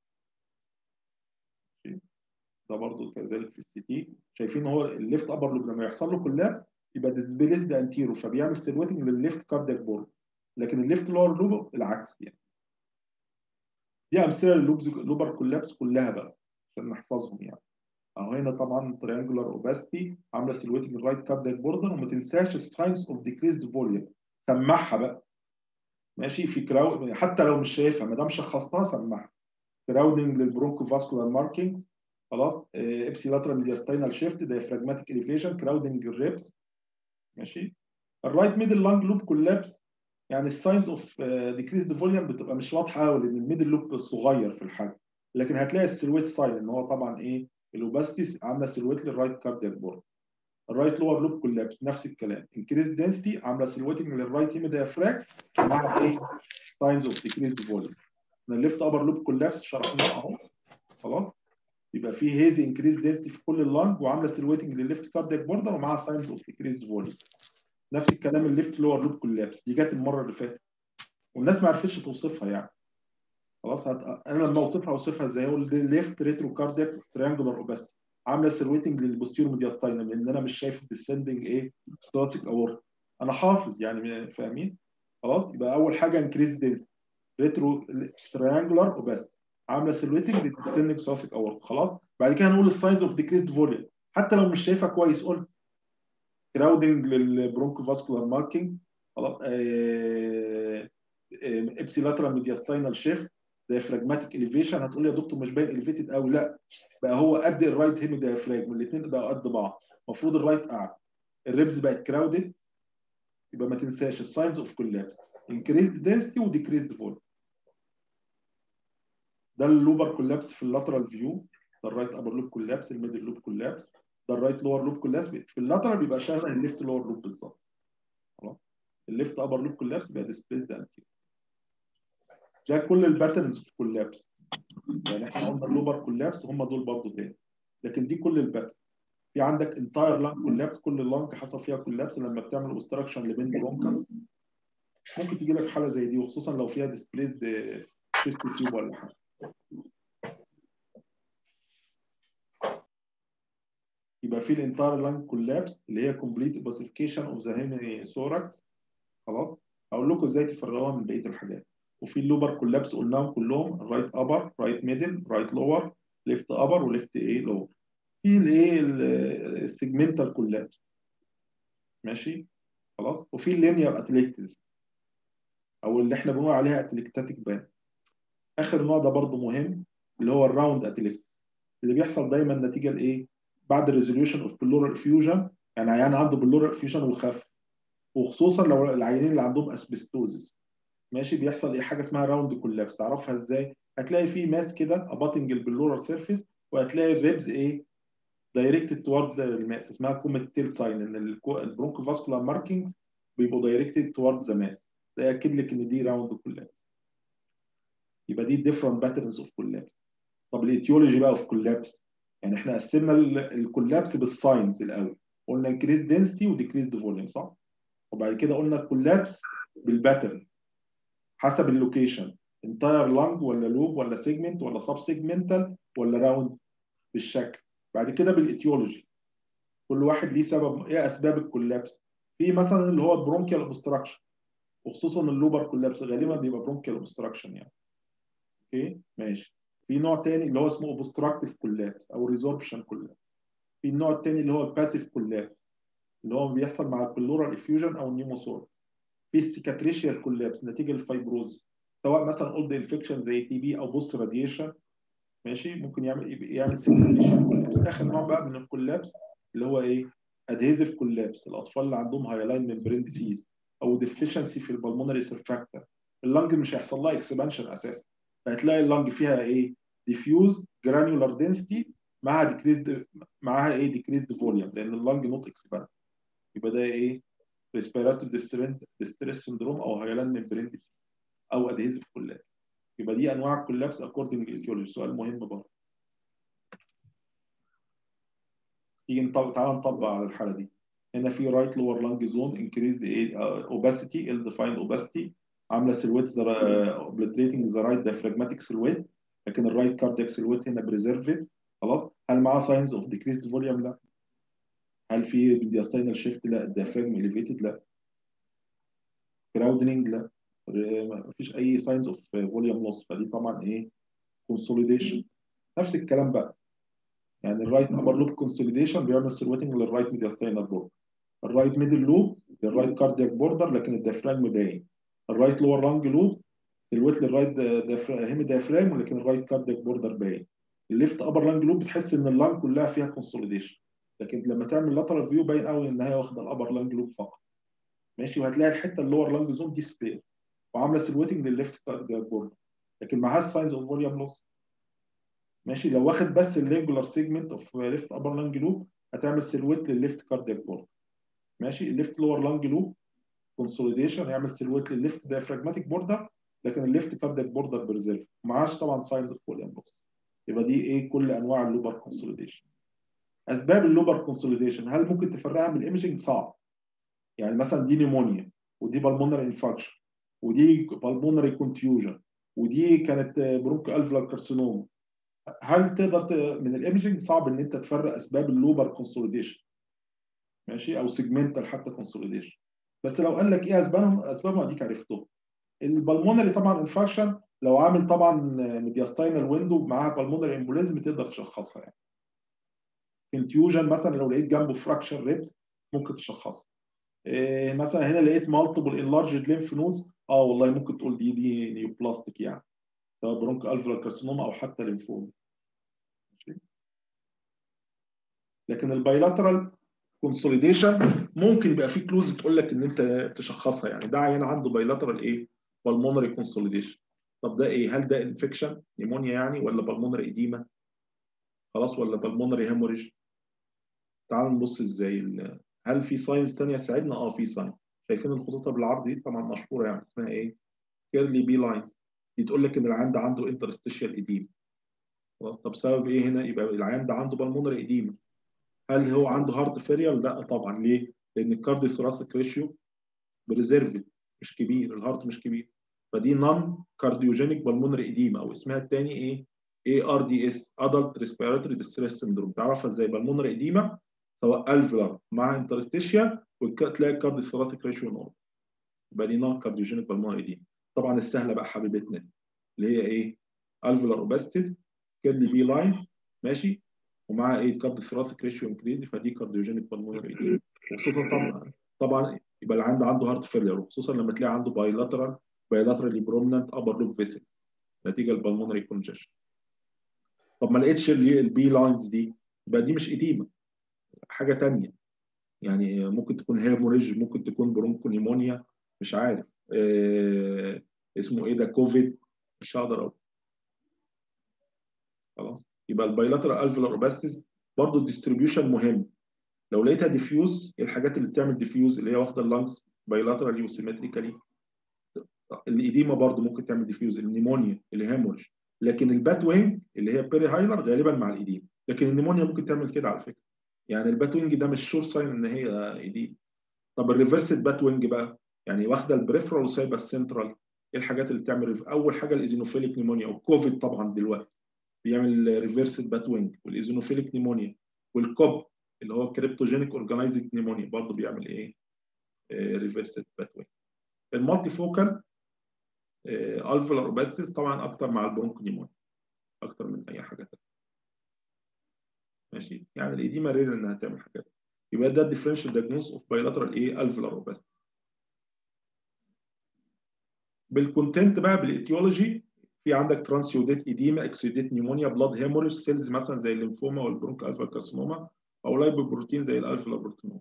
ده برضه كذلك في السي تي شايفين هو الليفت ابر لوب لما يحصل له كولابس يبقى ديسبليسد انتيرو فبيعمل سيلويتنج للليفت كاردياك بورد لكن الليفت لور لوب العكس يعني دي امثله لللوبز لوبر كولابس كلها بقى عشان نحفظهم يعني اهو هنا طبعا تريانجولار اوباستي عامله سيلويتنج الرايت كاردياك بوردر وما تنساش الساينز اوف ديكريزد فوليوم سمعها بقى ماشي في كراود حتى لو مش شايفها ما دام شخصتها سمعها كراودنج للبرونكو فاسكولار ماركينجز خلاص ابسي لاترال ميدياستاينال شيفت دايفراجماتيك اليفيشن كراودنج الريبس ماشي الرايت ميدل لانج لوب كولابس يعني الساينز اوف ديكريزد فوليوم بتبقى مش واضحه قوي لان الميدل لوب صغير في الحجم لكن هتلاقي السيلويت ساين ان هو طبعا ايه الاوباستي عامله سيلويت للرايت كاردياك بورد الرايت لور لوب كولابس نفس الكلام انكريز دنسيتي عامله سيلويتنج للرايت هيمي ديافراج مع ايه ساينز اوف ديكريز فوليوم الليفت ابر لوب كولابس شرحناه اهو خلاص يبقى في هيزي انكريز دنسيتي في كل اللانج وعامله سيلويتنج للليفت كاردياك بوردر ومعاها ساينز اوف ديكريز فوليوم نفس الكلام الليفت لور لوب كولابس دي جت المره اللي فاتت والناس ما عرفتش توصفها يعني خلاص هت... انا لما اوصفها اوصفها ازاي اقول دي ليفت ريترو كاردياك تريانجولار اوباستي عامله سيرويتنج للبوستيرو ميدياستاينم لان انا مش شايف الديسندنج ايه ثوراسيك اورت انا حافظ يعني فاهمين خلاص يبقى اول حاجه انكريز دينس ريترو تريانجولار اوباستي عامله سيرويتنج للديسندنج ثوراسيك اورت خلاص بعد كده هنقول الساينز اوف ديكريزد فوليوم حتى لو مش شايفها كويس قول كراودنج للبرونكو فاسكولار ماركينج خلاص ابسي لاترال ميدياستاينال شيفت دايفراجماتيك اليفيشن هتقول لي يا دكتور مش باين اليفيتد قوي لا بقى هو قد الرايت هيمي دايفراجم الاثنين بقوا قد بعض المفروض الرايت اعلى الريبز بقت كراودد يبقى ما تنساش الساينز اوف كولابس انكريزد دنسيتي وديكريزد فوليوم ده اللوبر كولابس في اللاترال فيو ده الرايت ابر لوب كولابس الميدل لوب كولابس ده الرايت لور لوب كولابس في اللاترال بيبقى شبه الليفت لور لوب بالظبط خلاص الليفت ابر لوب كولابس بيبقى ديسبيسد انتيريور ده كل الباترنز في كولابس يعني احنا قلنا اللوبر كولابس هم دول برضه تاني لكن دي كل الباترن في عندك انتاير لانج كولابس كل اللانج حصل فيها كولابس لما بتعمل اوبستراكشن لبين برونكس ممكن تجي لك حاله زي دي وخصوصا لو فيها ديسبليسد تيست تيوب ولا حاجه يبقى في الانتاير لانج كولابس اللي هي كومبليت اوباسيفيكيشن اوف ذا هيمي ثوركس خلاص هقول لكم ازاي تفرقوها من بقيه الحاجات وفي اللوبر كولابس قلناهم كلهم الرايت ابر رايت ميدل رايت لور ليفت ابر وليفت ايه لور في الايه السيجمنتال كولابس ماشي خلاص وفي اللينير اتليكتس او اللي احنا بنقول عليها اتليكتاتيك بان اخر نوع ده برضه مهم اللي هو الراوند اتليكتس اللي بيحصل دايما نتيجه لايه بعد ريزوليوشن اوف بلورال فيوجن يعني عيان عنده بلورال فيوجن وخف وخصوصا لو العيانين اللي عندهم اسبستوزس ماشي بيحصل ايه حاجه اسمها راوند كولابس تعرفها ازاي هتلاقي في ماس كده اباتنج البلورال سيرفيس وهتلاقي الريبز ايه دايركتد توردز الماس اسمها كوميت تيل ساين ان البرونكو فاسكولار ماركينجز بيبقوا دايركتد توردز ذا ماس ده ياكد لك ان دي راوند كولابس يبقى دي ديفرنت باترنز اوف كولابس طب الايتيولوجي بقى اوف كولابس يعني احنا قسمنا الكولابس بالساينز الاول قلنا انكريز دنسيتي وديكريز فوليوم صح وبعد كده قلنا الكولابس بالباترن حسب اللوكيشن انتاير لانج ولا لوب ولا سيجمنت ولا سب سيجمنتال ولا راوند بالشكل بعد كده بالايتيولوجي كل واحد ليه سبب ايه اسباب الكولابس في مثلا اللي هو البرونكيال اوبستراكشن وخصوصا اللوبر كولابس غالبا بيبقى برونكيال اوبستراكشن يعني اوكي ماشي في نوع تاني اللي هو اسمه اوبستراكتيف كولابس او ريزوربشن كولابس في النوع التاني اللي هو الباسيف كولابس اللي هو بيحصل مع البلورال افيوجن او النيموسور في السيكاتريشيال كولابس نتيجه الفايبروز سواء مثلا اولد انفكشن زي تي بي او بوست راديشن ماشي ممكن يعمل يعمل سيكاتريشيال كولابس اخر نوع بقى من الكولابس اللي هو ايه ادهيزيف كولابس الاطفال اللي عندهم هايلاين ممبرين ديسيز او ديفيشنسي في البلمونري سيرفاكتور اللنج مش هيحصل لها اكسبانشن اساسا فهتلاقي اللنج فيها ايه ديفيوز جرانيولار دنسيتي معاها ديكريزد معاها ايه ديكريزد فوليوم لان اللنج نوت اكسباند يبقى ده ايه ريسبيراتوري ديستريس سندروم او هايلاين ممبرين ديسيز او ادهيزيف كولابس يبقى دي انواع الكولابس اكوردنج للايتيولوجي سؤال مهم برضه تيجي نطبق تعالى نطبق على الحاله دي هنا في رايت لور لانج زون انكريز ايه اوباسيتي ال ديفايند اوباسيتي عامله سيلويت اوبليتريتنج ذا رايت ديافراجماتيك سيلويت لكن الرايت كاردياك سيلويت هنا بريزرفد خلاص هل معاه ساينز اوف ديكريزد فوليوم لا هل في دياستاينال شيفت لا الديافراجم اليفيتد لا كراودنينج لا مفيش اي ساينز اوف فوليوم لوس فدي طبعا ايه كونسوليديشن نفس الكلام بقى يعني الرايت ابر لوب كونسوليديشن بيعمل سيلويتنج للرايت ميدياستاينال بورد الرايت ميدل لوب للرايت كاردياك بوردر لكن الديافراجم باين الرايت لور لانج لوب سيلويت للرايت هيمي ديافراجم ولكن الرايت كاردياك بوردر باين الليفت ابر لانج لوب بتحس ان اللانج كلها فيها كونسوليديشن لكن لما تعمل لاترال فيو باين قوي ان هي واخده الابر لانج لوب فقط ماشي وهتلاقي الحته اللور لانج زون دي سبير وعامله سيلويتنج للليفت كاردياك بوردر لكن معهاش ساينز اوف فوليوم لوس ماشي لو واخد بس اللينجولار سيجمنت اوف ليفت ابر لانج لوب هتعمل سيلويت للليفت كاردياك بوردر ماشي الليفت لور لانج لوب كونسوليديشن هيعمل سيلويت للليفت ديافراجماتيك بوردر لكن الليفت كاردياك بوردر بريزيرف معهاش طبعا ساينز اوف فوليوم لوس يبقى دي ايه كل انواع اللوبر كونسوليديشن اسباب اللوبر كونسوليديشن هل ممكن تفرقها من الايمجنج صعب يعني مثلا دي نيمونيا ودي بالمونري انفكشن ودي بالمونري كونتيوجن ودي كانت برونك الفلر كارسينوما هل تقدر ت... من الايمجنج صعب ان انت تفرق اسباب اللوبر كونسوليديشن ماشي او سيجمنتال حتى كونسوليديشن بس لو قال لك ايه اسبابهم اسبابهم اديك عرفتهم البلمونري طبعا انفكشن لو عامل طبعا ميدياستاينال ويندو معاها بالمونري امبوليزم تقدر تشخصها يعني انتيوجن مثلا لو لقيت جنبه فراكشر ريبس ممكن تشخصها إيه مثلا هنا لقيت مالتيبل انلارجد ليمف نودز اه والله ممكن تقول دي دي نيوبلاستيك يعني سواء برونك الفلر كارسينوما او حتى ليمفوما لكن البايلاترال كونسوليديشن ممكن يبقى في كلوز تقول لك ان انت تشخصها يعني ده عيان عنده بايلاترال ايه بالمونري كونسوليديشن طب ده ايه هل ده انفكشن نيمونيا يعني ولا بالمونري اديما خلاص ولا بالمونري هيموريج تعالوا نبص ازاي هل في ساينز ثانيه تساعدنا اه في ساين شايفين الخطوط بالعرض دي طبعا مشهوره يعني اسمها ايه كيرلي بي لاينز دي تقول لك ان العيان ده عنده انترستيشال اديما خلاص طب سبب ايه هنا يبقى العيان ده عنده بالمونري اديما هل هو عنده هارت فيريال لا طبعا ليه لان الكارديو ثوراسيك ريشيو بريزيرفد مش كبير الهارت مش كبير فدي نون كارديوجينيك بالمونري اديما او اسمها الثاني ايه اي ار دي اس ادلت ريسبيراتوري ديستريس سندروم تعرفها ازاي بالمونري اديما سواء الفلر مع انترستيشيا وتلاقي الكارديو ثوراسيك ريشيو نور يبقى دي نون كارديوجينيك بالمونري اديما طبعا السهله بقى حبيبتنا اللي هي ايه الفلر اوباستيز كيرلي بي لاينز ماشي ومع ايه كارد ثراسيك ريشيو انكريزي فدي كارديوجينيك بالمونري ايديما وخصوصا طبعا طبعا يبقى اللي عنده عنده هارت فيلير وخصوصا لما تلاقي عنده بايلاترال بايلاترالي برومننت ابر لوب فيسل نتيجه البالمونري كونجكشن طب ما لقيتش البي لاينز دي يبقى دي مش اديما حاجه ثانيه يعني ممكن تكون هيموريج ممكن تكون برونكونيمونيا مش عارف آه اسمه ايه ده كوفيد مش هقدر اقول خلاص يبقى البايلاترال الفيلر اوباستيز برضه الديستريبيوشن مهم لو لقيتها ديفيوز الحاجات اللي بتعمل ديفيوز اللي هي واخده اللانجز بايلاترالي وسيمتريكالي الاديما برضه ممكن تعمل ديفيوز النيمونيا الهيمورج لكن البات وينج اللي هي بيري هايلر غالبا مع الاديما لكن النيمونيا ممكن تعمل كده على فكره يعني البات وينج ده مش شور ساين ان هي اديما طب الريفرسد بات وينج بقى يعني واخده البريفرال وسايبه السنترال ايه الحاجات اللي بتعمل اول حاجه الايزينوفيليك نيمونيا والكوفيد طبعا دلوقتي بيعمل ريفرسد بات وينج والايزونوفيليك نيمونيا والكوب اللي هو كريبتوجينيك اورجانيزنج نيمونيا برضه بيعمل ايه ريفرسد بات وينج المالتي فوكال الفولار اوباستيس طبعا اكتر مع البرونكو نيمونيا اكتر من اي حاجه ثانيه ماشي يعني الايديما رير انها تعمل حاجات يبقى ده الديفرنشال دايجنوز اوف بايلاترال ايه الفولار اوباستيس بالكونتنت بقى بالايتيولوجي في عندك ترانسيوديت ايديما اكسيوديت نيمونيا بلاد هيموريج سيلز مثلا زي الليمفوما والبرونك الفا كارسينوما او لايبوبروتين زي الالفا لابروتينوما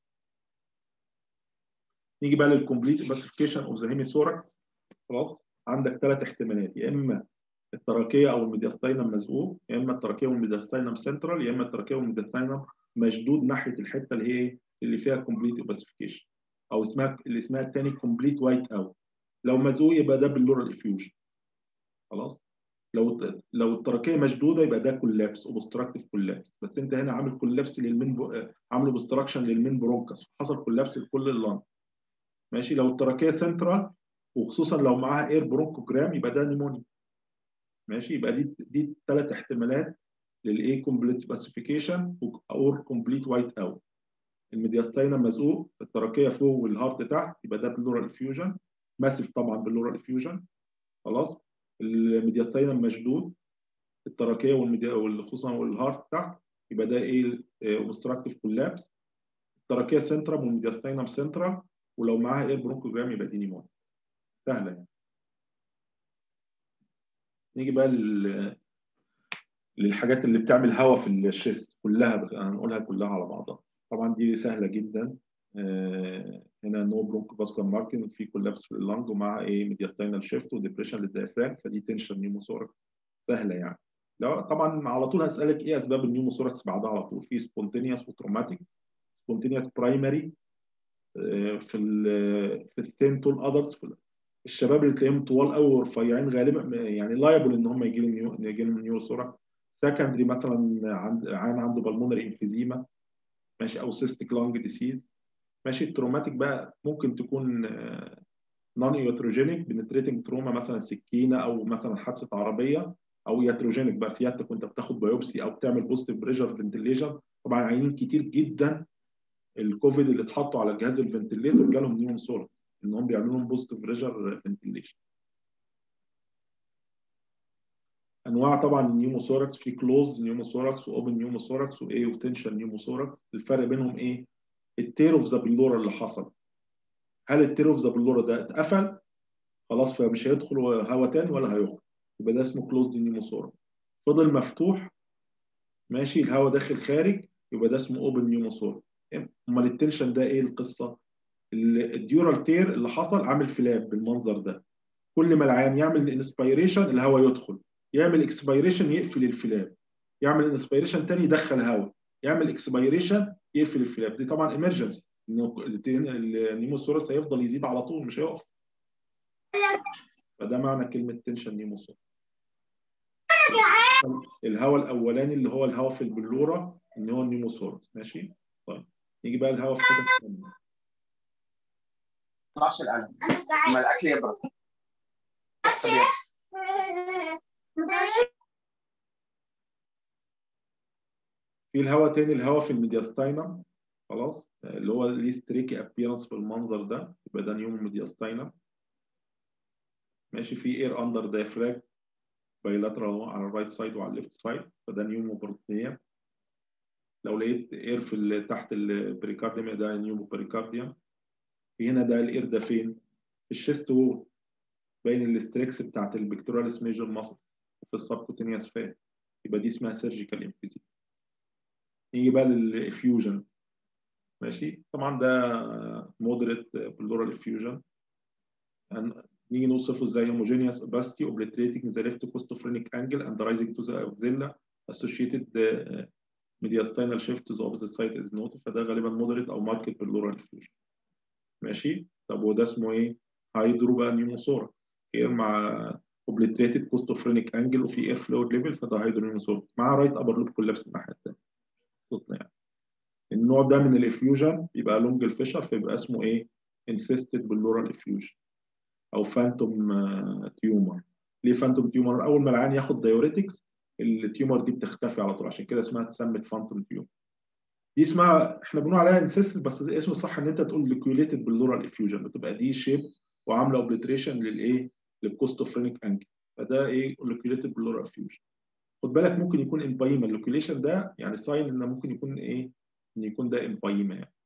نيجي بقى للكومبليت كلاسيفيكيشن اوف ذا هيميثوركس خلاص عندك ثلاث احتمالات يا اما التراكيه او الميدياستاينم مزقوق يا اما التراكيه والميدياستاينم سنترال يا اما التراكيه والميدياستاينم مشدود ناحيه الحته اللي هي اللي فيها كومبليت كلاسيفيكيشن او اسمها اللي اسمها الثاني كومبليت وايت اوت لو مزقوق يبقى ده باللورال افيوجن خلاص لو لو التراكيه مشدوده يبقى ده كولابس اوبستراكتيف كولابس بس انت هنا عامل كولابس للمين بو... عامل اوبستراكشن للمين برونكس حصل كولابس لكل اللنج ماشي لو التراكيه سنترال وخصوصا لو معاها اير برونكوجرام يبقى ده نيمونيا ماشي يبقى دي دي ثلاث احتمالات للايه كومبليت كلاسيفيكيشن اور كومبليت وايت اوت الميدياستاينا مزقوق التراكيه فوق والهارت تحت يبقى ده بلورال افيوجن ماسيف طبعا بلورال افيوجن خلاص الميدياستاينم مشدود التراكيه والميديا والخصوصا والهارت تحت يبقى ده ايه اوبستراكتيف كولابس التراكيه سنترال والميدياستاينم سنترال ولو معاها اير برونكوجرام يبقى دي نيمونيا سهله يعني نيجي بقى لل... للحاجات اللي بتعمل هواء في الشيست كلها هنقولها كلها على بعضها طبعا دي سهله جدا آه هنا نو برونكو فاسكولار ماركينج في كولابس في اللنج ومع ايه ميدياستاينال شيفت وديبريشن للديافراجم فدي تنشن نيوموثوركس سهله يعني لا طبعا على طول هسالك ايه اسباب النيوموثوركس بعدها على طول في سبونتينيوس وتروماتيك سبونتينيوس برايمري في ال في الثين تول ادرز الشباب اللي تلاقيهم طوال قوي ورفيعين غالبا يعني لايبل ان هم يجي لهم يجي لهم نيوثوركس سكندري مثلا عند عين عنده بالمونري انفيزيما ماشي او سيستيك لانج ديسيز ماشي التروماتيك بقى ممكن تكون نون ياتروجينيك بنتريتنج تروما مثلا سكينه او مثلا حادثه عربيه او ياتروجينيك بقى سيادتك وانت بتاخد بايوبسي او بتعمل بوزيتيف بريشر فنتليشن طبعا عيانين كتير جدا الكوفيد اللي اتحطوا على جهاز الفنتليتور جالهم نيوم سورس انهم بيعملوا لهم بوزيتيف بريشر فنتليشن انواع طبعا النيوموثوركس في كلوز نيوموثوركس واوبن نيوموثوركس وايه وتنشن نيوموثوركس الفرق بينهم ايه التير اوف ذا بلورا اللي حصل هل التير اوف ذا بلورا ده اتقفل خلاص فمش هيدخل هواء تاني ولا هيخرج يبقى ده اسمه كلوزد نيوموثوركس فضل مفتوح ماشي الهواء داخل خارج يبقى ده اسمه اوبن نيوموثوركس امال التنشن ده ايه القصه الديورال تير اللي حصل عامل فلاب بالمنظر ده كل ما العيان يعمل انسبيريشن الهواء يدخل يعمل اكسبيريشن يقفل الفلاب يعمل انسبيريشن تاني يدخل هواء يعمل اكسبيريشن يقفل الفلاب دي طبعا ايمرجنسي النيموثورس هيفضل يزيد على طول مش هيقف فده معنى كلمه تنشن نيموثورس الهواء الاولاني اللي هو الهواء في البلوره ان هو النيموثورس ماشي طيب نيجي بقى الهواء في حاجه ثانيه ما طلعش القلم اما الاكل يبرد بس بيبرد. في الهواء تاني الهواء في الميدياستاينم خلاص اللي هو ليه ستريكي ابيرنس في المنظر ده يبقى ده نيومو ميدياستاينم ماشي في اير اندر دايفراج بايلاترال على الرايت سايد وعلى الليفت سايد فده نيومو بروتينيا لو لقيت اير في ال- تحت البريكارديوم ده نيومو بريكارديوم في هنا ده الاير ده فين؟ في الشيست وول باين الاستريكس بتاعت البكتوراليس ميجر ماسل في السبكوتينيوس فات يبقى دي اسمها سيرجيكال انفيزيم نيجي بقى للافيوجن ماشي طبعا ده مودريت بلورال افيوجن نيجي نوصفه ازاي homogeneous opacity obliterating the left costophrenic angle and rising to the axilla associated uh, mediastinal shift to the opposite side is noted فده غالبا moderate او marked pleural effusion ماشي طب وده اسمه ايه؟ هيدرو بقى نيوموثوركس اير مع obliterated costophrenic angle وفي اير فلويد ليفل فده هيدرو نيوموثوركس مع رايت ابر لوب كولابس الناحيه الثانيه صوتنا يعني النوع ده من الافيوجن يبقى لونج الفيشر فيبقى اسمه ايه؟ انسيستد باللورال افيوجن او فانتوم تيومر ليه فانتوم تيومر اول ما العيان ياخد دايوريتكس التيومر دي بتختفي على طول عشان كده اسمها اتسمت فانتوم تيومر دي اسمها احنا بنقول عليها انسيستد بس اسم الصح ان انت تقول ليكويليتد باللورال افيوجن بتبقى دي شيب وعامله اوبليتريشن للايه للكوستوفرينيك انجل فده ايه ليكويليتد باللورال افيوجن خد بالك ممكن يكون امبايما اللوكيوليشن ده يعني ساين ان ممكن يكون ايه ان يكون ده امبايما يعني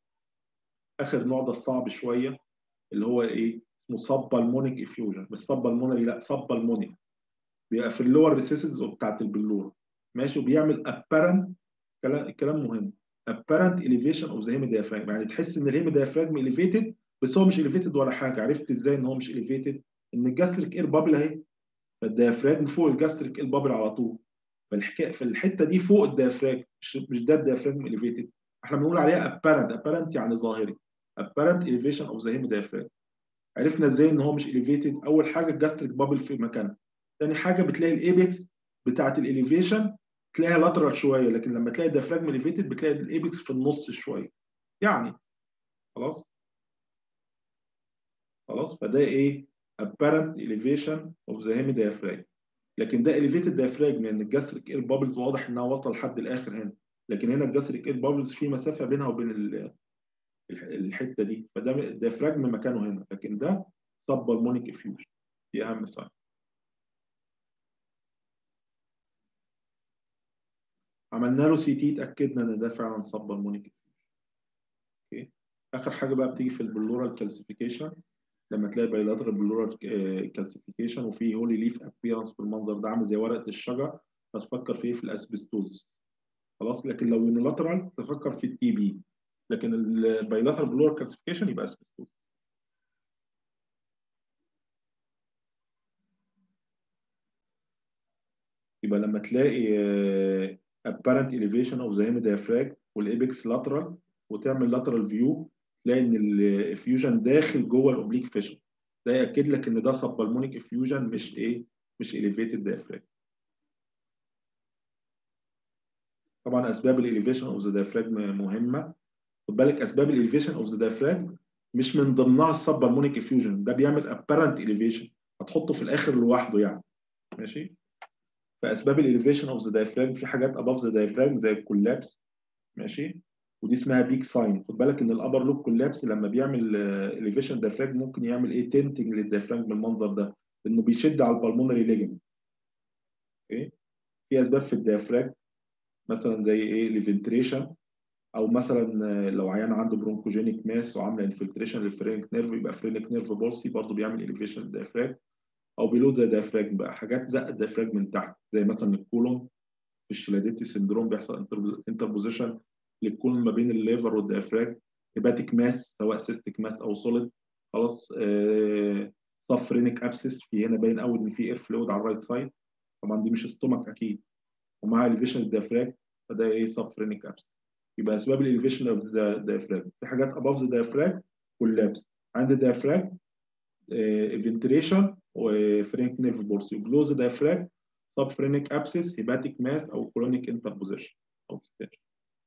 اخر نوع ده الصعب شويه اللي هو ايه اسمه سب بالمونيك افيوجن مش سب بالمونري لا سب بالمونيك بيبقى في اللور ريسيسز بتاعت البلوره ماشي وبيعمل ابارنت كلام الكلام مهم apparent elevation of the hemidiaphragm يعني تحس ان الهيميديافراجم elevated بس هو مش elevated ولا حاجه عرفت ازاي ان هو مش elevated ان الجاستريك اير بابل اهي فالديافراجم فوق الجاستريك اير بابل على طول فالحكايه في الحته دي فوق الديافراجم مش مش ده الديافراجم elevated احنا بنقول عليها apparent apparent يعني ظاهري apparent elevation of the hemidiaphragm عرفنا ازاي ان هو مش elevated اول حاجه الجاستريك بابل في مكانها تاني حاجه بتلاقي الايبكس بتاعت الاليفيشن تلاقيها لاترال شويه لكن لما تلاقي الديافراجم اليفيتد بتلاقي الايبكس في النص شويه يعني خلاص خلاص فده ايه apparent elevation of the hemidiaphragm لكن ده elevated diaphragm لان الجاستريك اير بابلز واضح انها واصله لحد الاخر هنا لكن هنا الجاستريك اير بابلز في مسافه بينها وبين ال- الحته دي فده الديافراجم مكانه هنا لكن ده سب بالمونيك افيوجن دي اهم ساين عملنا له سي تي اتاكدنا ان ده فعلا سب بالمونيك اوكي اخر حاجه بقى بتيجي في البلورال كالسيفيكيشن لما تلاقي بايلاترال بلورال كالسيفيكيشن وفي هولي ليف ابيرنس بالمنظر ده عامل زي ورقه الشجر فتفكر فيه في الاسبستوزس خلاص لكن لو يونيلاترال تفكر في التي بي لكن البايلاترال بلورال كالسيفيكيشن يبقى اسبستوزس يبقى لما تلاقي آه، apparent elevation of the hemidiaphragm والايبكس lateral وتعمل lateral view تلاقي ان الافيوجن داخل جوه الاوبليك فيشن ده ياكد لك ان ده سبالمونيك افيوجن مش ايه مش elevated diaphragm طبعا اسباب الاليفيشن اوف ذا diaphragm مهمه خد بالك اسباب الاليفيشن اوف ذا diaphragm مش من ضمنها السب بالمونيك افيوجن ده بيعمل ابارنت اليفيشن هتحطه في الاخر لوحده يعني ماشي فاسباب الاليفيشن اوف ذا دايفراجم في حاجات اباف ذا دايفراجم زي الكولابس ماشي ودي اسمها بيك ساين خد بالك ان الابر لوب كولابس لما بيعمل اليفيشن دايفراجم ممكن يعمل ايه تنتنج للدايفراجم بالمنظر ده لانه بيشد على البلمونري ليجمنت اوكي في اسباب في الدايفراجم مثلا زي ايه الفنتريشن او مثلا لو عيان عنده برونكوجينيك ماس وعامله انفلتريشن للفرينك نيرف يبقى فرينك نيرف بولسي برضه بيعمل اليفيشن للدايفراجم او بيلو ذا دايفراجم بقى حاجات زق الدايفراجم من تحت زي مثلا الكولون في الشلاديتي سندروم بيحصل انتربوزيشن للكولون ما بين الليفر والدايفراجم هيباتيك ماس سواء سيستيك ماس او سوليد خلاص آه سفرينك ابسس في هنا باين قوي ان في اير فلويد على الرايت سايد طبعا دي مش ستومك اكيد ومع اليفيشن الدايفراج فده ايه سفرينك ابسس يبقى اسباب الاليفيشن اوف ذا دايفراج في حاجات اباف ذا دايفراج كولابس عند الدايفراج فنتريشن وفرينك نيرف بورسي وبلوز دايفراج سب فرينك ابسس هيباتيك ماس او كولونيك انتربوزيشن او ستيشن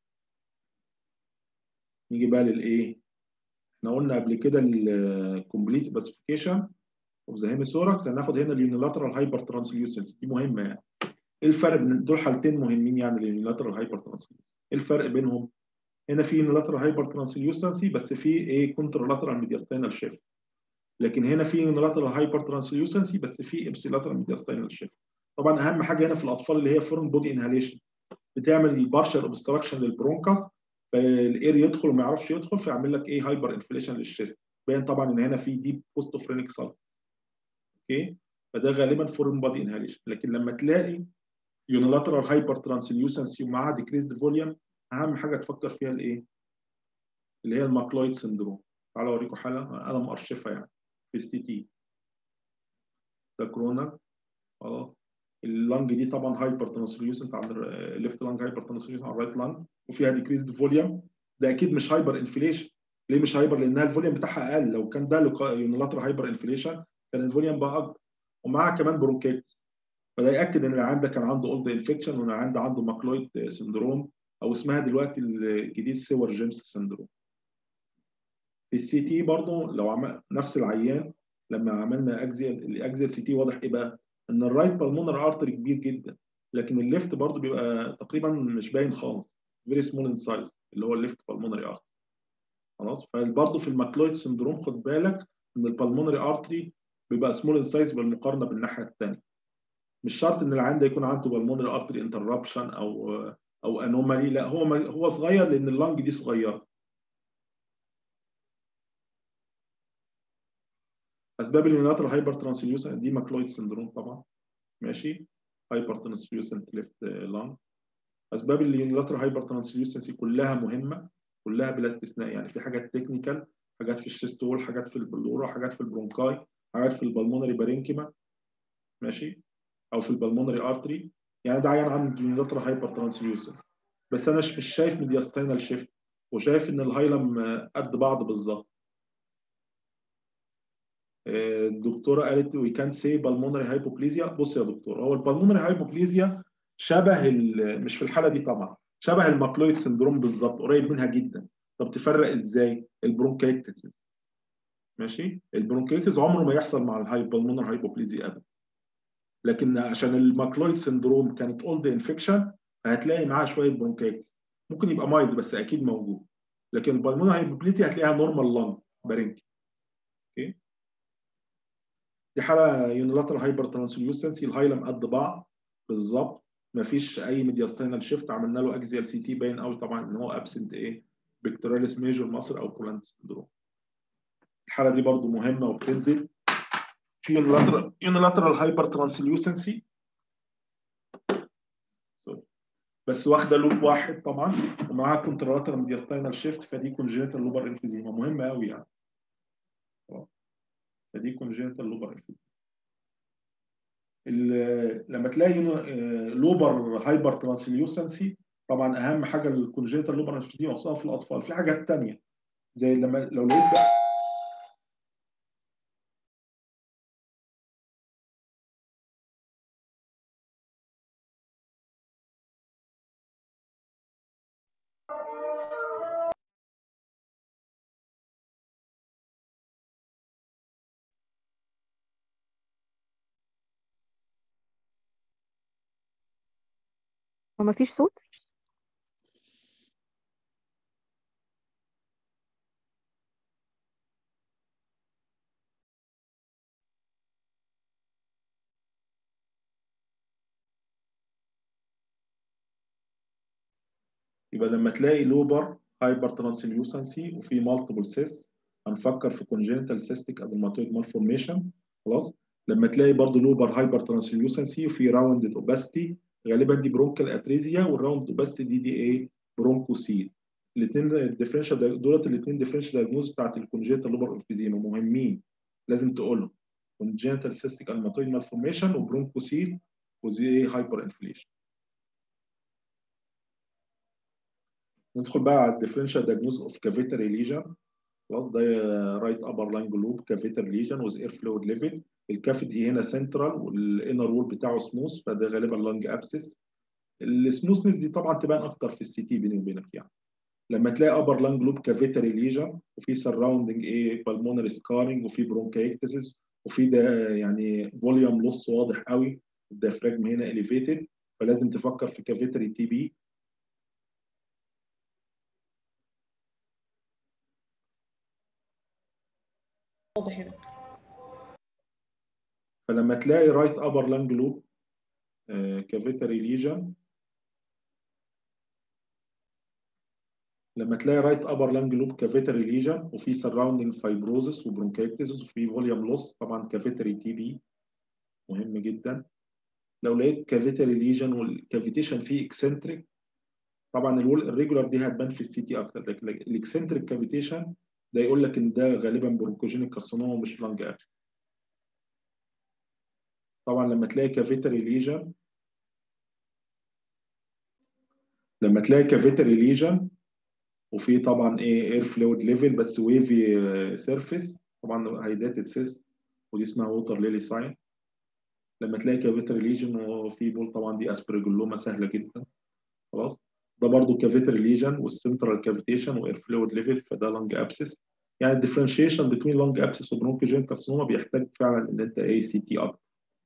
نيجي بقى للايه احنا قلنا قبل كده الكومبليت باسيفيكيشن اوف ذا هيميثوركس هناخد هنا اليونيلاترال هايبر ترانسليوسنس دي مهمه يعني ايه الفرق بين دول حالتين مهمين يعني اليونيلاترال هايبر ترانسليوسنس ايه الفرق بينهم هنا في يونيلاترال هايبر ترانسليوسنسي بس في ايه كونترالاترال ميدياستينال شيفت لكن هنا في يونيلاترال هايبر ترانسليوسنسي بس في ابسيلاترال ميدياستينال شيفت طبعا اهم حاجه هنا في الاطفال اللي هي فورن بودي انهاليشن بتعمل بارشل اوبستراكشن للبرونكاس فالاير يدخل وما يعرفش يدخل فيعمل لك ايه هايبر انفليشن للشيست باين طبعا ان هنا في ديب بوستوفرينيك سالت اوكي فده غالبا فورن بودي انهاليشن لكن لما تلاقي يونيلاترال هايبر ترانسليوسنسي ومعاها ديكريزد فوليوم اهم حاجه تفكر فيها الايه؟ اللي هي الماكلويد سندروم تعالوا اوريكم حاله انا مقرشفها يعني في السي تي ده كورونا خلاص اللنج دي طبعا هايبر ترانسليوسنت على الليفت لانج هايبر ترانسليوسنت على الرايت لانج وفيها ديكريزد فوليوم ده اكيد مش هايبر انفليشن ليه مش هايبر لانها الفوليوم بتاعها اقل لو كان ده يونيلاترال هايبر انفليشن كان الفوليوم بقى اكبر ومعاها كمان برونكيتس فده ياكد ان العيان ده كان عنده اولد انفكشن وان العيان ده عنده ماكلويد سندروم او اسمها دلوقتي الجديد سيور جيمس سندروم في السي تي برضه لو عمل نفس العيان لما عملنا اجزيال الاجزيال سي تي واضح ايه بقى؟ ان الرايت بالمونر ارتري كبير جدا لكن الليفت برضه بيبقى تقريبا مش باين خالص فيري سمول ان سايز اللي هو الليفت بالمونري ارتري خلاص فبرضه في الماكلويد سندروم خد بالك ان البالمونري ارتري بيبقى سمول ان سايز بالمقارنه بالناحيه الثانيه مش شرط ان العيان ده يكون عنده بالمونري ارتري انتربشن او او انومالي لا هو هو صغير لان اللنج دي صغيره اسباب اليونيلاترال هايبر ترانسليوسن دي ماكلويد سندروم طبعا ماشي هايبر ترانسليوسنت ليفت لانج اسباب اليونيلاترال هايبر ترانسليوسنسي كلها مهمه كلها بلا استثناء يعني في حاجات تكنيكال حاجات في الشيستول حاجات في البلورا حاجات في البرونكاي حاجات في البلمونري بارينكيما ماشي او في البلمونري ارتري يعني ده عيان عنده يونيلاترال هايبر ترانسليوسنس بس انا مش شايف ميدياستينال شيفت وشايف ان الهايلم قد بعض بالظبط الدكتوره قالت وي كان سي بالمونري هايبوبليزيا بص يا دكتور هو البالمونري هايبوبليزيا شبه مش في الحاله دي طبعا شبه الماكلويد سندروم بالظبط قريب منها جدا طب تفرق ازاي البرونكيتس ماشي البرونكيتس عمره ما يحصل مع الهاي بالمونر هايبوبليزيا ابدا لكن عشان الماكلويد سندروم كانت اولد انفكشن هتلاقي معاها شويه برونكيتس ممكن يبقى مايلد بس اكيد موجود لكن البالمونر هايبوبليزيا هتلاقيها نورمال لانج بارينكي اوكي دي حاله يونيلاترال هايبر ترانسليوسنسي الهايلم قد بعض بالظبط مفيش اي ميدياستينال شيفت عملنا له اكزيال سي تي باين قوي طبعا ان هو ابسنت ايه بكتوراليس ميجور مصر او كولانت سندروم الحاله دي برضو مهمه وبتنزل في يونيلاترال هايبر ترانسليوسنسي بس واخده لوب واحد طبعا ومعاها كونترالاترال ميدياستينال شيفت فدي كونجينيتال لوبر انفيزيما مهمه قوي يعني فدي كونجينيتال لوبر انفيزيما لما تلاقي لوبر هايبر ترانسليوسنسي طبعا اهم حاجه الكونجينيتال لوبر انفيزيما خصوصا في الاطفال في حاجات ثانيه زي لما لو لقيت بقى هو مفيش صوت يبقى لما تلاقي لوبر هايبر ترانسليوسنسي وفي مالتيبل سيس هنفكر في كونجنتال سيستيك ادرماتويد مالفورميشن خلاص لما تلاقي برضو لوبر هايبر ترانسليوسنسي وفي راوندد اوباستي غالبا دي برونكال اتريزيا والراوند اوباستي دي دي ايه برونكوسيل الاثنين الديفرنشال دولت الاثنين ديفرنشال دايجنوز بتاعت الكونجنتال لوبر انفيزيما مهمين لازم تقولهم كونجنتال سيستيك ادرماتويد مالفورميشن وبرونكوسيل وزي ايه هايبر انفليشن ندخل بقى على الديفرنشال دايجنوز اوف كافيتري ليجن خلاص ده رايت ابر لاين جلوب كافيتر ليجن وز اير فلويد ليفل الكافيتي هنا سنترال والانر وول بتاعه سموث فده غالبا لانج ابسس السموثنس دي طبعا تبان اكتر في السي تي بيني وبينك يعني لما تلاقي ابر لانج جلوب كافيتري ليجن وفي سراوندنج ايه بالمونري سكارنج وفي برونكايكتسس وفي ده يعني فوليوم لوس واضح قوي الديافراجم هنا اليفيتد فلازم تفكر في كافيتري تي بي واضح هنا فلما تلاقي رايت ابر لانج لوب كافيتري ليجن لما تلاقي رايت ابر لانج لوب كافيتري ليجن وفي سراوندنج فايبروزس وبرونكايتس وفي فوليوم لوس طبعا كافيتري تي بي مهم جدا لو لقيت كافيتري ليجن والكافيتيشن فيه اكسنتريك طبعا الوول الريجولار دي هتبان في السي تي اكتر لكن الاكسنتريك كافيتيشن ده يقول لك ان ده غالبا برونكوجينيك كارسينوما مش لانج ابس طبعا لما تلاقي كافيتري ليجن لما تلاقي كافيتري ليجن وفي طبعا ايه اير فلويد ليفل بس ويفي سيرفيس طبعا هيداتد سيست ودي اسمها ووتر ليلي ساين لما تلاقي كافيتري ليجن وفي بول طبعا دي اسبرجلوما سهله جدا خلاص ده برضو كافيتري ليجن والسنترال كافيتيشن واير فلويد ليفل فده لانج ابسس يعني الديفرنشيشن بين لانج ابسس وبرونكوجين كارسينوما بيحتاج فعلا ان انت اي سي تي اكتر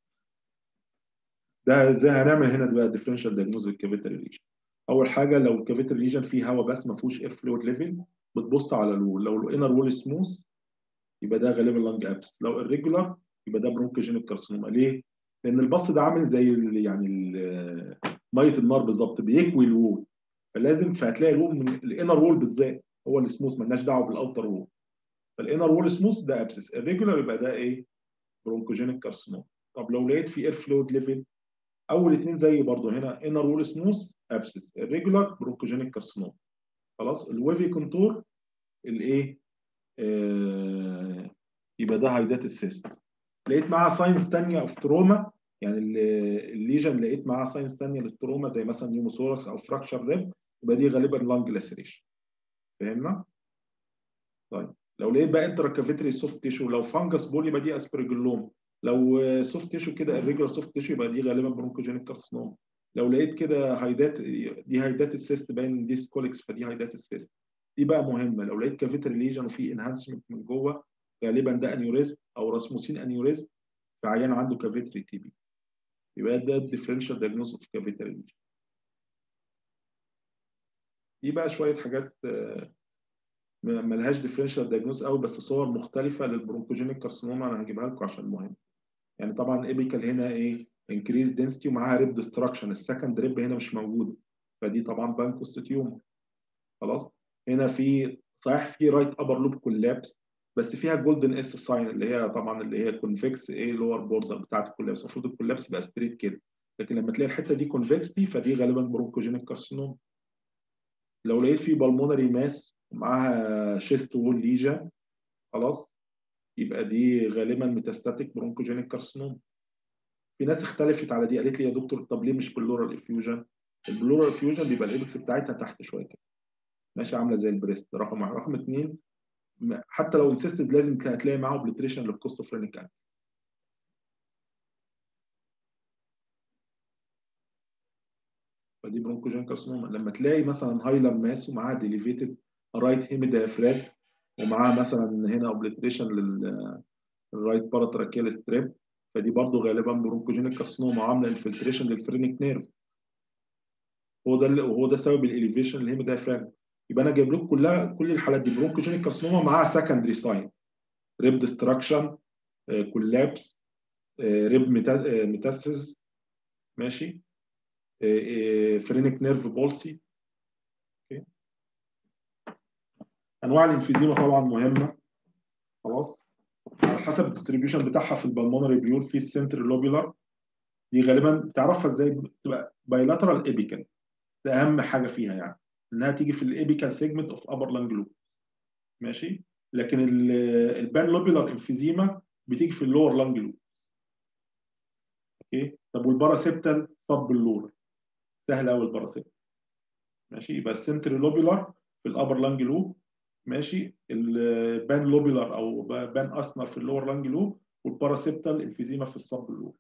ده ازاي هنعمل هنا بقى ديفرنشال دايجنوز الكافيتري ليجن اول حاجه لو الكافيتري ليجن فيه هواء بس ما فيهوش اير فلويد ليفل بتبص على الوول لو الانر وول سموث يبقى ده غالبا لانج ابس لو الريجولار يبقى ده برونكوجينيك كارسينوما ليه؟ لان البص ده عامل زي ال يعني ال ميه النار بالظبط بيكوي الوول فلازم فهتلاقي الوول من الانر وول بالذات هو السموث مالناش دعوه بالاوتر وول فالانر وول سموث ده ابسس الريجولار يبقى ده ايه؟ برونكوجينيك كارسينوما طب لو لقيت في اير فلويد ليفل اول اثنين زي برضو هنا انر وول سموث ابسس الريجولار برونكوجينيك كارسينوما خلاص الويفي كونتور الايه آه يبقى ده هايدات السيست لقيت معاه ساينز ثانيه اوف تروما يعني الليجن لقيت معاه ساينز ثانيه للتروما زي مثلا نيوموثوركس او فراكشر ريب يبقى دي غالبا لانج لاسريشن فهمنا؟ طيب لو لقيت بقى انترا كافيتري سوفت تيشو لو فانجس بول يبقى دي اسبرجلوم لو سوفت تيشو كده الريجولار سوفت تيشو يبقى دي غالبا برونكوجينيك كارسينوما لو لقيت كده هايدات دي هايدات السيست باين دي سكوليكس فدي هايدات السيست دي بقى مهمه لو لقيت كافيتري ليجن وفي انهانسمنت من جوه غالبا ده انيوريزم او راسموسين انيوريزم في عيان عنده كافيتري تي بي يبقى ده الديفرنشال دايجنوز اوف كافيتري ليجن دي بقى شويه حاجات ملهاش ديفرنشال دايجنوز قوي بس صور مختلفه للبرونكوجينيك كارسينوما انا هجيبها لكم عشان مهم يعني طبعا ايبيكال هنا ايه انكريز دنسيتي ومعاها ريب ديستراكشن السكند ريب هنا مش موجوده فدي طبعا بانكوستيوم خلاص هنا في صحيح في رايت ابر لوب كولابس بس فيها جولدن اس ساين اللي هي طبعا اللي هي كونفكس ايه لور بوردر بتاعت الكولابس المفروض الكولابس يبقى ستريت كده لكن لما تلاقي الحته دي كونفكستي فدي غالبا برونكوجينيك كارسينوم لو لقيت في بالمونري ماس ومعاها شيست وول ليجن خلاص يبقى دي غالبا ميتاستاتيك برونكوجينيك كارسينوم في ناس اختلفت على دي قالت لي يا دكتور طب ليه مش بلورال افيوجن البلورال افيوجن بيبقى الايبكس بتاعتها تحت شويه كده ماشي عامله زي البريست رقم واحد رقم اثنين حتى لو انسيستد لازم هتلاقي معاه اوبليتريشن للكوستوفرينيك انكل فدي برونكوجين كارسينوما لما تلاقي مثلا هايلر ماس ومعاها ديليفيتد رايت هيمي دايفراج ومعاها مثلا هنا اوبليتريشن للرايت باراتراكيال ستريب فدي برضو غالبا برونكوجينيك كارسينوما عامله انفلتريشن للفرينيك نيرف هو ده اللي هو ده سبب الاليفيشن اللي هي دايفراجم يبقى انا جايب لكم كلها كل الحالات دي برونكوجينيك كارسينوما معاها سكندري ساين ريب ديستراكشن كولابس ريب ميتاسيس ماشي فرينك نيرف بولسي انواع الانفيزيما طبعا مهمه خلاص على حسب الديستريبيوشن بتاعها في البلمونري بيول في السنتر لوبيلار دي غالبا بتعرفها ازاي بتبقى بايلاترال ايبيكال ده اهم حاجه فيها يعني انها تيجي في الايبيكال سيجمنت اوف ابر لانج لوب ماشي لكن البان لوبيلار انفيزيما بتيجي في اللور لانج لوب اوكي طب والباراسيبتال صب اللور سهل قوي الباراسيبتال ماشي يبقى السنتر لوبيلار في الابر لانج لوب ماشي البان لوبيلار او بان اسنر في اللور لانج لوب والباراسيبتال انفيزيما في الصب اللوب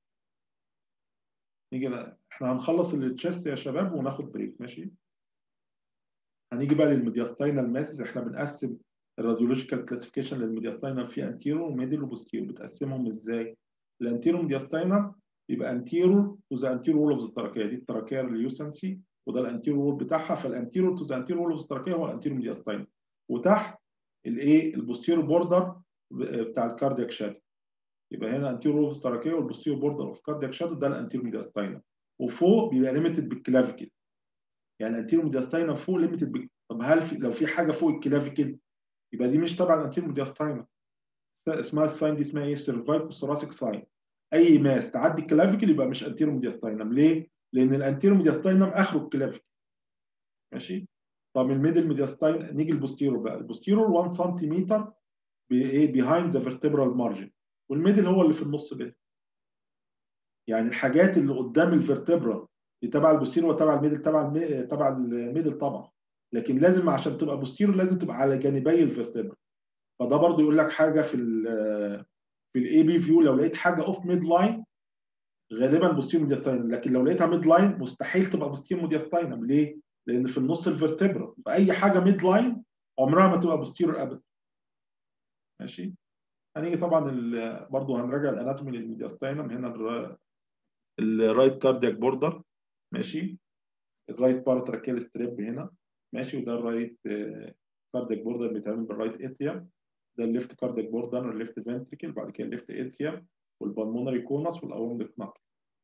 نيجي ل... احنا هنخلص التشيست يا شباب وناخد بريك ماشي هنيجي بقى للميدياستاينال ماسز احنا بنقسم الراديولوجيكال كلاسيفيكيشن للميدياستاينال في انتيرو وميدل وبوستيرو بتقسمهم ازاي الانتيرو ميدياستاينال يبقى انتيرو تو ذا انتيرو وول اوف ذا التراكيه دي التراكيه اليوسنسي وده الانتيرو وول بتاعها فالانتيرو تو ذا انتيرو وول اوف التراكيه هو الانتيرو ميدياستاينال وتحت الايه البوستيرو بوردر بتاع الكاردياك شادو يبقى هنا انتيرو وول اوف التراكيه والبوستيرو بوردر اوف كاردياك شادو ده الانتيرو ميدياستاينال وفوق بيبقى ليميتد بالكلافيكل يعني الانتيرو ميدياستاينال فوق ليميتد بال... طب هل في... لو في حاجه فوق الكلافيكل يبقى دي مش تبع الانتيرو ميدياستاينال اسمها الساين دي اسمها ايه سيرفايكو ثوراسيك ساين اي ماس تعدي الكلافيكل يبقى مش انتيرو ميدياستاينم ليه؟ لان الانتيرو ميدياستاينم اخره الكلافيكل ماشي طب الميدل ميدياستاين نيجي البوستيرو بقى البوستيرو 1 سنتيمتر بايه بيهايند ذا فيرتبرال مارجن والميدل هو اللي في النص ده يعني الحاجات اللي قدام الفيرتبرا دي تبع البوستيرو وتبع الميدل تبع المي... تبع الميدل طبعا لكن لازم عشان تبقى بوستيرو لازم تبقى على جانبي الفيرتبرا فده برضو يقول لك حاجه في ال في الاي بي فيو لو لقيت حاجه اوف ميد لاين غالبا بوستيرو ميدياستاينم لكن لو لقيتها ميد لاين مستحيل تبقى بوستيرو ميدياستاينم ليه؟ لان في النص الفيرتبرا فاي حاجه ميد لاين عمرها ما تبقى بوستيرو ابدا ماشي هنيجي طبعا برضو هنراجع الاناتومي للميدياستاينم هنا الرايت كاردياك بوردر ماشي الرايت باراتراكيال ستريب هنا ماشي وده الرايت كاردياك بوردر بيتعمل بالرايت اتريوم ده الليفت كاردياك بوردر والليفت فنتريكل بعد كده الليفت اتريوم والبلمونري كونس والاورنج كناكل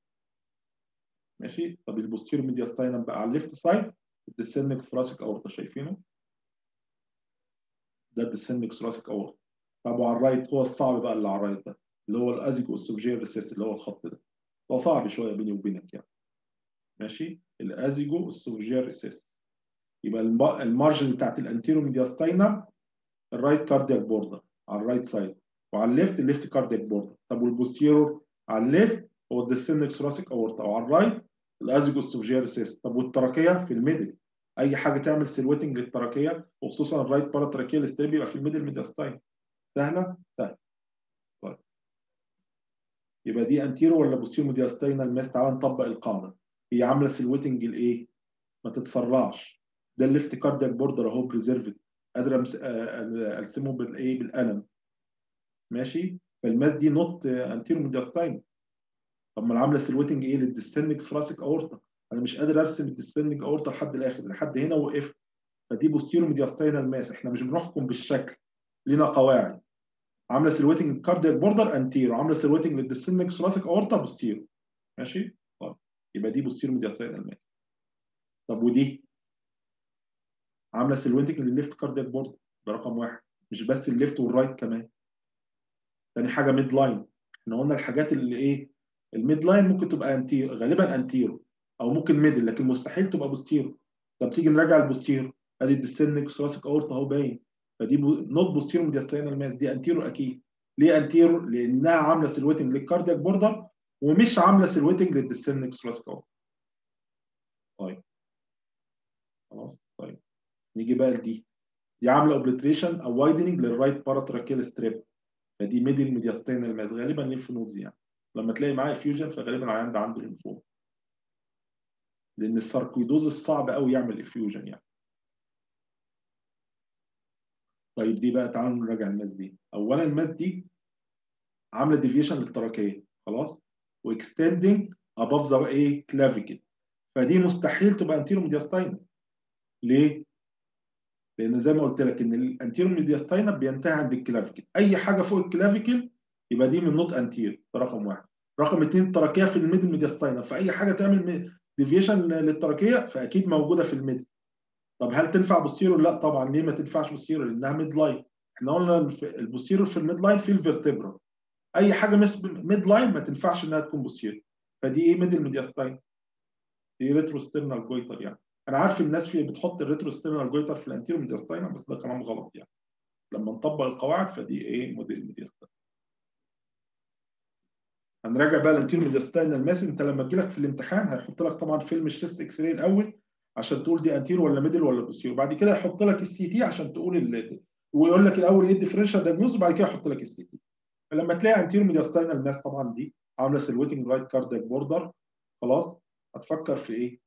ماشي طب البوستيرو ميدياستاينم بقى على الليفت سايد الديسندنج ثراسيك اورتا شايفينه ده الديسندنج ثراسيك اورتا طب وعلى الرايت هو الصعب بقى اللي على الرايت ده اللي هو الازيجو استوفجير ريسيست اللي هو الخط ده ده صعب شويه بيني وبينك يعني ماشي الازيجو استوفجير ريسيست يبقى المارجن بتاعت الانتيرو ميدياستاينم الرايت كاردياك بوردر على الرايت سايد وعلى الليفت الليفت كاردياك بوردر طب والبوستيرور على الليفت هو الديسندنج ثراسيك اورتا وعلى الرايت الازيجو استوفجير ريسيست طب والتراكيه في الميدل اي حاجه تعمل سيلويتنج للتراكيه وخصوصا الرايت باراتراكيال ستريب يبقى في الميدل ميدياستاين سهله سهله طيب يبقى دي انتيرو ولا بوستيرو ميدياستاينال ماس تعال نطبق القاعده هي عامله سيلويتنج الايه ما تتسرعش ده الليفت كاردياك بوردر اهو بريزيرفد قادر ارسمه بالايه بالقلم ماشي فالماس دي نوت انتيرو ميدياستاين طب ما عامله سيلويتنج ايه للديستنك ثراسيك اورتا انا مش قادر ارسم الديستنك اورتا لحد الاخر لحد هنا وقفت فدي بوستيرو ميدياستاينال ماس احنا مش بنحكم بالشكل لينا قواعد عامله سيلويتنج كاردياك بوردر انتيرو عامله سيلويتنج للديستنك ثراسيك اورتا بوستيرو ماشي طيب يبقى دي بوستيرو ميدياستاينال ماس طب ودي عامله سيلويتنج للليفت كاردياك بوردر ده رقم واحد مش بس الليفت والرايت كمان تاني حاجه ميد لاين احنا قلنا الحاجات اللي ايه الميد لاين ممكن تبقى انتيرو غالبا انتيرو او ممكن ميدل لكن مستحيل تبقى بوستيرو طب تيجي نراجع البوستيرو ادي الديستنك ثراسيك اورتا اهو باين فدي بو... نوت بوستيرو ميدياستاينال ماس دي انتيرو اكيد ليه انتيرو؟ لانها عامله سيلويتنج للكاردياك بوردر ومش عامله سيلويتنج للديستنك ثراسيك اورتا طيب خلاص طيب نيجي بقى لدي دي عامله اوبليتريشن او وايدنج للرايت باراتراكيال ستريب فدي ميدل ميدياستاينال ماس غالبا ليمف نودز يعني لما تلاقي معايا فيوجن فغالبا العيان ده عنده ليمفوما لان الساركويدوز صعب قوي يعمل افيوجن يعني طيب دي بقى تعالوا نراجع الماس دي اولا الماس دي عامله ديفيشن للتراكيه خلاص واكستندنج اباف ذا ايه كلافيكل فدي مستحيل تبقى انتيرو ميدياستاينم ليه؟ لان زي ما قلت لك ان الانتيرو ميدياستاينم بينتهي عند الكلافيكل اي حاجه فوق الكلافيكل يبقى دي من نوت انتير ده رقم واحد رقم اثنين التراكيه في الميدل ميدياستاينم فاي حاجه تعمل ديفيشن للتراكيه فاكيد موجوده في الميدل طب هل تنفع بوستيرور؟ لا طبعا ليه ما تنفعش بوستيرور؟ لانها ميد لاين احنا قلنا البوستيرور في الميد لاين في الفرتبرا اي حاجه مش ميد لاين ما تنفعش انها تكون بوستيرور فدي ايه ميدل ميدياستاين دي ريتروسترنال جويتر يعني انا عارف الناس في بتحط الريتروسترنال جويتر في الانتيرو ميدياستاين بس ده كلام غلط يعني لما نطبق القواعد فدي ايه موديل ميدياستاين هنراجع بقى الانتيرو ميدياستاين الماس انت لما تجي لك في الامتحان هيحط لك طبعا فيلم الشيست اكس راي الاول عشان تقول دي انتيرو ولا ميدل ولا بوستيرو بعد كده يحط لك السي تي عشان تقول ال... ويقول لك الاول ايه الديفرنشال دايجنوز وبعد كده يحط لك السي تي فلما تلاقي انتيرو ميدياستاين الماس طبعا دي عامله سيلويتنج رايت كاردياك بوردر خلاص هتفكر في ايه؟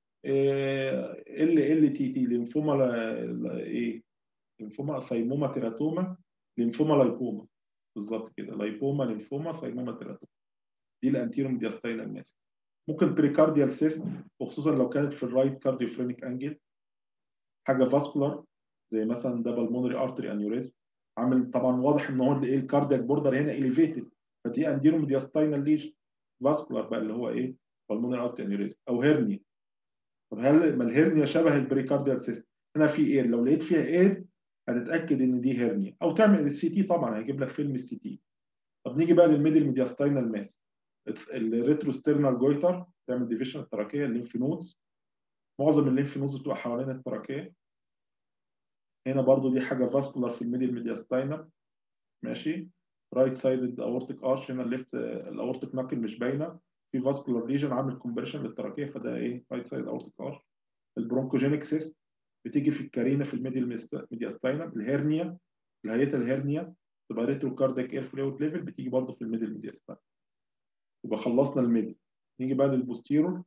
ال ال تي تي لينفوما ايه؟ لينفوما ثيموما تيراتوما لينفوما لايبوما بالظبط كده لايبوما لينفوما ثيموما تيراتوما دي الانتيرو ميدياستاين الماس ممكن بريكارديال سيست وخصوصا لو كانت في الرايت كارديوفرينيك انجل حاجه فاسكولار زي مثلا ده بالمونري ارتري انيوريزم عامل طبعا واضح ان هو ايه الكاردياك بوردر هنا اليفيتد فدي انديرو ميدياستاينال ليجن فاسكولار بقى اللي هو ايه بالمونري ارتري انيوريزم او هيرنيا طب هل ما الهيرنيا شبه البريكارديال سيست هنا في اير لو لقيت فيها اير هتتاكد ان دي هيرنيا او تعمل السي تي طبعا هيجيب لك فيلم السي تي طب نيجي بقى للميدل ميدياستاينال ماس الريتروسترنال جويتر تعمل ديفيشن التراكيه الليمف نودز معظم الليمف نودز بتبقى حوالين التراكيه هنا برضو دي حاجه فاسكولار في الميدل ميدياستاينم ماشي رايت سايد اورتيك ارش هنا الليفت الاورتيك ناكل مش باينه في فاسكولار ليجن عامل كومبريشن للتراكيه فده ايه رايت سايد اورتيك ارش البرونكوجينيك سيست بتيجي في الكارينا في الميدل ميدياستاينم الهرنيا الهيئه الهرنيا تبقى ريترو كارديك اير فلويد ليفل بتيجي برضو في الميدل ميدياستاينم يبقى خلصنا الميدل نيجي بقى للبوستيرور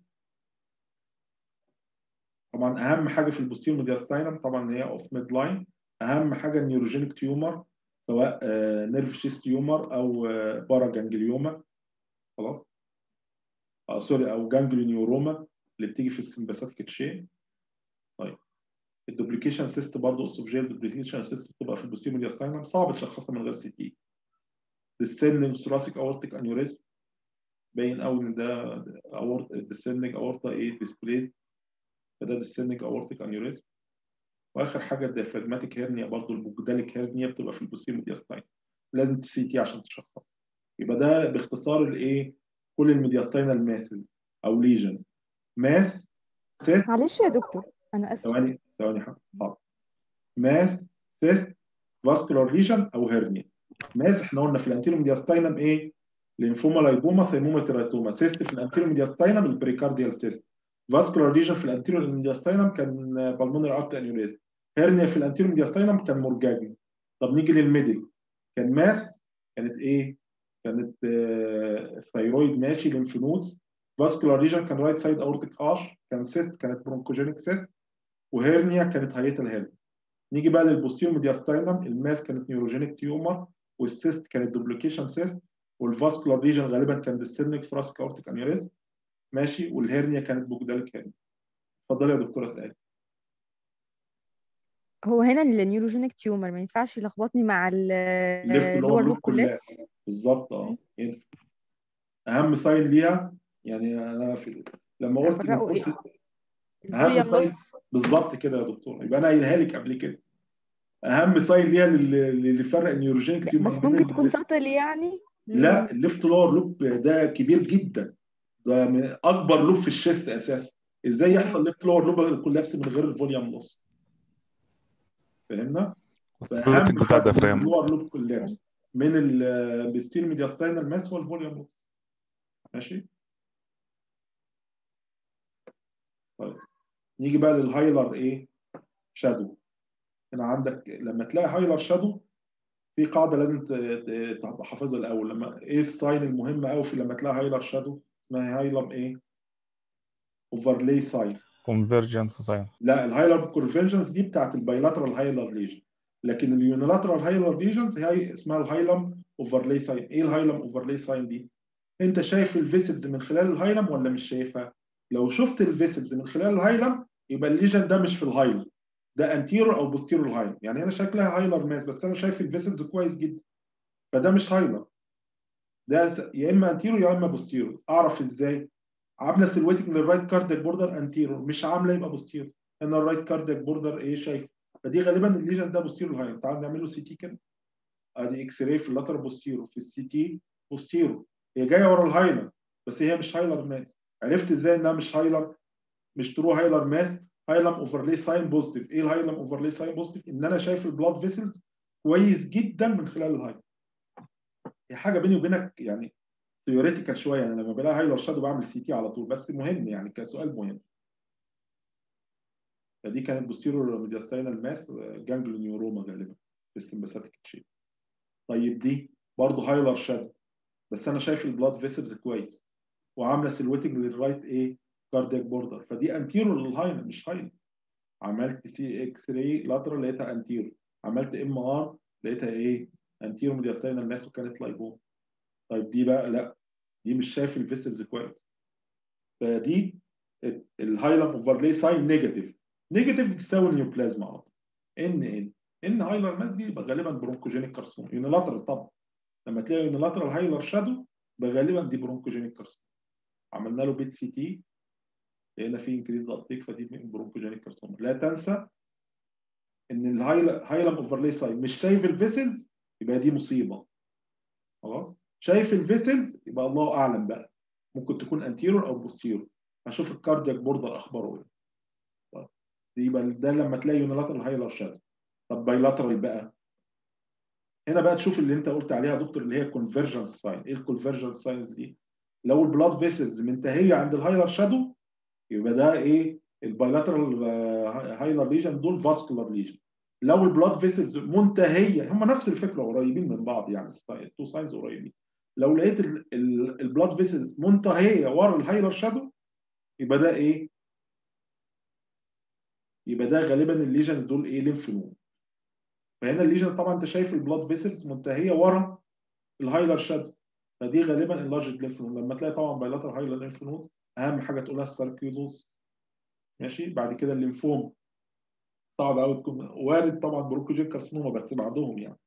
طبعا اهم حاجه في البوستيرور ميدياستاينم طبعا هي اوف ميد لاين اهم حاجه النيوروجينيك تيومر سواء نيرف شيست تيومر او بارا جانجليوما خلاص آه سوري او جانجليونيوروما اللي بتيجي في السمباثيك تشين طيب الدوبليكيشن سيست برضه اسوفجيال دوبليكيشن سيست بتبقى في البوستيرور ميدياستاينم صعب تشخصها من غير سي تي السن ثوراسيك اورتيك انيوريزم باين قوي ان ده اورت الديسندنج اورتا ايه ديسبليس فده ديسندنج اورتيك انيوريزم واخر حاجه الديافراجماتيك هيرنيا برضو البوجداليك هيرنيا بتبقى في البوستيريور ميدياستاين لازم تسي تي عشان تشخص يبقى ده باختصار الايه كل الميدياستاينال ماسز او ليجنز ماس سيست معلش يا دكتور انا اسف ثواني ثواني حاضر ماس سيست فاسكولار ليجن او هيرنيا ماس احنا قلنا في الانتيريور ميدياستاينم ايه لينفوما لايبوما ثيموما تيراتوما سيست في الانتيريور ميدياستاينم البريكارديال سيست فاسكولار ليجن في الانتيريور ميدياستاينم كان بالمونري ارتري انيوريزم هيرنيا في الانتيريور ميدياستاينم كان مورجاجن طب نيجي للميدل كان ماس كانت ايه كانت آه ثايرويد ماشي لينف نودز فاسكولار ليجن كان رايت سايد اورتيك ارش كان سيست كانت برونكوجينيك سيست وهيرنيا كانت هايتال هيرنيا نيجي بقى للبوستيريور ميدياستاينم الماس كانت نيوروجينيك تيومر والسيست كانت دوبليكيشن سيست والفاسكولار ليجن غالبا كان ديسيرنيك ثراسيك اورتيك انيوريزم ماشي والهرنيا كانت بوجداليك هرنيا اتفضلي يا دكتوره اسالي هو هنا النيوروجينيك تيومر ما ينفعش يلخبطني مع الليفت لور لوب كولابس بالظبط اه ينفع اهم ساين ليها يعني انا في لما قلت أفرقوا إيه؟ الكورس اهم ساين بالظبط كده يا دكتور يبقى انا قايلها لك قبل كده اهم ساين ليها اللي اللي فرق النيوروجينيك تيومر بس بين ممكن ال- تكون سطل يعني لا الليفت لور لوب ده كبير جدا ده من اكبر لوب في الشيست اساسا ازاي يحصل ليفت لور لوب كولابس من غير الفوليوم نص فهمنا الروتنج بتاع الديافرام اللور لوب كولابس من البستيل ميدياستاينال ماس والفوليوم نص ماشي طيب نيجي بقى للهايلر ايه شادو هنا عندك لما تلاقي هايلر شادو في قاعده لازم ت- ت- تبقى حافظها الاول لما ايه الساين المهم قوي في لما تلاقي هايلر شادو اسمها هايلم ايه اوفرلاي ساين كونفرجنس ساين لا الهايلر كونفرجنس دي بتاعت البايلاترال هايلر ليجن لكن اليونيلاترال هايلر ليجنز هي اسمها الهايلم اوفرلاي ساين ايه الهايلم اوفرلاي ساين دي انت شايف الفيسلز من خلال الهايلم ولا مش شايفها لو شفت الفيسلز من خلال الهايلم يبقى الليجن ده مش في الهايلم ده انتيرور او بوستيرور الهايلم يعني انا شكلها هايلر ماس بس انا شايف الفيسلز كويس جدا فده مش هايلر ده س- يا اما انتيرور يا اما بوستيرور اعرف ازاي عامله سيلويتنج للرايت كاردياك بوردر انتيرور مش عامله يبقى بوستيرور انا الرايت كاردياك بوردر ايه شايف فدي غالبا الليجن ده بوستيرور الهايلم تعال نعمل له سي تي كده ادي اكس راي في اللاتر بوستيرور في السي تي بوستيرور هي جايه ورا الهايلر بس هي مش هايلر ماس عرفت ازاي انها مش هايلر مش ترو هايلر ماس هايلم اوفرلي ساين بوزيتيف ايه الهايلم اوفرلي ساين بوزيتيف ان انا شايف البلاد فيسلز كويس جدا من خلال الهايلم هي حاجه بيني وبينك يعني ثيوريتيكال شويه يعني لما بلاقي هايلر شادو بعمل سي تي على طول بس مهم يعني كسؤال مهم فدي كانت بوستيرور ميدياستاينال ماس جانجلو نيوروما غالبا في السمباثيك تشيب طيب دي برضه هايلر شادو بس انا شايف البلاد فيسلز كويس وعامله سيلويتنج للرايت ايه كاردياك بوردر فدي انتيرور للهايلم مش هايلم عملت سي اكس راي لاترال لقيتها انتيرور عملت ام ار لقيتها ايه انتيرور ميدياستاينال ماس وكانت لايبوم طيب دي بقى لا دي مش شايف الفيسلز كويس فدي الهايلم اوفرلي ساين نيجاتيف نيجاتيف تساوي نيوبلازما على طول ان ان ان هايلر ماس دي يبقى غالبا برونكوجينيك كارسوم يونيلاترال طبعا لما تلاقي يونيلاترال هايلر شادو يبقى غالبا دي برونكوجينيك كارسوم عملنا له بيت سي تي لقينا فيه انكريز ابتيك فدي برونكوجينيك كارسوم لا تنسى ان الهايلم اوفرلي ساين مش شايف الفيسلز يبقى دي مصيبه خلاص شايف الفيسلز يبقى الله اعلم بقى ممكن تكون انتيرور او بوستيرور هشوف الكاردياك بوردر اخباره ايه طيب يبقى ده لما تلاقي يونيلاترال هايلر شادو طب بايلاترال بقى هنا بقى تشوف اللي انت قلت عليها يا دكتور اللي هي كونفرجنس ساين ايه الكونفرجنس ساينز دي لو البلاد فيسلز منتهيه عند الهايلر شادو يبقى ده ايه البايلاترال هايلر ليجن دول فاسكولار ليجن لو البلاد فيسلز منتهيه هم نفس الفكره قريبين من بعض يعني التو ساينز قريبين لو لقيت البلاد فيسلز منتهيه ورا الهايلر شادو يبقى ده ايه يبقى ده غالبا الليجن دول ايه ليمف نود فهنا الليجن طبعا انت شايف البلاد فيسلز منتهيه ورا الهايلر شادو فدي غالبا اللارج ليمف نود لما تلاقي طبعا بايلاتر هايلر ليمف نود اهم حاجه تقولها الساركيولوز ماشي بعد كده الليمفوم صعب قوي تكون وارد طبعا بروكوجين كارسينوما بس بعدهم يعني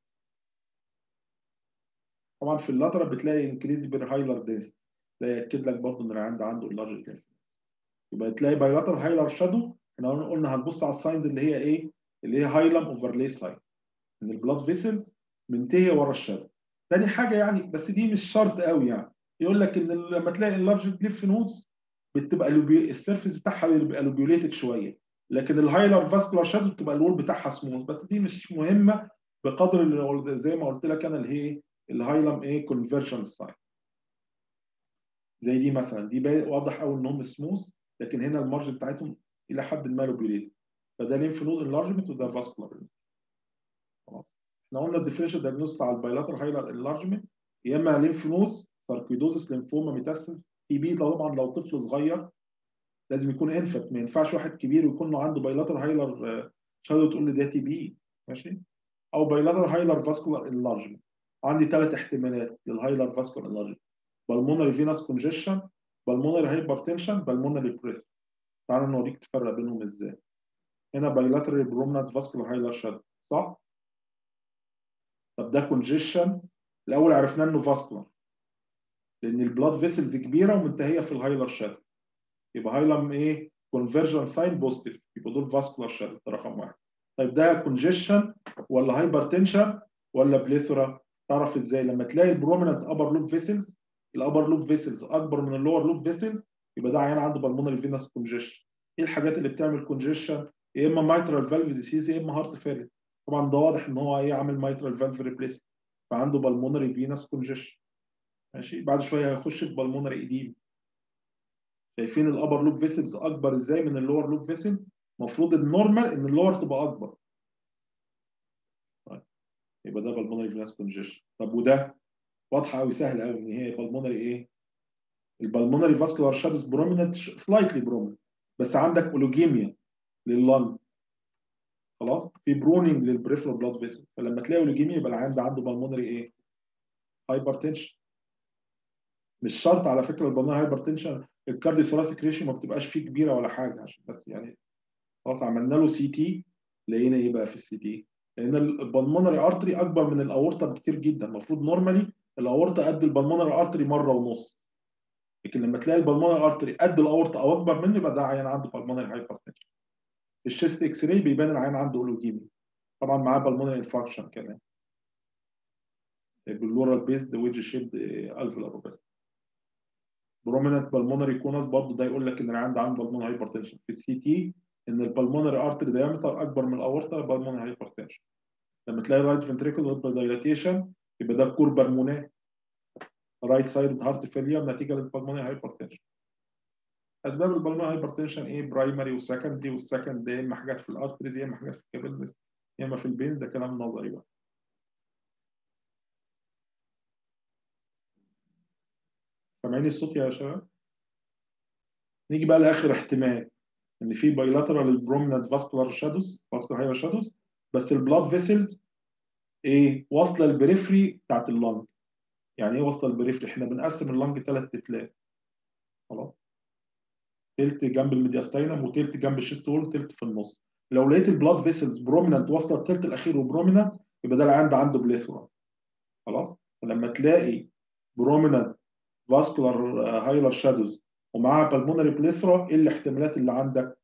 طبعا في اللاترال بتلاقي انكريز بالهايلر دينس ده ياكد لك برضه ان العيان ده عنده اللارج ليمف يبقى تلاقي بايلاتر هايلر شادو احنا قلنا هنبص على الساينز اللي هي ايه اللي هي هايلم اوفرلي ساين ان البلاد فيسلز منتهيه ورا الشادو تاني حاجه يعني بس دي مش شرط قوي يعني يقول لك ان لما تلاقي اللارج ليف نودز بتبقى السيرفيس بتاعها بيبقى لوبيوليتد شويه لكن الهايلر فاسكولار شادو بتبقى الوول بتاعها سموث بس دي مش مهمه بقدر اللي زي ما قلت لك انا اللي هي الهايلم ايه كونفرجن ساين زي دي مثلا دي واضح قوي ان هم سموث لكن هنا المارج بتاعتهم الى حد ما لوبيوليتد فده لينف نود انلارجمنت وده فاسكولار خلاص احنا قلنا الديفرنشال دايجنوز بتاع البايلاتر هايلر انلارجمنت يا اما لينف نوز ساركويدوزس لينفوما ميتاسيس تي بي طبعا لو طفل صغير لازم يكون انفت ما ينفعش واحد كبير ويكون له عنده بايلاتر هايلر شادو تقول لي ده تي بي ماشي او بايلاتر هايلر فاسكولار انلارجمنت عندي ثلاث احتمالات للهايلر فاسكولار انلارجمنت بالمونري فينس كونجيشن بالمونري هايبرتنشن بالمونري بريس تعالى نوريك تفرق بينهم ازاي هنا بايلاترال برومنانت فاسكولار هايلر شادو صح طب ده كونجيشن الاول عرفنا انه فاسكولار لان البلاد فيسلز كبيره ومنتهيه في الهايلر شادو يبقى هايلم ايه كونفرجن ساين بوزيتيف يبقى دول فاسكولار شادو ده رقم واحد طيب ده كونجيشن ولا هايبرتنشن ولا بليثورا تعرف ازاي لما تلاقي البروميننت ابر لوب فيسلز الابر لوب فيسلز اكبر من اللور لوب فيسلز يبقى ده عيان عنده بالمونري فينس كونجيشن ايه الحاجات اللي بتعمل كونجيشن يا اما مايترال فالف ديسيز يا اما هارت فيلر طبعا ده واضح ان هو ايه عامل مايترال فالف ريبليس فعنده بالمونري فينس كونجيشن ماشي بعد شويه هيخش في بالمونري ايديم شايفين الابر لوب فيسلز اكبر ازاي من اللور لوب فيسل المفروض النورمال ان اللور تبقى اكبر طيب يبقى ده بالمونري فينس كونجيشن طب وده واضحه قوي سهله قوي ان هي بالمونري ايه البالمونري فاسكولار شادوز بروميننت سلايتلي بروميننت بس عندك اولوجيميا لللنج خلاص في برونينج للبريفرال بلاد فيسل فلما تلاقي اولوجيميا يبقى العيان ده عنده بالمونري ايه هايبرتنشن مش شرط على فكره البلمونري هايبرتنشن الكارديو ثوراسيك ريشيو ما بتبقاش فيه كبيره ولا حاجه عشان بس يعني خلاص عملنا له سي تي لقينا ايه بقى في السي تي لان البلمونري ارتري اكبر من الاورطه بكتير جدا المفروض نورمالي الاورطه قد البلمونري ارتري مره ونص لكن لما تلاقي البلمونري ارتري قد الاورطه او اكبر منه يبقى ده عيان عنده بالمونري هايبرتنشن في الشيست اكس راي بيبان العيان عنده اولوجيمي طبعا معاه بالمونري انفاركشن كمان باللورال بيزد ويدج شيبد الفيلار اوباستي بروميننت بالمونري كونس برضه ده يقول لك ان العيان عنده بالمونري هايبرتنشن في السي تي ان البلمونري ارتري دايمتر اكبر من الاورطه بالمونري هايبرتنشن لما تلاقي رايت فنتريكولار دايلاتيشن يبقى ده كور بالمونات رايت سايد هارت فيلير نتيجه للبلمونري هايبرتنشن اسباب البلمونري هايبرتنشن ايه برايمري وسكندري والسكند يا اما حاجات في الارتريز يا اما حاجات في الكابيلز يا اما في البين ده كلام نظري بقى سامعين الصوت يا شباب نيجي بقى لاخر احتمال ان في بايلاترال بروميننت فاسكولار شادوز فاسكولار هايبر شادوز بس البلاد فيسلز ايه واصله البريفري بتاعت اللنج يعني ايه واصله البريفري احنا بنقسم اللنج ثلاث تلات خلاص تلت جنب الميدياستاينم وتلت جنب الشيست وول وتلت في النص لو لقيت البلاد فيسلز بروميننت واصله التلت الاخير وبروميننت يبقى ده العيان ده عنده بليثرا خلاص فلما تلاقي بروميننت فاسكولار هايلر شادوز ومعاها بالمونري بليثرا ايه الاحتمالات اللي عندك؟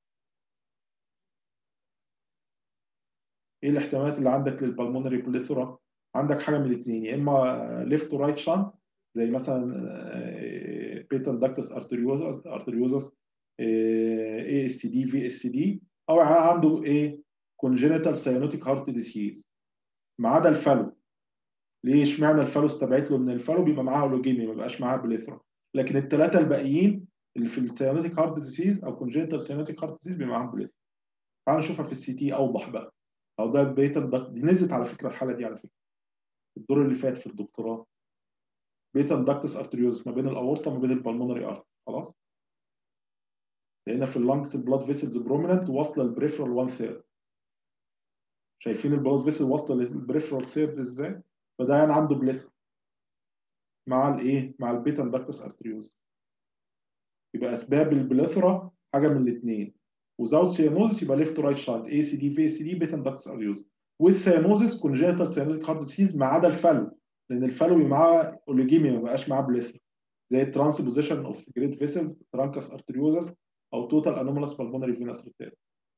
ايه الاحتمالات اللي عندك للبالمونري بليثرا؟ عندك حاجه من الاثنين يا اما ليفت ورايت شانت زي مثلا بيتال داكتس ارتريوزس ارتريوزس اي اس دي في اس دي او عنده ايه كونجينيتال سيانوتيك هارت ديسيز ما عدا الفالو ليه اشمعنى الفالو استبعدت له ان الفالو بيبقى معاه اولوجيمي ما بيبقاش معاه بليثرا لكن الثلاثه الباقيين اللي في السيانوتيك هارت ديسيز او كونجينيتال سيانوتيك هارت ديسيز بيبقى معاهم بليثرا تعالوا نشوفها في السي تي اوضح بقى او ده بيتال داكت دي نزلت على فكره الحاله دي على فكره الدور اللي فات في الدكتوراه بيتال داكتس ارتريوزس ما بين الاورطه وما بين البلمونري ارت خلاص لقينا في اللانجز البلاد فيسلز بروميننت واصله البريفرال 1 ثيرد شايفين البلاد فيسل واصله للبريفرال ثيرد ازاي فده يعني عنده بليثر مع الايه مع البيتال داكتس ارتريوزس يبقى اسباب البليثرا حاجه من الاثنين وزاوت سيانوزس يبقى ليفت رايت شارت اي سي دي في سي دي بيتال داكتس ارتريوزس والسيانوزس كونجنتال سيانوتيك هارت ديسيز ما عدا الفالو لان الفالو معاه اوليجيميا ما بقاش معاه بليثرا زي الترانسبوزيشن اوف جريد فيسلز ترانكس ارتريوزس او توتال انومالس بالمونري فينس ريتير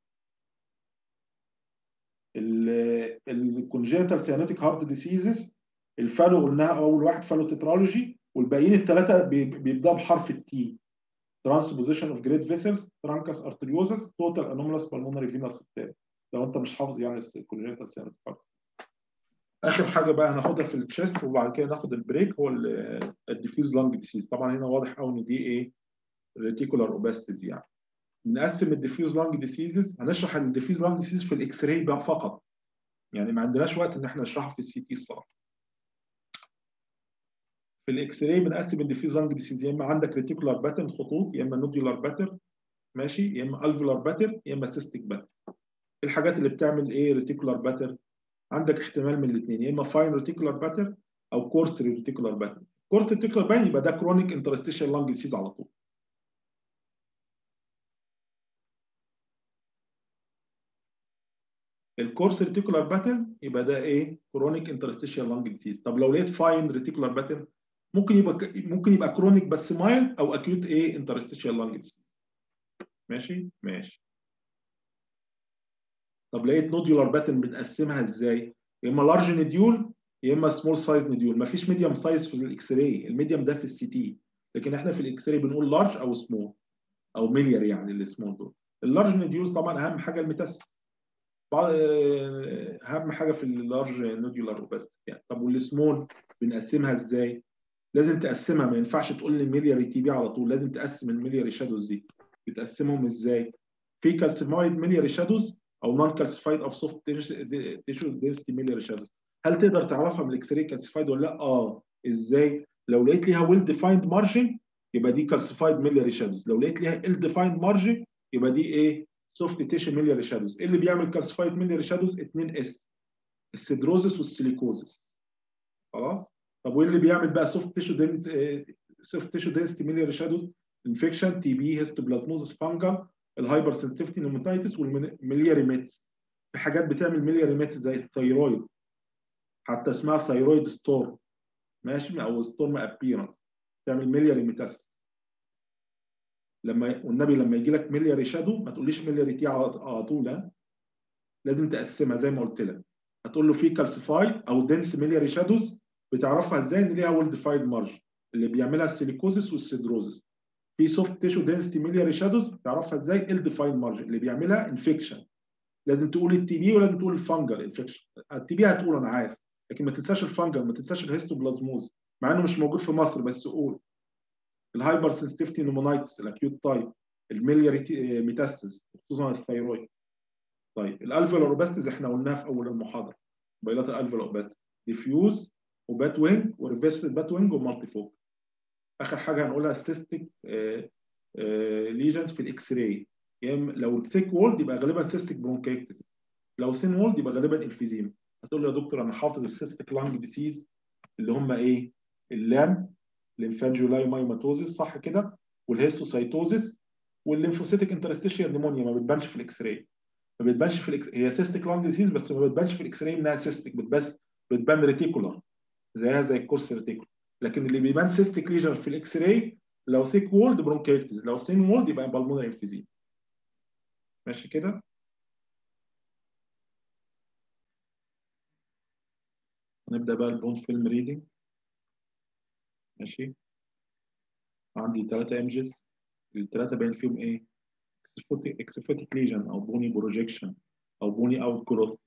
الكونجنتال سيانوتيك هارت ديسيزز الفالو قلناها اول واحد فالو تترالوجي والباقيين الثلاثه بيبداوا بحرف التي ترانسبوزيشن اوف جريد فيسلز ترانكس ارتريوزس توتال انومالس بالمونري فينس ريتير لو انت مش حافظ يعني الكونجنتال سيانوتيك هارت اخر حاجه بقى هناخدها في التشيست وبعد كده ناخد البريك هو الديفيوز لانج ديسيز طبعا هنا واضح قوي ان دي ايه ريتيكولار اوباستيز يعني نقسم الديفيوز لانج ديسيزز هنشرح الديفيوز لانج ديسيز في الاكس راي بقى فقط يعني ما عندناش وقت ان احنا نشرحها في السي تي الصراحه في الاكس راي بنقسم الديفيوز لانج ديسيز يا اما عندك ريتيكولار باترن خطوط يا اما نوديولار باترن ماشي يا اما الفولار باترن يا اما سيستيك باترن الحاجات اللي بتعمل ايه ريتيكولار باترن عندك احتمال من الاثنين يا اما فاين ريتيكولار باترن او كورس ريتيكولار باترن كورس ريتيكولار باترن يبقى ده كرونيك انترستيشال لانج ديسيز على طول الكورس ريتيكولار باترن يبقى ده ايه كرونيك انترستيشال لانج ديسيز طب لو لقيت فاين ريتيكولار باترن ممكن يبقى ممكن يبقى كرونيك بس مايل او اكيوت ايه انترستيشال لانج ديسيز ماشي ماشي طب لقيت نوديولار باترن بنقسمها ازاي يا اما لارج نديول يا اما سمول سايز نديول مفيش ميديوم سايز في الاكس راي الميديوم ده في السي تي لكن احنا في الاكس راي بنقول لارج او سمول او ميليار يعني السمول دول اللارج نديولز طبعا اهم حاجه الميتاس اهم حاجه في اللارج نوديولار اوباستي يعني طب والسمول بنقسمها ازاي لازم تقسمها ما ينفعش تقول لي ميلياري تي بي على طول لازم تقسم الميلياري شادوز دي بتقسمهم ازاي في كالسيمايد ميلياري شادوز او نون كالسيفايد اوف سوفت تيشو دينستي ميلياري شادوز هل تقدر تعرفها من الاكس راي كالسيفايد ولا لا اه ازاي لو لقيت ليها ويل ديفايند مارجن يبقى دي كالسيفايد ميلياري شادوز لو لقيت ليها ال ديفايند مارجن يبقى دي ايه سوفت تيشو ميلياري شادوز ايه اللي بيعمل كالسيفايد ميلياري شادوز 2 اس السيدروزس والسيليكوزس خلاص طب وايه اللي بيعمل بقى سوفت تيشو سوفت تيشو دنسيتي ميلياري شادوز انفكشن تي بي هيستوبلازموزس فانجل الهايبر سنسيتيفيتي نيموتايتس والملياري ميتس في حاجات بتعمل ملياري ميتس زي الثيرويد حتى اسمها ثيرويد ستورم ماشي او ستورم ابيرنس تعمل ملياري ميتاس لما والنبي لما يجي لك ملياري شادو ما تقوليش ملياري تي على على طول ها لازم تقسمها زي ما قلت لك هتقول له في كالسيفايد او دنس ملياري شادوز بتعرفها ازاي ان ليها ويل ديفايد مارجن اللي بيعملها السيليكوزس والسيدروزس في سوفت تيشو دنسيتي ملياري شادوز بتعرفها ازاي ال ديفايد مارجن اللي بيعملها انفكشن لازم تقول التي بي ولازم تقول الفانجل انفكشن التي بي هتقول انا عارف لكن ما تنساش الفانجل ما تنساش الهيستوبلازموز مع انه مش موجود في مصر بس قول الهايبر سنسيتيفيتي نومونايتس الاكيوت تايب الميلياري ميتاستس خصوصا الثيرويد طيب الالفيولار اوباستيز احنا قلناها في اول المحاضره بايلات الالفيولار اوباستيز ديفيوز وبات وينج وريفرس بات وينج ومالتي فوك اخر حاجه هنقولها السيستيك ليجنز في الاكس راي يعني لو ثيك وولد يبقى غالبا سيستيك برونكايتس لو ثين وولد يبقى غالبا انفيزيما هتقول لي يا دكتور انا حافظ السيستيك لانج ديسيز اللي هم ايه اللام ليمفانجولاي مايماتوزيس صح كده والهيستوسايتوزيس والليمفوسيتيك انترستيشيال نيمونيا ما بتبانش في الاكس راي ما بتبانش في الاكس هي سيستيك لانج ديسيز بس ما بتبانش في الاكس راي انها سيستيك بتبان بتبان ريتيكولار زيها زي الكورس ريتيكولار لكن اللي بيبان سيستيك ليجن في الاكس راي لو ثيك وولد برونكايتس لو ثين وولد يبقى بالمونري انفيزيما ماشي كده هنبدا بقى البون فيلم ريدنج ماشي عندي ثلاثة ايمجز الثلاثة باين فيهم ايه؟ اكسفوتيك ليجن او بوني بروجيكشن او بوني اوت جروث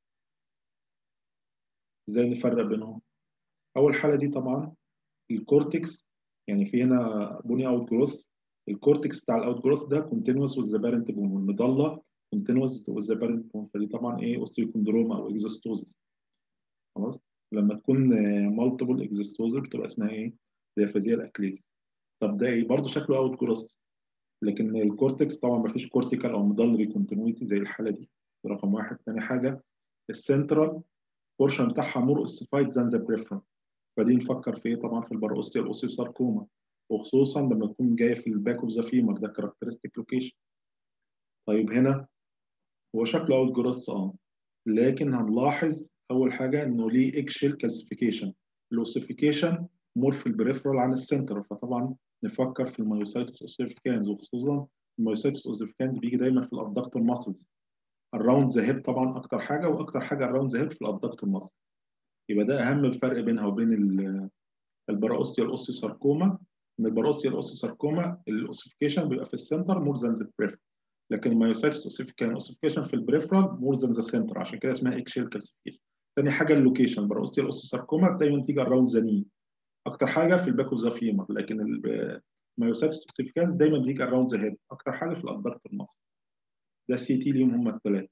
ازاي نفرق بينهم؟ اول حالة دي طبعا الكورتكس يعني في هنا بوني اوت جروث الكورتكس بتاع الاوت جروث ده كونتينوس وذ بارنت بون والمضله كونتينوس وذ بارنت بون فدي طبعا ايه اوستيوكوندروما او اكزوستوزس خلاص لما تكون مالتيبل اكزوستوزس بتبقى اسمها ايه؟ ديافازيال اكليس طب ده ايه؟ برضه شكله اوت جروث لكن الكورتكس طبعا ما فيش كورتيكال او مضلري كونتينويتي زي الحاله دي رقم واحد ثاني حاجه السنترال بورشن بتاعها مور اوسيفايد ذان ذا بريفرال فدي نفكر في ايه طبعا في الباروستيال اوسيوساركوما وخصوصا لما تكون جايه في الباك اوف ذا فيمر ده كاركترستيك لوكيشن طيب هنا هو شكله اوت جروس اه لكن هنلاحظ اول حاجه انه ليه اكشيل كالسيفيكيشن الاوسيفيكيشن مور في البريفرال عن السنتر فطبعا نفكر في المايوسايتس اوسيفيكانز وخصوصا المايوسايتس اوسيفيكانز بيجي دايما في الابدكتور ماسلز الراوند ذا هيب طبعا اكتر حاجه واكتر حاجه الراوند ذا هيب في الابدكتور ماسل يبقى ده اهم الفرق بينها وبين الباراوستيال اوستيوساركوما ان الباروستيال اوسيساركوما الاوسيفيكيشن بيبقى في السنتر مور ذان ذا بريفرال لكن المايوسايتس اوسيفيكان اوسيفيكيشن في البريفرال مور ذان ذا سنتر عشان كده اسمها اكشيل كالسيفيكيشن ثاني حاجه اللوكيشن الباروستيال اوسيساركوما دايما تيجي اراوند ذا ني اكتر حاجه في الباك اوف ذا فيمر لكن المايوسايتس اوسيفيكانز دايما بيجي اراوند ذا هيد اكتر حاجه في الادبرت المصري ده السي تي ليهم هم الثلاثه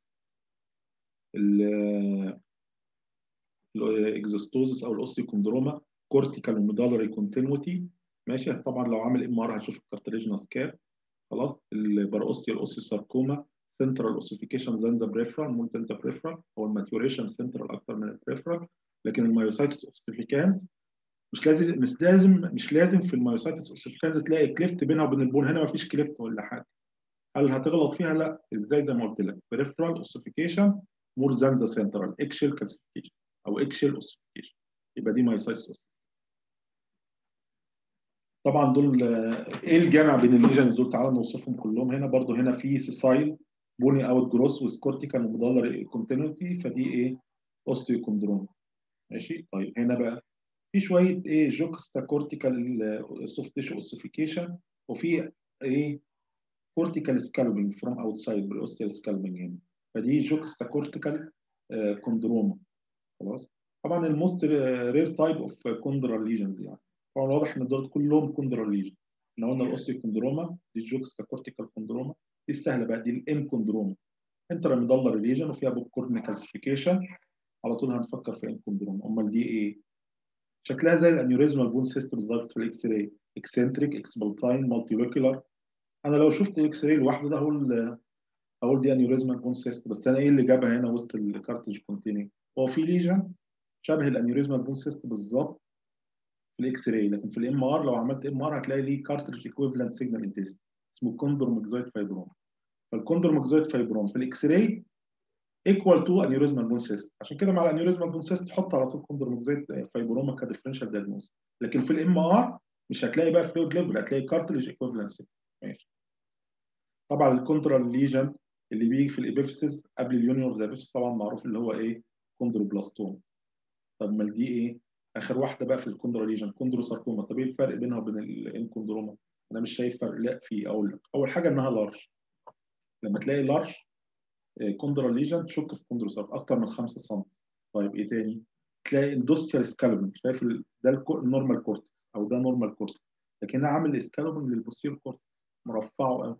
الاكزوستوزس او الاوستيوكوندروما كورتيكال وميدالري كونتينوتي ماشي طبعا لو عامل ام ار هشوف الكارتريجنس كاب خلاص الباروستيال اوسيوساركوما سنترال اوسيفيكيشن ذان ذا بريفرال مور ذان ذا بريفرال او الماتيوريشن سنترال اكتر من البريفرال لكن المايوسايتس اوسيفيكانز مش لازم مش لازم مش لازم في المايوسايتس اوسيفيكانز تلاقي كليفت بينها وبين البون هنا مفيش كليفت ولا حاجه هل هتغلط فيها؟ لا ازاي زي ما قلت لك بريفرال اوسيفيكيشن مور ذان ذا سنترال اكشيل كالسيفيكيشن او اكشيل اوسيفيكيشن يبقى دي مايوسايتس طبعا دول ايه الجامع بين الليجنز دول تعالوا نوصفهم كلهم هنا برضو هنا في سيسايل بوني اوت جروس وسكورتيكال ومدلر كونتينيوتي فدي ايه اوستيوكوندروم ماشي طيب هنا بقى في شويه ايه جوكستا كورتيكال سوفت تيشو اوسيفيكيشن وفي ايه كورتيكال سكالبنج فروم اوتسايد بالاوستيال سكالبنج هنا فدي جوكستا كورتيكال كوندروما خلاص طبعا الموست رير تايب اوف كوندرال ليجنز يعني طبعا واضح ان دول كلهم كوندرال ليجن احنا قلنا الاوستيوكوندروما دي جوكستا كورتيكال كوندروما دي السهله بقى دي الام كوندروما انترا ميدلر ليجن وفيها بوب كورن كالسيفيكيشن على طول هنفكر في ام كوندروما امال دي ايه؟ شكلها زي الانيوريزمال بون سيستم بالظبط في الاكس راي اكسنتريك اكسبلتاين مالتي لوكيولار انا لو شفت اكس راي لوحده ده هقول هقول دي انيوريزمال بون سيستم بس انا ايه اللي جابها هنا وسط الكارتج كونتينيو هو في ليجن شبه الانيوريزمال بون سيستم بالظبط الاكس راي لكن في الام ار لو عملت ام ار هتلاقي ليه كارتريج ايكويفالنت سيجنال انتنسيتي اسمه كوندرومكزويد فايبروم فالكوندرومكزويد فايبروم في الاكس راي ايكوال تو انيوريزمال بون سيست عشان كده مع الانيوريزمال بون سيست تحط على طول كوندرومكزويد فايبروما كديفرنشال دايجنوز لكن في الام ار مش هتلاقي بقى فلويد ليفل هتلاقي كارتريج ايكويفالنت ماشي طبعا الكونترال ليجن اللي بيجي في الابيفيسيس قبل اليونيون اوف ذا ابيفيسيس طبعا معروف اللي هو ايه كوندروبلاستوم طب ما دي ايه اخر واحده بقى في الكوندرا ليجن كوندروساركوما طب ايه الفرق بينها وبين الانكوندروما انا مش شايف فرق لا في اقول لك اول حاجه انها لارج لما تلاقي لارج كوندرا ليجن تشك في كوندروسارك اكتر من 5 سم طيب ايه تاني تلاقي اندوستريال سكالبنج شايف ال- ده الكو- النورمال كورتكس او ده نورمال كورتكس لكن انا عامل سكالبنج للبوستير كورتكس مرفعه قوي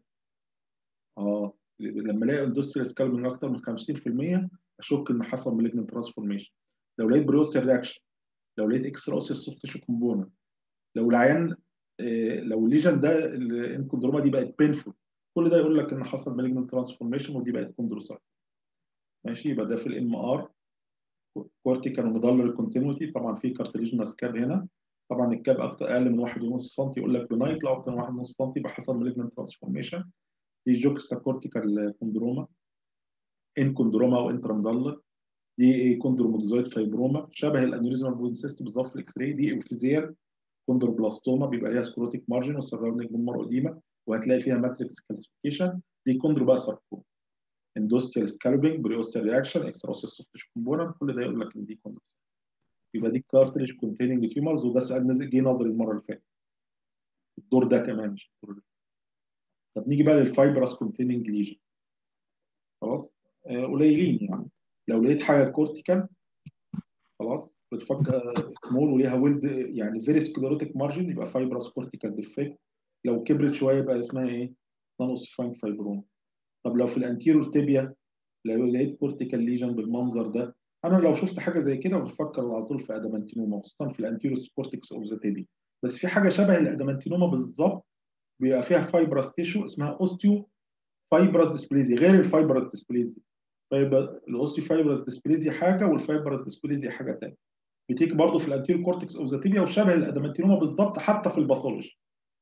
اه لما الاقي اندوستريال سكالبنج اكتر من 50% اشك ان حصل مالجنت ترانسفورميشن لو لقيت بريوستر رياكشن لو لقيت اكسترا اوسيس سوفت تيشو كومبوننت لو العيان آه، لو الليجن ده الانكوندروما دي بقت بينفول كل ده يقول لك ان حصل مالجنت ترانسفورميشن ودي بقت كوندروسايت ماشي يبقى ده في الام ار كورتيكال وميدالر كونتينيوتي طبعا في كارتليجنس كاب هنا طبعا الكاب اكتر اقل من 1.5 سم يقول لك بنايت لو اكتر من 1.5 سم يبقى حصل مالجنت ترانسفورميشن دي جوكستا كورتيكال كوندروما ان كوندروما او انترامدالر دي ايه كوندروموكزويد فايبروما شبه الانيوريزمال بون سيست بالظبط في الاكس راي دي اوفيزيال كوندروبلاستوما بيبقى ليها سكروتيك مارجن وسراوندنج بومر اديما وهتلاقي فيها ماتريكس كالسيفيكيشن دي كوندرو بقى ساركوما اندوستيال سكالبنج بريوستال رياكشن اكستراوسيس سوفت كومبوننت كل ده يقول لك ان دي كوندرو يبقى دي كارتريج كونتيننج تيومرز وده سؤال نزل جه نظري المره اللي فاتت الدور ده كمان مش الدور ده طب نيجي بقى للفايبرس كونتيننج ليجن خلاص آه قليلين يعني لو لقيت حاجه كورتيكال خلاص بتفكر سمول وليها ويلد يعني فيري سكليروتيك مارجن يبقى فايبرس كورتيكال ديفكت لو كبرت شويه يبقى اسمها ايه؟ نون اوسيفاين فايبروم طب لو في الانتيرور تيبيا لو لقيت كورتيكال ليجن بالمنظر ده انا لو شفت حاجه زي كده بفكر على طول في ادامانتينوما خصوصا في الانتيرور كورتكس اوف ذا تيبي بس في حاجه شبه الادامانتينوما بالظبط بيبقى فيها فايبرس تيشو اسمها اوستيو فايبرس ديسبليزي غير الفايبرس ديسبليزي فيبقى الاوستي فايبرس ديسبليزيا حاجه والفايبرس ديسبليزيا حاجه ثانيه بتيجي برضه في الانتيريور كورتكس اوف ذا تيبيا وشبه الادامانتينوما بالظبط حتى في الباثولوجي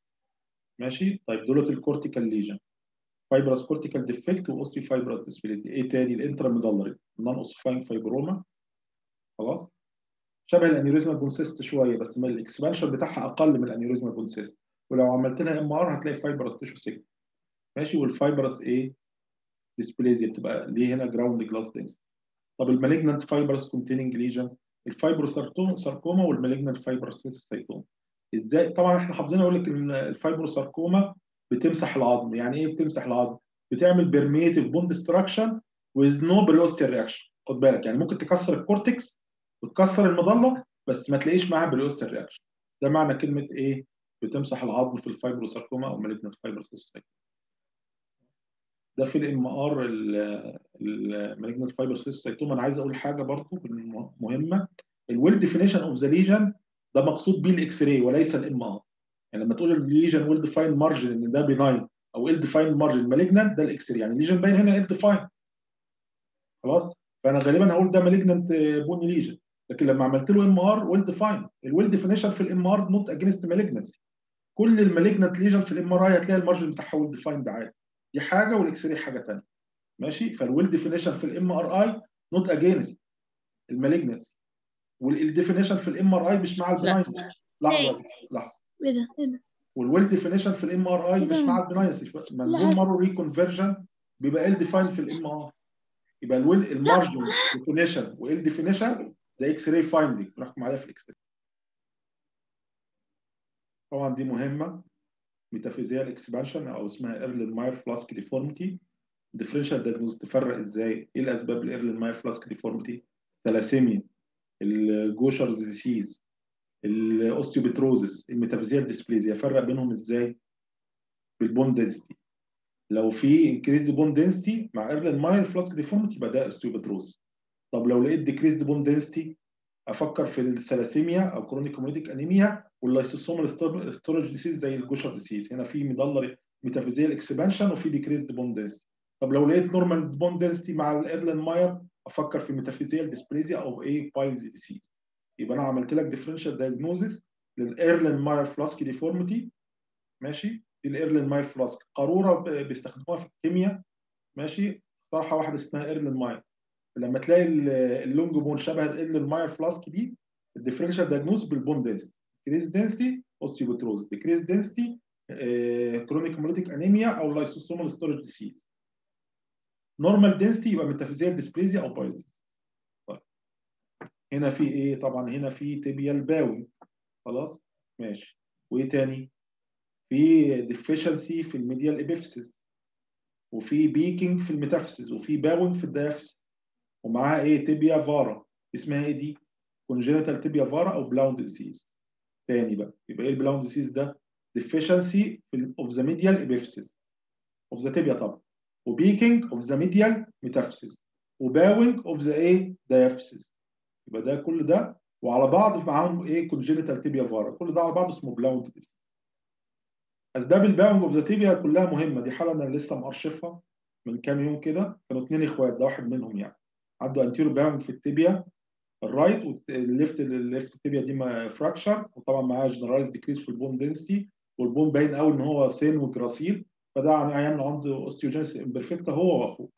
ماشي طيب دولت الكورتيكال ليجن فايبرس كورتيكال ديفكت واوستي فايبرس ديسبليزيا ايه تاني الانتراميدالري نون اوسيفاين فايبروما خلاص شبه الانيوريزمال بونسيست شويه بس ما الاكسبانشن بتاعها اقل من الانيوريزمال بونسيست ولو عملت لها ام ار هتلاقي فايبرس تيشو سيجنال ماشي والفايبرس ايه ديسبليزيا بتبقى ليه هنا جراوند جلاس دنس طب المالجنت فايبرس كونتيننج ليجنز الفايبروساركوما والمالجنت فايبروسيستايتوما ازاي طبعا احنا حافظين اقول لك ان الفايبروساركوما بتمسح العظم يعني ايه بتمسح العظم بتعمل بيرميتيف بون ديستراكشن ويز نو بريوستير رياكشن خد بالك يعني ممكن تكسر الكورتكس وتكسر المظله بس ما تلاقيش معاها بريوستير رياكشن ده معنى كلمه ايه بتمسح العظم في الفايبروساركوما او مالجنت فايبروسيستايتوما ده في الام ار المالجنت فايبروسيستايتوما انا عايز اقول حاجه برضه مهمه الويل ديفينيشن اوف ذا ليجن ده مقصود بيه الاكس راي وليس الام ار يعني لما تقول الليجن ويل ديفاين مارجن ان ده بيناين او ويل ديفاين مارجن مالجنت ده الاكس راي يعني الليجن باين هنا ويل ديفاين خلاص فانا غالبا هقول ده مالجنت بوني ليجن لكن لما عملت له ام ار ويل ديفاين الويل ديفينيشن في الام ار نوت اجينست مالجنسي كل المالجنت ليجن في الام ار اي هتلاقي المارجن بتاعها ويل ديفاين ده عادي دي حاجه والاكس راي حاجه ثانيه ماشي فالويل ديفينيشن في الام ار اي نوت اجينست المالجنسي والديفينيشن في الام ار اي مش مع البناين لحظه لحظه ايه ده ايه ده والويل ديفينيشن في الام ار اي إيه مش ده؟ مع البناينس ما لا، البون مارو ريكونفرجن بيبقى ال ديفاين في الام ار يبقى الويل المارجن ديفينيشن وال ديفينيشن ده اكس راي فايندنج نحكم عليها في الاكس راي طبعا دي مهمه ميتافيزيال اكسبانشن او اسمها ايرلين ماير فلاسك ديفورميتي ديفرنشال دايجنوز تفرق ازاي ايه الاسباب الايرلين ماير فلاسك ديفورميتي ثلاسيميا الجوشرز ديسيز الاوستيوبتروزس الميتافيزيال ديسبليزيا فرق بينهم ازاي بالبون دنسيتي لو في انكريز بون دنسيتي مع ايرلين ماير فلاسك ديفورميتي يبقى ده اوستيوبتروز طب لو لقيت ديكريز بون دنسيتي افكر في الثلاسيميا او كرونيك كوميتيك انيميا واللايسوسومال ستورج ديسيز زي الجوشر ديسيز هنا في مدلر ميتافيزيال اكسبانشن وفي ديكريزد بون دنسيتي طب لو لقيت نورمال بون دنسيتي مع الايرلين ماير افكر في ميتافيزيال ديسبليزيا او ايه بايلز ديسيز يبقى انا عملت لك ديفرنشال دايجنوزس للايرلين ماير فلاسك ديفورميتي ماشي دي الايرلين ماير فلاسك قاروره ب- بيستخدموها في الكيمياء ماشي اخترعها واحده اسمها ايرلين ماير لما تلاقي ال- اللونج بون شبه الايرلين ماير فلاسك دي الديفرنشال دايجنوز بالبون دنسي كريز دنسي اوستيوبتروز ديكريز دنسي كرونيك هيموليتيك انيميا او لايسوسومال ستورج ديسيز نورمال دنسيتي يبقى ميتافيزيال ديسبليزيا او بايلز طيب هنا في ايه طبعا هنا في تيبيال باوي خلاص ماشي وايه تاني في ديفيشنسي في الميديال ابيفسيس وفي بيكينج في الميتافيسيس وفي باوينج في الديافيسيس ومعاها ايه تيبيا فارا اسمها ايه دي كونجينيتال تيبيا فارا او بلاوند ديسيز تاني بقى يبقى ايه البلاوند ديسيز ده deficiency of the medial epiphysis of the tibia طبعا وبيكينج of the medial metaphysis وباوينج of the ايه diaphysis يبقى ده كل ده وعلى بعض معاهم ايه congenital tibia vara كل ده على بعض اسمه بلاوند ديسيز اسباب الباوينج اوف ذا تيبيا كلها مهمه دي حاله انا لسه مارشفها من كام يوم كده كانوا اثنين اخوات ده واحد منهم يعني عنده انتيرو باوينج في التيبيا الرايت والليفت الليفت تيبيا دي فراكشر وطبعا معاه جنرالايز ديكريس في البون دنسيتي والبون باين قوي ان هو ثين وجراسيل فده عن عيان عنده اوستيوجينس امبرفكتا هو واخوه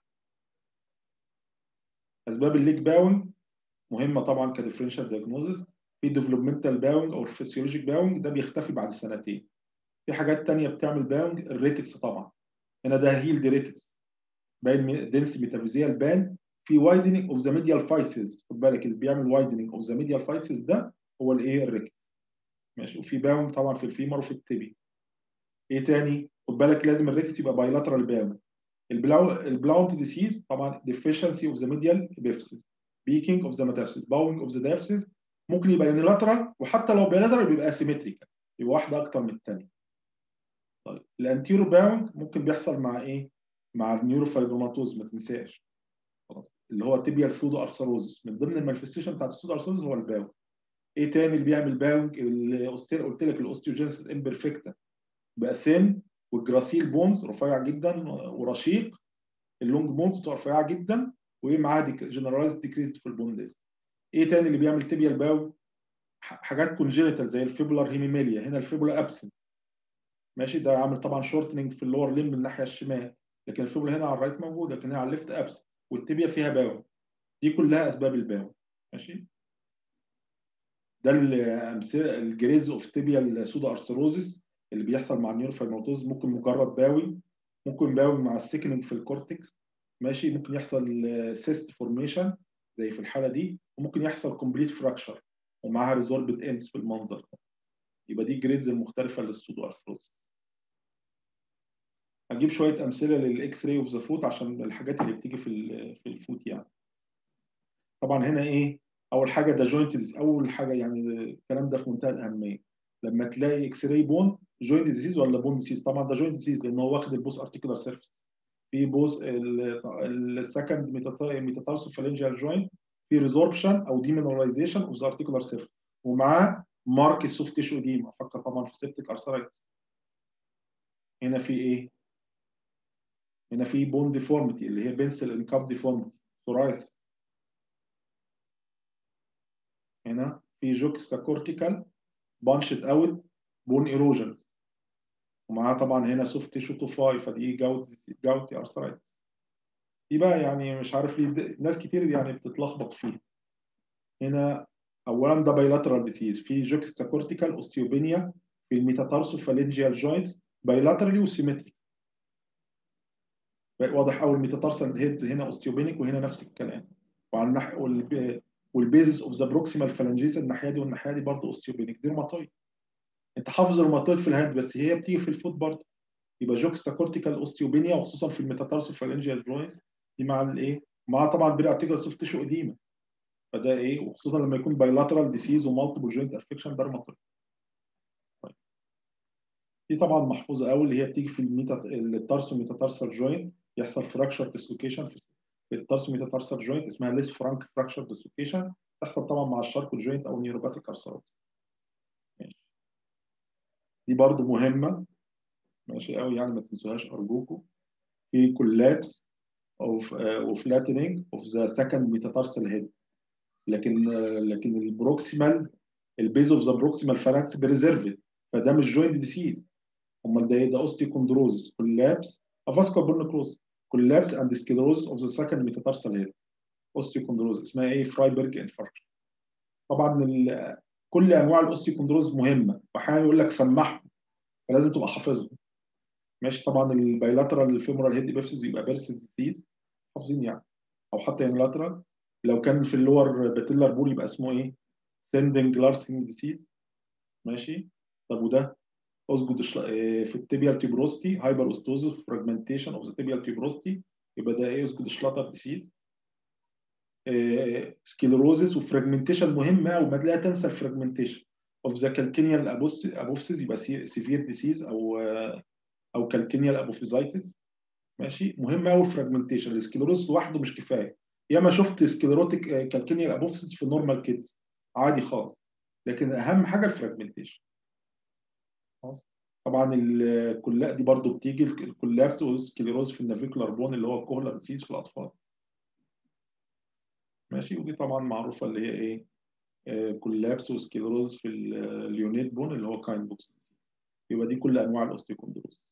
اسباب الليك باوينج مهمه طبعا كديفرنشال دايجنوزز في ديفلوبمنتال باوينج او فيسيولوجيك باوينج ده بيختفي بعد سنتين في حاجات تانية بتعمل باوينج الريكتس طبعا هنا ده هيل دي ريكتس باين دنسي ميتافيزيال بان في وايدنينج اوف ذا ميديال فايسز خد بالك اللي بيعمل وايدنينج اوف ذا ميديال فايسز ده هو الايه الريكتس ماشي وفي باوند طبعا في الفيمر وفي التبي ايه تاني خد بالك لازم الريكتس يبقى بايلاترال باوند البلاونت ديسيز طبعا deficiency اوف ذا ميديال epiphysis بيكينج اوف ذا metaphysis باوند اوف ذا diaphysis ممكن يبقى يونيلاترال وحتى لو بايلاترال بيبقى اسيمتريكال يبقى واحده اكتر من الثانيه طيب الانتيرو باوند ممكن بيحصل مع ايه مع النيوروفايبروماتوز ما تنساش خلاص اللي هو تيبيال سودو ارثروز من ضمن المانيفستيشن بتاعت السودو ارثروز هو الباوند ايه تاني اللي بيعمل باوند الاوستير قلت لك الاوستيوجينسيس امبرفكتا بقى ثين والجراسيل بونز رفيع جدا ورشيق اللونج بونز بتبقى رفيعه جدا وايه معاها جنرالايز ديكريز في البون ديز ايه تاني اللي بيعمل تيبيال باوند حاجات كونجينيتال زي الفيبولار هيميميليا هنا الفيبولا ابسنت ماشي ده عامل طبعا شورتنج في اللور ليم من الناحيه الشمال لكن الفيبولا هنا على الرايت موجوده لكن هنا على الليفت ابسنت والتبيه فيها باون دي كلها اسباب الباون ماشي ده الامثله الجريز اوف تيبيال سودا ارثروزس اللي بيحصل مع النيوروفايبروتوز ممكن مجرد باوي ممكن باوي مع السيكننج في الكورتكس ماشي ممكن يحصل سيست فورميشن زي في الحاله دي وممكن يحصل كومبليت فراكشر ومعاها ريزوربد انس في المنظر ده يبقى دي الجريدز المختلفه للسودو ارثروزس هجيب شويه امثله للاكس راي اوف ذا فوت عشان الحاجات اللي بتيجي في في الفوت يعني طبعا هنا ايه اول حاجه ده جوينت اول حاجه يعني الكلام ده في منتهى الاهميه لما تلاقي اكس راي بون جوينت ديزيز ولا بون ديزيز طبعا ده جوينت ديزيز لان هو واخد البوس ارتيكولار سيرفيس في بوس السكند ميتاتارسو فالنجيال جوينت في ريزوربشن او ديمينراليزيشن اوف ذا ارتيكولار سيرفيس ومعاه مارك السوفت تيشو ديما افكر طبعا في سيبتيك ارثرايتس هنا في ايه هنا في بون ديفورميتي اللي هي بنسل انكاب ديفورميتي سورايس هنا في جوكستا كورتيكال بانشد اوت بون ايروجن ومعاها طبعا هنا سوفت تيشو توفاي فدي جاوت جاوتي ارثرايتس دي بقى يعني مش عارف ليه ناس كتير يعني بتتلخبط فيها هنا اولا ده بايلاترال ديسيز في جوكستا كورتيكال اوستيوبينيا في الميتاتارسو فالنجيال جوينتس بايلاترالي وسيمتري واضح قوي الميتاتارسال هيدز هنا اوستيوبينيك وهنا نفس الكلام وعلى الناحيه والبيزس اوف ذا بروكسيمال فالنجيز الناحيه دي والناحيه دي برضه اوستيوبينيك دي روماتويد انت حافظ الروماتويد في الهيد بس هي بتيجي في الفوت برضه يبقى جوكستا كورتيكال اوستيوبينيا وخصوصا في الميتاتارسال فالنجيال جوينتس دي مع الايه؟ مع طبعا بري ارتيكال سوفت تيشو اديما فده ايه وخصوصا لما يكون بايلاترال ديسيز ومالتيبل جوينت افكشن ده روماتويد طيب. دي طبعا محفوظه قوي اللي هي بتيجي في الميتا التارسو ميتاتارسال جوينت يحصل فراكشر ديسلوكيشن في التارسو ميتاتارسال جوينت اسمها ليس فرانك فراكشر ديسلوكيشن تحصل طبعا مع الشاركو جوينت او النيوروباثيك ارثرايتس ماشي دي برضو مهمه ماشي قوي يعني ما تنسوهاش ارجوكم في كولابس اوف وفلاتنينج اوف ذا سكند ميتاتارسال هيد لكن لكن البروكسيمال البيز اوف ذا بروكسيمال فالانكس بريزيرفد فده مش جوينت ديسيز امال ده ايه ده اوستيوكوندروزس كولابس افاسكو بورنكروز كولابس اند سكلروز اوف ذا سكند ميتاتارسال هيد اوستيوكوندروز اسمها ايه فرايبرج انفاركشن طبعا ال- كل انواع الاوستيوكوندروز مهمه واحيانا يقول لك سمعهم فلازم تبقى حافظهم ماشي طبعا البايلاترال فيمورال هيد بيفسز يبقى بيرسز ديزيز حافظين يعني او حتى يونيلاترال لو كان في اللور باتيلر بول يبقى اسمه ايه سندنج لارسنج ديسيز ماشي طب وده اسجد شل- آه، في التيبيال تيبروستي هايبر اوستوزيس فراجمنتيشن اوف ذا تيبيال تيبروستي يبقى ده ايه اسجد شلاتر ديسيز سكلروزس وفراجمنتيشن مهم قوي ما لا تنسى الفراجمنتيشن اوف ذا كالكينيال ابوفسيس يبقى سيفير ديسيز او آه، او كالكينيال ابوفيزايتس ماشي مهم قوي الفراجمنتيشن السكلروز لوحده مش كفايه ياما شفت سكلروتيك كالكينيال ابوفسيس في نورمال كيدز عادي خالص لكن اهم حاجه الفراجمنتيشن خلاص طبعا الكلا دي برضو بتيجي الكولابس والسكليروز في النافيكولار بون اللي هو الكوهلا ديسيز في الاطفال ماشي ودي طبعا معروفه اللي هي ايه آه، كولابس وسكليروز في ال- اليونيت بون اللي هو كاين بوكس يبقى دي كل انواع الاوستيوكوندروز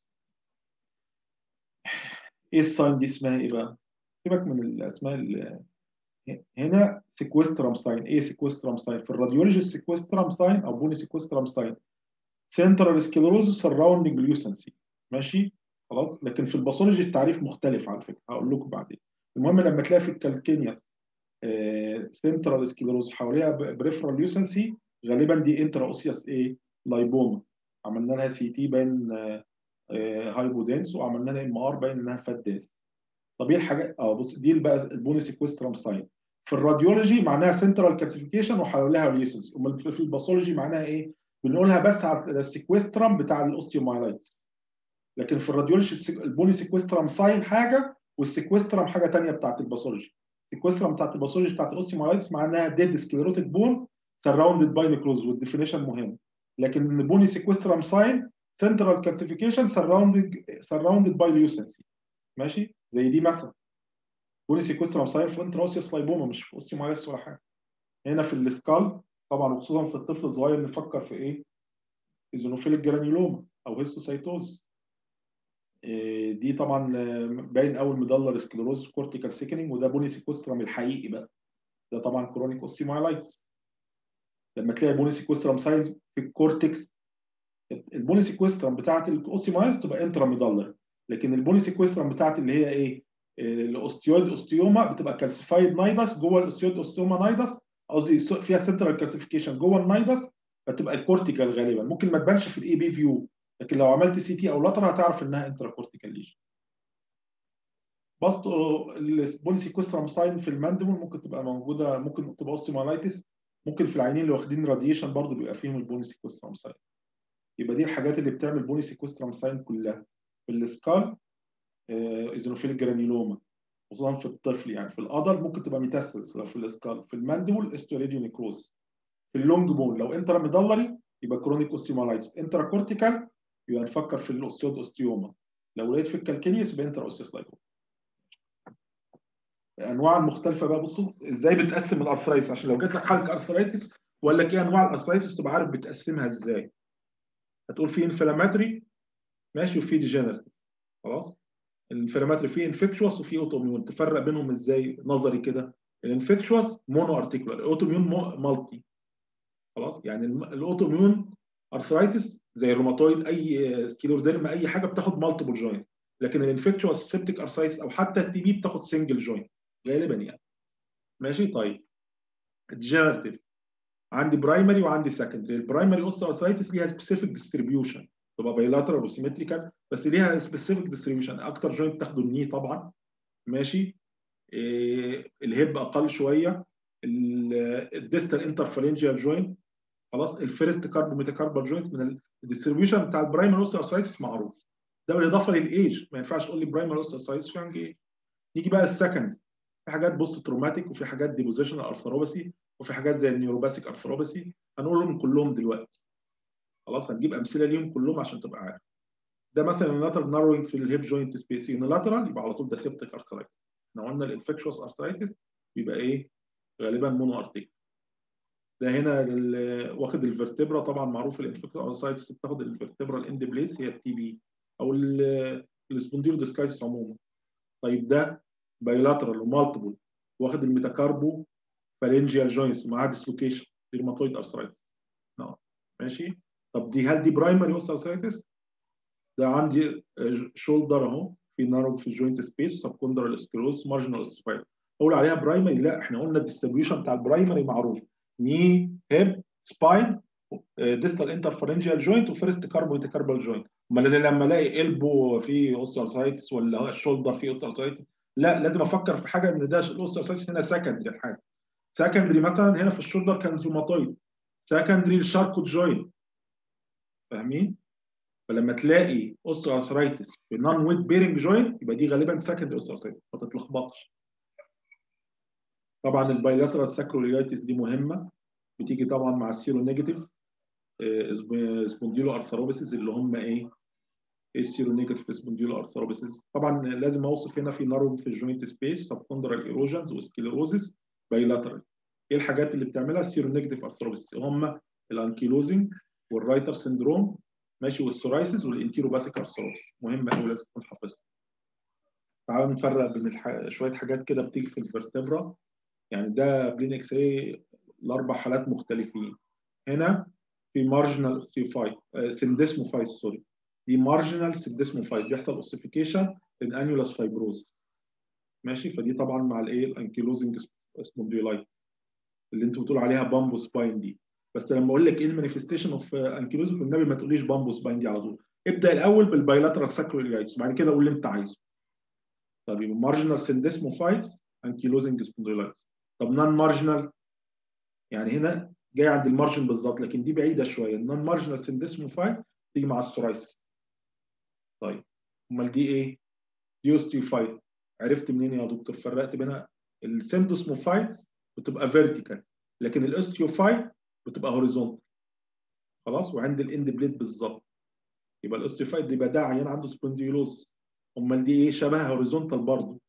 ايه الساين دي اسمها ايه بقى سيبك من الاسماء ال- هنا سيكوسترام ساين ايه سيكوسترام ساين في الراديولوجي سيكوسترام ساين او بوني سيكوسترام ساين سنترال سكلروز سراوندنج ليوسنسي ماشي خلاص لكن في الباثولوجي التعريف مختلف على فكره هقول لكم بعدين المهم لما تلاقي في الكالكينياس سنترال سكلروز حواليها بريفرال ليوسنسي غالبا دي انترا اوسياس ايه لايبوما عملنا لها سي تي باين هايبودنس وعملنا لها ام ار باين انها فات دنس طب ايه الحاجه اه بص دي بقى البوني سيكوسترام ساين في الراديولوجي معناها سنترال كالسيفيكيشن وحواليها ليوسنسي امال في الباثولوجي معناها ايه بنقولها بس على السيكوسترام بتاع الاوستيومايلايتس لكن في الراديولوجي السيك- البوني سيكوسترام ساين حاجه والسيكوسترام حاجه ثانيه بتاعت الباثولوجي السيكوسترام بتاعت الباثولوجي بتاعت الاوستيومايلايتس معناها ديد سكليروتيك بون سراوندد باي نيكروز والديفينيشن مهم لكن البوني سيكوسترام ساين سنترال كالسيفيكيشن سراوندد سراوندد باي ليوسنسي ماشي زي دي مثلا بوني سيكوسترام ساين في انتروسيوس لايبوما مش في اوستيومايلايتس ولا حاجه هنا في السكال طبعا وخصوصا في الطفل الصغير نفكر في ايه؟ ايزونوفيليك جرانيولوما او هيستوسايتوز إيه دي طبعا آه، باين اول مدلر سكلروز كورتيكال سيكنينج وده بوني سيكوسترام الحقيقي بقى ده طبعا كرونيك اوستيومايلايتس لما تلاقي بوني سيكوسترام ساينز في الكورتكس البوني سيكوسترام بتاعت الاوستيومايلايتس تبقى انترا ميدلر لكن البوني سيكوسترام بتاعت اللي هي ايه؟ الاوستيويد اوستيوما بتبقى كالسيفايد نايدس جوه الاوستيويد اوستيوما نايدس قصدي سو- فيها سنترال كالسيفيكيشن جوه النايدس فتبقى الكورتيكال غالبا ممكن ما تبانش في الاي بي فيو لكن لو عملت سي تي او لاتر هتعرف انها انترا كورتيكال ليجن بسط البوليسيكوسترام ساين في الماندبل ممكن تبقى موجوده ممكن تبقى اوستيومالايتس ممكن في العينين اللي واخدين راديشن برضه بيبقى فيهم البوليسيكوسترام ساين يبقى دي الحاجات اللي بتعمل بوليسيكوسترام ساين كلها في السكال ايزونوفيليك جرانيولوما خصوصا في الطفل يعني في الادلت ممكن تبقى ميتاستس لو في الاسكال في الماندبل استوريديو نيكروز في اللونج بون لو انترا ميدلري يبقى كرونيك اوستيومالايتس انترا كورتيكال يبقى نفكر في الاوستيود اوستيوما لو لقيت في الكالكينيوس يبقى انترا اوستيوس لايكوما الانواع المختلفه بقى بصوا ازاي بتقسم الارثرايتس عشان لو جات لك حاله ارثرايتس وقال لك ايه انواع الارثرايتس تبقى عارف بتقسمها ازاي هتقول في انفلاماتري ماشي وفي ديجنريتيف خلاص الانفلاماتري فيه انفكشوس وفيه اوتوميون تفرق بينهم ازاي نظري كده الانفكشوس مونو ارتيكولار الاوتوميون مالتي خلاص يعني الاوتوميون ارثرايتس زي الروماتويد اي سكيلورديرما اي حاجه بتاخد مالتيبل جوينت لكن الانفكشوس سيبتيك ارثرايتس او حتى التي بي بتاخد سنجل جوينت غالبا يعني ماشي طيب الديجنريتيف عندي برايمري وعندي سكندري البرايمري اوستيوارثرايتس ليها سبيسيفيك ديستريبيوشن تبقى بايلاترال وسيمتريكال بس ليها سبيسيفيك ديستريبيوشن اكتر جوينت تاخده الني طبعا ماشي إيه الهيب اقل شويه الديستال انترفالنجيال جوينت خلاص الفيرست كاربو ميتاكاربال جوينت من الديستريبيوشن بتاع البرايمري اوستيوارثرايتس معروف ده بالاضافه للايج ما ينفعش تقول لي برايمري اوستيوارثرايتس في ايج نيجي بقى السكند في حاجات بوست تروماتيك وفي حاجات ديبوزيشنال ارثروباسي وفي حاجات زي النيوروباثيك ارثروباسي هنقولهم كلهم دلوقتي خلاص هنجيب امثله ليهم كلهم عشان تبقى عارف ده مثلا يونيلاترال ناروينج في الهيب جوينت سبيس يونيلاترال يبقى على طول ده سيبتيك ارثرايتس احنا قلنا الانفكشوس ارثرايتس بيبقى ايه غالبا مونو ارتيك ده هنا ال- واخد الفرتبرا طبعا معروف الانفكتد اوسايتس بتاخد الفرتبرا الاند بليس هي التي بي او السبونديلو ديسكايسس عموما طيب ده بايلاترال ومالتيبل واخد الميتاكاربو فارنجيال جوينتس معاه ديسلوكيشن ريماتويد ارثرايتس نعم ماشي طب دي هل دي برايمري اوستيوارثرايتس ده عندي شولدر اهو في نارو في الجوينت سبيس سبكوندرال سكلوز مارجنال اوستيفايد اقول عليها برايمري لا احنا قلنا الديستريبيوشن بتاع البرايمري معروف ني هيب سباين ديستال انترفرنجيال جوينت وفيرست كاربو ميتاكاربال جوينت امال أنا لما الاقي البو في اوستيوارثرايتس ولا الشولدر فيه اوستيوارثرايتس لا لازم افكر في حاجه ان ده الاوستيوارثرايتس هنا سكندري الحاجه سكندري مثلا هنا في الشولدر كان روماتويد سكندري الشاركوت جوينت فاهمين؟ فلما تلاقي اوستيوارثرايتس في نون ويت بيرنج جوينت يبقى دي غالبا سكندري اوستيوارثرايتس ما تتلخبطش طبعا البايلاترال ساكروليتس دي مهمه بتيجي طبعا مع السيرو نيجاتيف سبونديلو ارثروبيسز اللي هم ايه؟ ايه السيرو نيجاتيف سبونديلو ارثروبيسز طبعا لازم اوصف هنا في نارو في الجوينت سبيس سبكوندرال ايروجنز وسكليروزس بايلاترال ايه الحاجات اللي بتعملها السيرو نيجاتيف ارثروبيسز هم الانكيلوزنج والرايتر سندروم ماشي والسورايسيس والانتيروباثيك ارثروبيس مهم قوي لازم تكون حافظها تعالوا نفرق بين الح... شويه حاجات كده بتيجي في الفرتبرا يعني ده بلين اكس راي الاربع حالات مختلفين هنا في مارجنال اوستيفايد سندسموفايد سوري دي مارجنال سندسموفايد بيحصل اوسيفيكيشن للانيولاس فايبروز ماشي فدي طبعا مع الايه الانكيلوزنج سبونديولايت اللي انتوا بتقولوا عليها بامبو سباين دي بس لما اقول لك ايه المانيفستيشن اوف انكيلوزنج والنبي ما تقوليش بامبو سباين دي على طول ابدا الاول بالبايلاترال ساكرويلايتس وبعد كده قول اللي انت عايزه طب يبقى مارجنال سندسموفايتس انكيلوزنج سبونديولايتس طب نون مارجنال يعني هنا جاي عند المارجن بالظبط لكن دي بعيده شويه النون مارجنال سندسموفايت تيجي مع السورايسيس طيب امال دي ايه؟ دي اوستيوفايت عرفت منين يا دكتور فرقت بينها السندسموفايت بتبقى فيرتيكال لكن الاوستيوفايت بتبقى هوريزونتال خلاص وعند الاند بليد بالظبط يبقى الاوستيوفايت دي يبقى ده عيان عنده سبونديولوز امال دي ايه شبه هوريزونتال برضه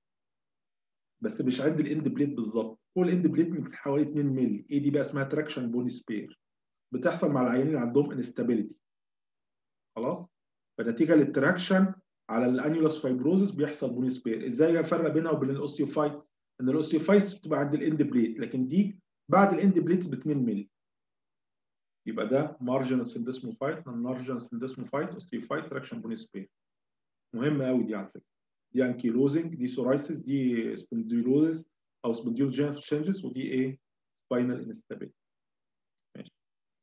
بس مش عند الاند بليد بالظبط فوق الاند بليد من حوالي 2 مللي ايه دي بقى اسمها تراكشن بوني سبير بتحصل مع العيانين اللي عندهم انستابيليتي خلاص فنتيجه للتراكشن على الانيولاس فايبروزس بيحصل بوني سبير ازاي افرق بينها وبين الاوستيوفايتس ان الاوستيوفايتس بتبقى عند الاند بليد لكن دي بعد الاند بليد ب 2 مللي يبقى ده مارجنال سندسموفايت مارجنال سندسموفايت اوستيوفايت تراكشن بوني سبير مهمه قوي دي على فكره دي انكيلوزنج دي سورايسيس دي سبونديلوزس او سبونديول جينيت تشينجز ودي ايه سباينال انستابيليتي ماشي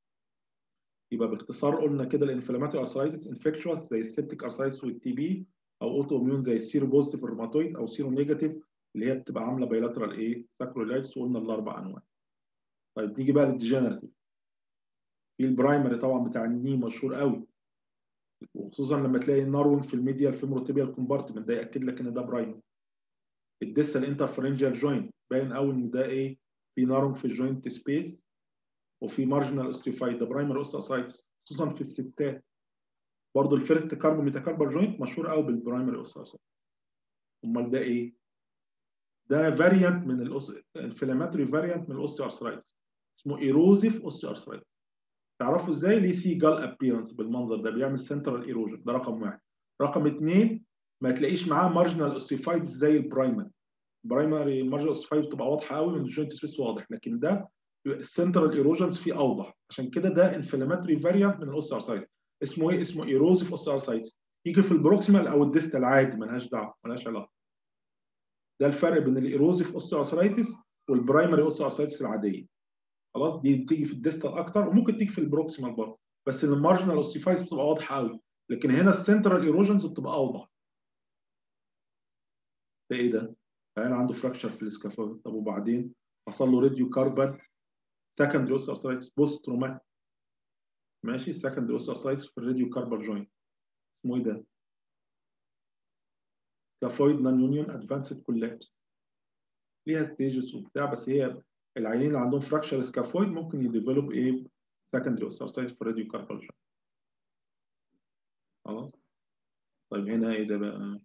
يبقى باختصار قلنا كده الانفلاماتوري ارثرايتس انفكشوس زي السيبتيك ارثرايتس والتي بي او اوتو اميون زي السيرو بوزيتيف الروماتويد او سيرو نيجاتيف اللي هي بتبقى عامله بايلاترال ايه ساكرولايتس وقلنا الاربع انواع طيب نيجي بقى للديجنراتيف في البرايمري طبعا بتاع الني مشهور قوي وخصوصا لما تلاقي نارون في الميديا الفيموروتيبيال كومبارتمنت ده ياكد لك ان ده برايمري الديستال انترفرنجيال جوينت باين قوي ان ده ايه في نارون في الجوينت سبيس وفي مارجنال اوستيوفايد ده برايمري اوستيوسايتس خصوصا في الستات برضه الفيرست كاربو ميتاكاربال جوينت مشهور قوي بالبرايمري اوستيوسايتس امال ده ايه ده فاريانت من الانفلاماتوري فاريانت من الاوستيوارثرايتس اسمه ايروزيف اوستيوارثرايتس تعرفوا ازاي ليه سي جال ابيرنس بالمنظر ده بيعمل سنترال ايروجن ده رقم واحد رقم اثنين ما تلاقيش معاه مارجنال اوستيفايدز زي البرايمري البرايمري المارجنال اوستيفايد بتبقى واضحه قوي من الجوينت سبيس واضح لكن ده السنترال ايروجنز فيه اوضح عشان كده ده انفلاماتوري فاريانت من الاوستيوارثرايتس اسمه ايه اسمه ايروزيف اوستيوارثرايتس يجي في البروكسيمال او الديستال عادي ملهاش دعوه ملهاش علاقه ده الفرق بين الايروزيف اوستيوارثرايتس والبرايمري اوستيوارثرايتس العاديه خلاص دي بتيجي في الديستال اكتر وممكن تيجي في البروكسيمال برضه بس المارجنال اوستيفايز بتبقى واضحه قوي لكن هنا السنترال ايروجنز بتبقى اوضح ده ايه ده؟ فهنا عنده فراكشر في الاسكافول طب وبعدين حصل له راديو كاربال سكندري اوستيوارثرايتس بوست تروماتيك ماشي سكندري اوستيوارثرايتس في الراديو كاربال جوينت اسمه ايه ده؟ سكافويد نون يونيون ادفانسد كولابس ليها ستيجز وبتاع بس هي العيانين اللي عندهم فراكشر سكافويد ممكن يديفلوب ايه سكندري اوستيوارثرايتس في الراديو كاربال جوينت خلاص طيب هنا ايه ده بقى؟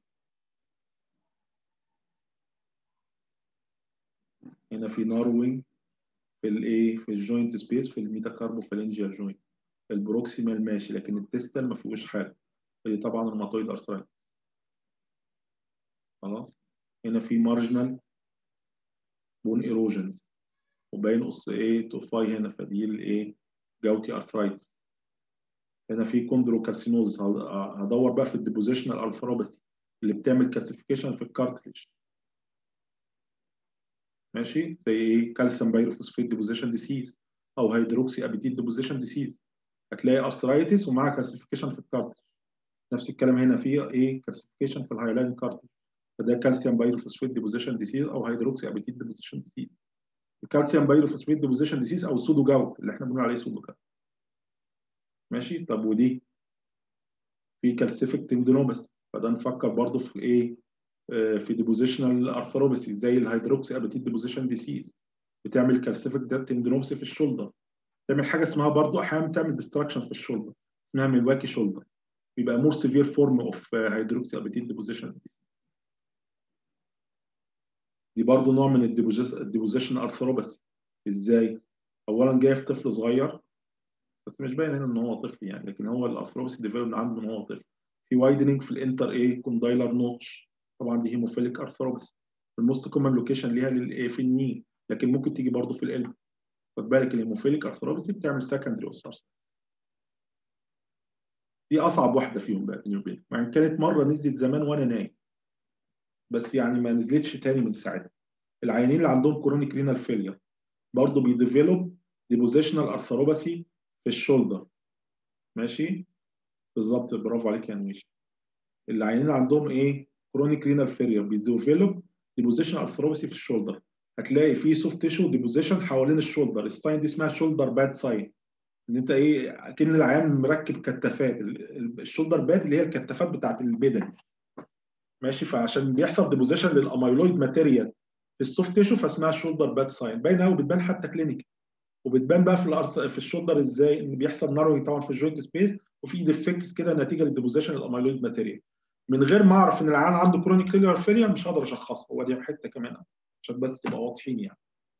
هنا في ناروينج في الايه في الجوينت سبيس في الميتاكاربوفالنجيال جوينت البروكسيمال ماشي لكن التستال ما فيهوش حاجه دي طبعا الماتويد ارثرايتس خلاص هنا في مارجنال بون ايروجنز وباين قص ايه توفاي هنا فدي الايه جاوتي ارثرايتس هنا في كوندروكارسينوز هدور بقى في الديبوزيشنال الفاروباثي اللي بتعمل كالسيفيكيشن في الكارتريج ماشي زي ايه كالسيوم بايروفوسفيت ديبوزيشن ديسيز او هيدروكسي ابيتيت ديبوزيشن ديسيز هتلاقي ارثرايتس ومعاها كالسيفيكيشن في الكارتريج نفس الكلام هنا في ايه كالسيفيكيشن في الهايلاين كارتريج فده كالسيوم بايروفوسفيت ديبوزيشن ديسيز او هيدروكسي ابيتيت ديبوزيشن ديسيز الكالسيوم بايروفوسفيت ديبوزيشن ديسيز او السودو جاوت اللي احنا بنقول عليه سودو جاوت ماشي طب ودي في كالسيفيك تندينوباثي فده نفكر برضو في ايه آه في ديبوزيشنال ارثروباثي زي الهيدروكسي ابيتيت ديبوزيشن ديسيز بتعمل كالسيفيك تندينوباثي في الشولدر تعمل حاجه اسمها برضو احيانا بتعمل ديستراكشن في الشولدر اسمها ميلواكي شولدر بيبقى مور سيفير فورم اوف هيدروكسي ابيتيت ديبوزيشن ديسيز دي برضو نوع من الديبوزيشن ارثروباثي ازاي اولا جاي في طفل صغير بس مش باين هنا ان هو طفل يعني لكن هو الارثروباثي ديفلوب عنده من هو طفل في وايدنينج في الانتر ايه كوندايلر نوتش طبعا دي هيموفيليك ارثروباثي الموست كومن لوكيشن ليها للايه في الني لكن ممكن تيجي برضه في القلب خد بالك الهيموفيليك ارثروباثي بتعمل سكندري اوسارس دي اصعب واحده فيهم بقى بيني وبينك مع ان كانت مره نزلت زمان وانا نايم بس يعني ما نزلتش تاني من ساعتها العيانين اللي عندهم كرونيك رينال فيلير برضه بيديفلوب ديبوزيشنال ارثروباثي في الشولدر ماشي بالظبط برافو عليك يا نويش العيانين اللي عندهم ايه كرونيك رينال فيلير بيديفلوب ديبوزيشن ارثروباثي في الشولدر هتلاقي في سوفت تيشو ديبوزيشن حوالين الشولدر الساين دي اسمها شولدر باد ساين ان انت ايه اكن العيان مركب كتافات الشولدر باد اللي هي الكتافات بتاعت البدن ماشي فعشان بيحصل ديبوزيشن للاميلويد ماتيريال في السوفت تيشو فاسمها شولدر باد ساين باينه قوي بتبان حتى كلينيكال وبتبان بقى في الارض في الشولدر ازاي ان بيحصل ناروينج طبعا في الجوينت سبيس وفي ديفكتس كده نتيجه للديبوزيشن الاميلويد ماتيريال من غير ما اعرف ان العيان عنده كرونيك رينال فيلير مش هقدر اشخصها هو دي حته كمان عشان بس تبقى واضحين يعني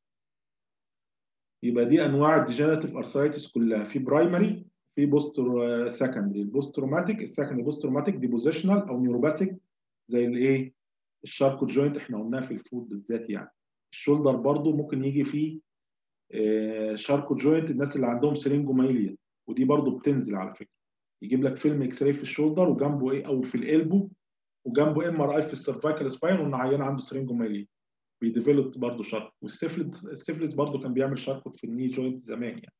يبقى دي انواع الديجنراتيف ارثرايتس كلها في برايمري في بوستر سكندري البوستروماتيك السكندري بوستروماتيك ديبوزيشنال او نيوروباثيك زي الايه الشاركو جوينت احنا قلناها في الفود بالذات يعني الشولدر برضو ممكن يجي فيه شاركو جوينت الناس اللي عندهم سرينجومايليا ودي برضو بتنزل على فكره يجيب لك فيلم اكس راي في الشولدر وجنبه ايه او في القلبه وجنبه ام ار اي في السيرفايكال سباين وان عيان عنده سرينجومايليا بيديفلوب برضه شارك والسيفلس السيفلس برضه كان بيعمل شاركوت في الني جوينت زمان يعني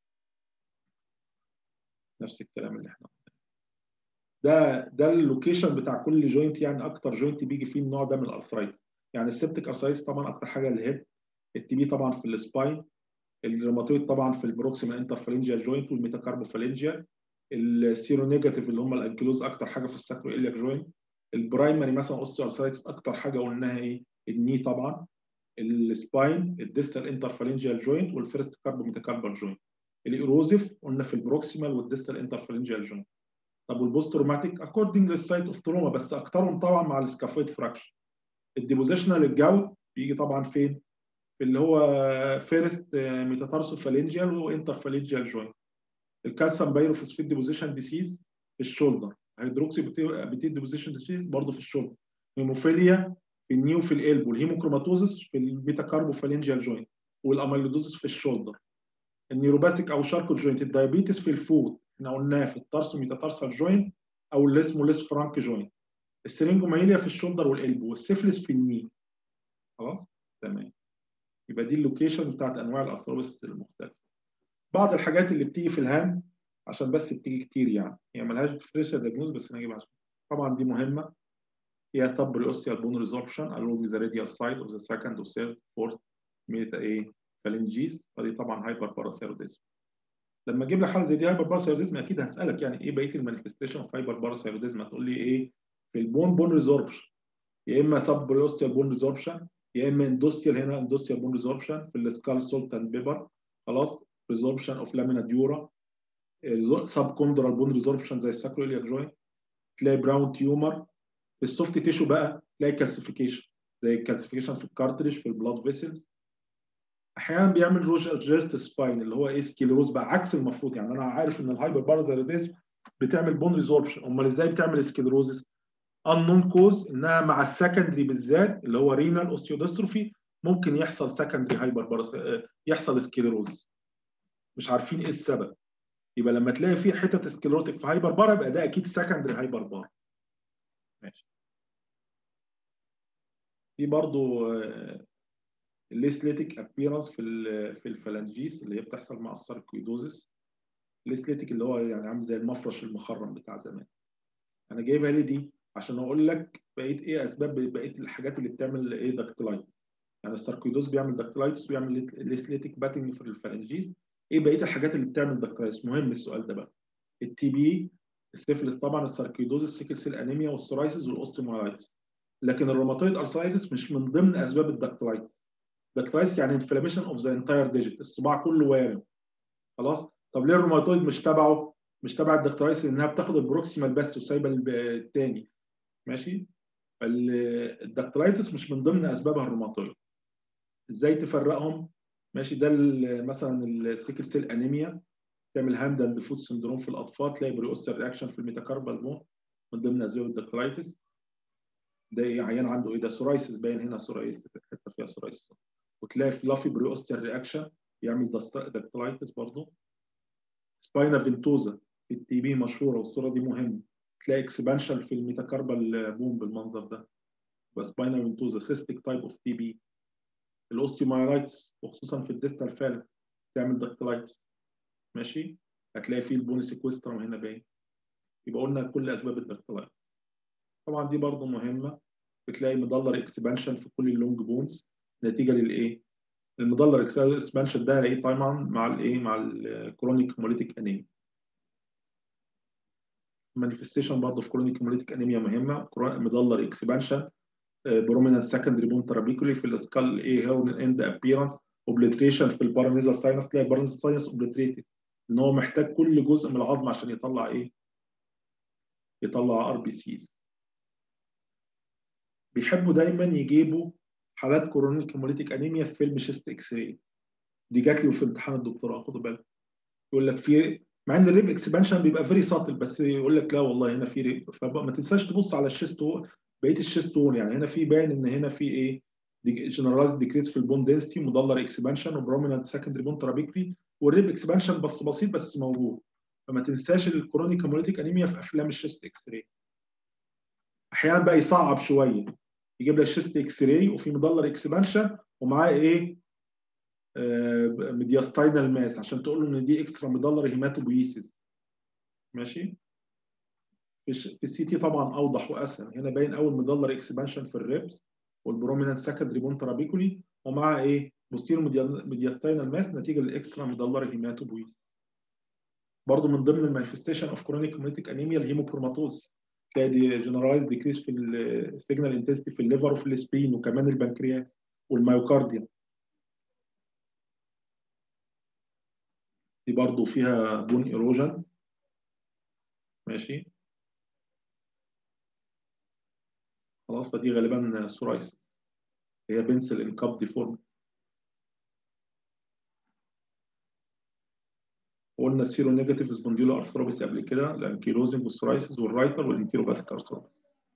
نفس الكلام اللي احنا ده ده اللوكيشن بتاع كل جوينت يعني اكتر جوينت بيجي فيه النوع ده من الارثرايتس يعني السبتيك ارثرايتس طبعا اكتر حاجه الهيد التي بي طبعا في السباين الروماتويد طبعا في البروكسيمال انترفالنجيال جوينت والميتاكاربوفالنجيال السيرو نيجاتيف اللي هم الانكلوز اكتر حاجه في الساكرو الياك جوينت البرايمري مثلا اوستيو ارثرايتس اكتر حاجه قلناها ايه الني طبعا السباين الديستال انترفالنجيال جوينت والفيرست كاربو ميتاكاربال جوينت الايروزيف قلنا في البروكسيمال والديستال انترفالنجيال جوينت طب والبوست تروماتيك اكوردنج للسايت اوف تروما بس اكترهم طبعا مع السكافويد فراكشن الديبوزيشنال الجو بيجي طبعا فين؟ في اللي هو فيرست ميتاتارسو فالنجيال وانترفالنجيال جوينت الكالسيوم بايروفوسفيت ديبوزيشن ديسيز في الشولدر هيدروكسي بتيت ديبوزيشن ديسيز برضه في الشولدر هيموفيليا في النيو في القلب والهيموكروماتوزس في الميتاكاربوفالنجيال جوينت والاميلودوزس في الشولدر النيوروباثيك او شاركو جوينت الدايابيتس في الفود احنا قلناه في التارسو ميتاتارسال جوينت او اللي اسمه ليس فرانك جوينت السرينجومايليا في الشولدر والقلب والسيفلس في الني خلاص تمام يبقى دي اللوكيشن بتاعت انواع الارثروبس المختلفه بعض الحاجات اللي بتيجي في الهاند عشان بس بتيجي كتير يعني هي ملهاش ديفرنشال دياجنوز بس انا هجيبها طبعا دي مهمه هي سبريوستيال بون ريزوربشن along the radial side of the second or third fourth ميتا ايه فالنجيز فدي طبعا هايبر باراثيروديزم لما اجيب لك حاله زي دي هايبر باراثيروديزم اكيد هسالك يعني ايه بقيه المانيفستيشن اوف هايبر باراثيروديزم هتقول لي ايه في البون بون ريزوربشن يا اما سبريوستيال بون ريزوربشن يا اما اندوستيال هنا اندوستيال بون ريزوربشن في السكال سولت اند بيبر خلاص ريزوربشن اوف لامينا ديورا سب كوندرال بون ريزوربشن زي الساكرو الياك جوينت تلاقي براون تيومر في السوفت تيشو بقى تلاقي كالسيفيكيشن زي الكالسيفيكيشن في الكارتريج في البلاد فيسلز احيانا بيعمل روجرت سباين اللي هو ايه سكيلروز بقى عكس المفروض يعني انا عارف ان الهايبر بارازيتيزم بتعمل بون ريزوربشن امال ازاي بتعمل سكيلروزس unknown كوز انها مع السكندري بالذات اللي هو رينال اوستيودستروفي ممكن يحصل سكندري هايبر بارس يحصل سكيلروز مش عارفين ايه السبب يبقى لما تلاقي في حتت سكليروتيك في هايبر بار يبقى ده اكيد سكندري هايبر بار ماشي دي برضو الليسليتيك ابيرنس في ال في الفلانجيس اللي هي بتحصل مع الساركويدوزس الليسليتيك اللي هو يعني عامل زي المفرش المخرم بتاع زمان انا جايبها ليه دي عشان اقول لك بقيت ايه اسباب بقيه الحاجات اللي بتعمل ايه داكتلايتس يعني الساركويدوز بيعمل داكتلايتس ويعمل ليسليتيك باتنج في الفلانجيس ايه بقيه الحاجات اللي بتعمل داكتلايتس مهم السؤال ده بقى التي بي السيفلس طبعا الساركويدوز السيكل سيل انيميا والسورايسيس والاوستيومالايتس لكن الروماتويد ارثرايتس مش من ضمن اسباب الداكتلايتس داكتلايتس يعني انفلاميشن اوف ذا انتاير ديجيت الصباع كله وارم خلاص طب ليه الروماتويد مش تبعه مش تبع الداكتلايتس لانها بتاخد البروكسيمال بس وسايبه الثاني ماشي الداكتلايتس مش من ضمن اسبابها الروماتويد ازاي تفرقهم ماشي ده مثلا السيكل سيل انيميا تعمل هاندل فود سندروم في الاطفال تلاقي بريوستر رياكشن في الميتاكاربال بون من ضمن اسباب الداكتلايتس ده ايه عيان عنده ايه ده سورايسيس باين هنا سورايسيس حته فيها سورايسيس وتلاقي فلافي بريوستر رياكشن يعمل داكتلايتس برضه سباينا فينتوزا في التي بي مشهوره والصوره دي مهمه تلاقي اكسبانشن في الميتاكاربال بون بالمنظر ده بس سباينا فينتوزا سيستيك تايب اوف تي بي الاوستيومايلايتس وخصوصا في الديستال فالت تعمل داكتلايتس ماشي هتلاقي فيه البون سيكويسترم هنا باين يبقى قلنا كل اسباب الداكتلايتس طبعا دي برضو مهمه بتلاقي مدلر اكسبانشن في كل اللونج بونز نتيجه للايه المدلر اكسبانشن ده هلاقيه طبعا مع الايه مع الكرونيك هيموليتيك انيميا مانيفستيشن برضه في كرونيك هيموليتيك انيميا مهمه مدلر اكسبانشن برومينانت سكندري بون ترابيكولي في الاسكال ايه هورن اند ابييرنس اوبليتريشن في البارانيزال ساينس تلاقي البارانيزال ساينس اوبليتريتد ان هو محتاج كل جزء من العظم عشان يطلع ايه يطلع ار بي سيز بيحبوا دايما يجيبوا حالات كورونيك هيموليتيك انيميا في فيلم شيست اكس راي دي جات لي في امتحان الدكتوراه خدوا بالك يقول لك في مع ان الريب اكسبانشن بيبقى فيري ساتل بس يقول لك لا والله هنا في ريب فما تنساش تبص على الشيست بقيه الشيست وول يعني هنا في باين ان هنا في ايه جنرالايز ديكريس في البون دنسيتي مدلر اكسبانشن وبرومينانت سكندري بون ترابيكري والريب اكسبانشن بس بسيط بس موجود فما تنساش الكرونيك هيموليتيك انيميا في افلام الشيست اكس راي احيانا بقى يصعب شويه يجيب لك شيست اكس راي وفي مدلر اكسبانشن ومعاه ايه آه ميدياستاينال ماس عشان تقول له ان دي اكسترا مدلر هيماتوبويسيس ماشي في السي تي طبعا اوضح واسهل هنا باين اول مدلر اكسبانشن في الريبس والبرومينانت سكندري بون ترابيكولي ومع ايه بوستيرو ميدياستاينال ماس نتيجه للاكسترا مدلر هيماتوبويسيس برضه من ضمن المانيفستيشن اوف كرونيك هيموليتيك انيميا الهيموكروماتوز تلاقي دي جنرالايز ديكريس في السيجنال انتنسيتي في الليفر وفي السبين وكمان البنكرياس والميوكارديا دي برضه فيها بون ايروجن ماشي خلاص فدي غالبا سورايسيس هي بنسل انكاب ديفورم قلنا السيرو نيجاتيف سبونديولو ارثروبيس قبل كده الانكيلوزنج والسورايسيس والرايتر والانتيروباثيك ارثروبيس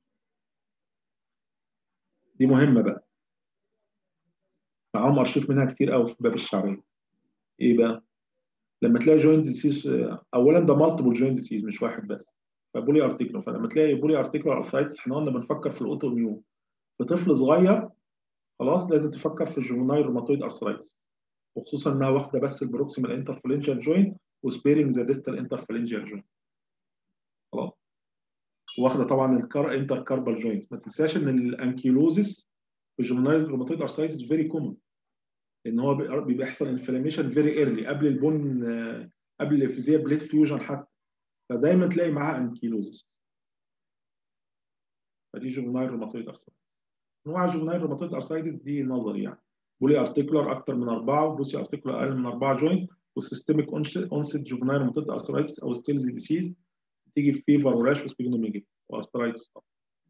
دي مهمه بقى معاهم ارشيف منها كتير قوي في باب الشعبيه ايه بقى لما تلاقي جوينت ديسيز اولا ده مالتيبل جوينت ديسيز مش واحد بس فبولي ارتيكلو فلما تلاقي بولي ارتيكلو ارثرايتس احنا قلنا بنفكر في الاوتو ميون في طفل صغير خلاص لازم تفكر في الجوفنايل روماتويد ارثرايتس وخصوصا انها واخده بس البروكسيمال انترفلنجال جوينت وسبيرنج ذا ديستال انترفلنجال جوينت خلاص واخده طبعا الكار انتر كاربال جوينت ما تنساش ان الانكيلوزيس في الجوفنايل روماتويد ارثرايتس فيري كومن ان هو بيحصل انفلاميشن فيري ايرلي قبل البون قبل الفيزيا بليت فيوجن حتى فدايما تلاقي معاها انكيلوزيس فدي جوفنايل روماتويد ارثرايتس انواع الجوفنايل روماتويد ارثرايتس دي نظري يعني بولي ارتيكولار اكتر من اربعه وبوسي ارتيكولار اقل من اربعه جوينتس والسيستميك اونست جوفنايل روماتويد ارثرايتس او ستيلز ديسيز تيجي في فيفر وراش وسبيجنوميجي وارثرايتس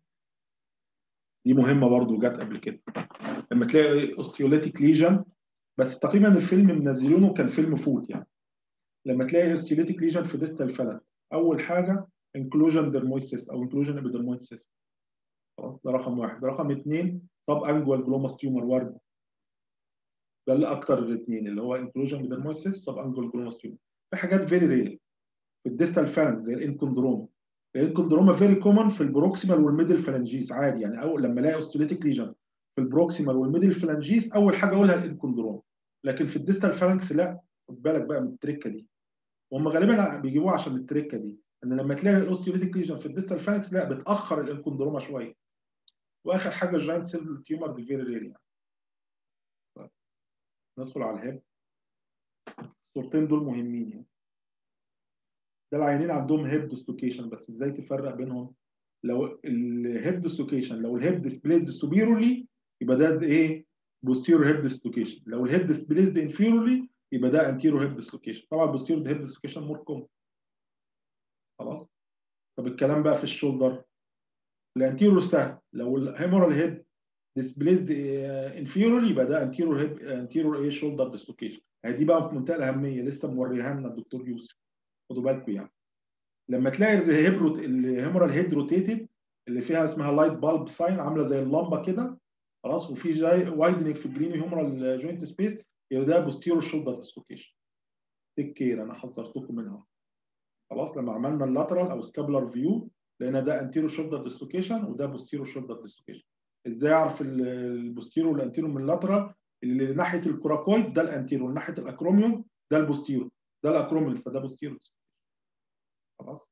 دي مهمه برضو جت قبل كده لما تلاقي اوستيوليتيك ليجن بس تقريبا الفيلم منزلينه كان فيلم فوت يعني لما تلاقي اوستيوليتيك ليجن في ديستال فالانس اول حاجه انكلوجن درمويسيس او انكلوجن ابيدرمويسيس خلاص ده رقم واحد رقم اثنين طب انجوال جلوماس تيومر ورد ده اللي اكتر الاثنين اللي هو انكلوجن ابيدرمويسيس طب انجوال جلوماس تيومر في حاجات فيري رير في الديستال فالانس زي الانكوندروما الانكوندروما فيري كومن في البروكسيمال والميدل فالانجيس عادي يعني اول لما الاقي اوستيوليتيك ليجن في البروكسيمال والميدل فالانجيس اول حاجه اقولها الانكوندروما لكن في الديستال فالانكس لا خد بالك بقى من التركه دي وهم غالبا بيجيبوها عشان التركه دي ان لما تلاقي الاوستيوليتيك ليجن في الديستال فالانكس لا بتاخر الانكوندروما شويه واخر حاجه الجاينت سيل تيومر دي فيري رير يعني طيب. ندخل على الهيب الصورتين دول مهمين يعني ده العيانين عندهم هيب ديسلوكيشن بس ازاي تفرق بينهم لو الهيب ديسلوكيشن لو الهيب ديسبليزد سوبيرولي يبقى ده ايه بوستيرور هيب ديسلوكيشن لو الهيب ديسبليزد انفيرولي يبقى ده انتيرو هيب ديسلوكيشن طبعا البوستيرور هيب ديسلوكيشن مور كومن خلاص طب الكلام بقى في الشولدر الانتيرو سهل لو الهيمورال هيد ديسبليزد انفيرولي يبقى ده انتيرو هيب انتيرو ايه شولدر ديسلوكيشن دي بقى في منتهى الاهميه لسه موريها لنا الدكتور يوسف خدوا بالكم يعني لما تلاقي الهيبروت الهيمورال هيد روتيتد اللي فيها اسمها لايت بالب ساين عامله زي اللمبه كده خلاص وفي جاي وايدنج في الجرين هيمورال جوينت سبيس يبقى ده بوستيرو شولدر ديسلوكيشن تيك كير انا حذرتكم منها خلاص لما عملنا اللاترال او سكابلر فيو لقينا ده انتيرو شولدر ديسلوكيشن وده بوستيرو شولدر ديسلوكيشن ازاي اعرف البوستيرو والانتيرو من اللاترال اللي ناحيه الكوراكويد ده الانتيرو ناحيه الاكروميوم ده البوستيرو ده الاكروميوم فده بوستيرو خلاص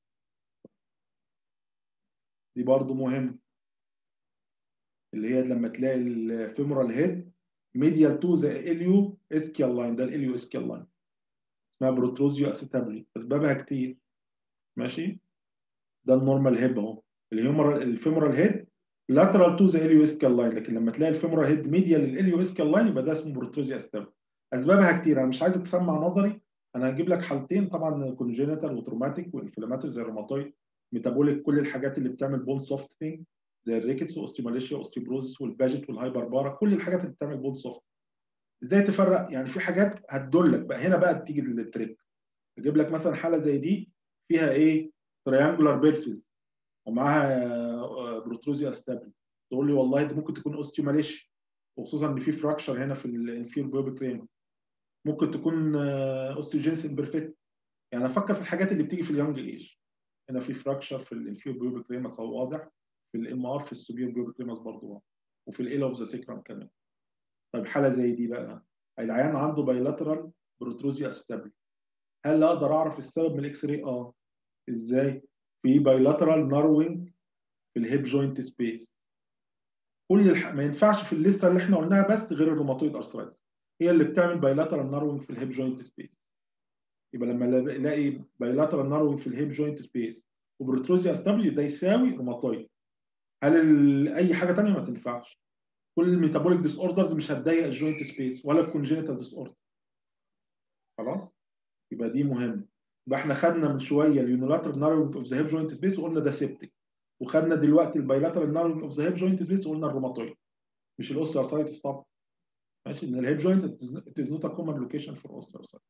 دي برضو مهم اللي هي لما تلاقي الفيمورال هيد ميديال تو ذا اليو اسكيال لاين ده الاليو اسكيال لاين اسمها بروتروزيو اسيتابلي اسبابها كتير ماشي ده النورمال هيب اهو الهيومرال الفيمورال هيد لاترال تو ذا اليو اسكيال لاين لكن لما تلاقي الفيمورال هيد ميديال للاليو اسكيال لاين يبقى ده اسمه بروتروزيو اسيتابلي اسبابها كتير انا مش عايزك تسمع نظري انا هجيب لك حالتين طبعا كونجينيتال وتروماتيك وانفلاماتوري زي الروماتويد ميتابوليك كل الحاجات اللي بتعمل بون سوفتنج زي الريكتس واوستيوماليشيا واوستيوبروزس والباجيت والهايبربارا كل الحاجات اللي بتعمل بون سوفت ازاي تفرق يعني في حاجات هتدلك بقى هنا بقى تيجي التريك اجيب لك مثلا حاله زي دي فيها ايه تريانجولار بيرفيز ومعاها بروتروزيا ستابل تقول لي والله دي ممكن تكون اوستيوماليشيا وخصوصا ان في فراكشر هنا في الانفير بيوبيك ريمس ممكن تكون اوستيوجينس امبرفكت يعني افكر في الحاجات اللي بتيجي في اليونج ايج هنا في فراكشر في الانفير بيوبيك ريمس هو واضح في الام ار في السوبير بيوبيك ريمس برضه واضح وفي الايل اوف ذا سيكرام كمان طيب حاله زي دي بقى العيان عنده بايلاترال بروتروزيا ستابل هل اقدر اعرف السبب من الاكس راي اه ازاي في بايلاترال ناروينج في الهيب جوينت سبيس كل الح... ما ينفعش في الليسته اللي احنا قلناها بس غير الروماتويد ارثرايتس هي اللي بتعمل بايلاترال ناروينج في الهيب جوينت سبيس يبقى لما الاقي بايلاترال ناروينج في الهيب جوينت سبيس وبروتروزيا ستابل ده يساوي روماتويد هل ال... اي حاجه ثانيه ما تنفعش كل الميتابوليك ديس اوردرز مش هتضيق الجوينت سبيس ولا الكونجينيتال ديس اوردر خلاص يبقى دي مهمه يبقى احنا خدنا من شويه اليونيلاترال نارونج اوف ذا هيب جوينت سبيس وقلنا ده سيبتك وخدنا دلوقتي البايلاترال نارونج اوف ذا هيب جوينت سبيس وقلنا الروماتويد مش الاوستيوارثرايتس طبعا ماشي ان الهيب جوينت it is not a common location for osteoarthritis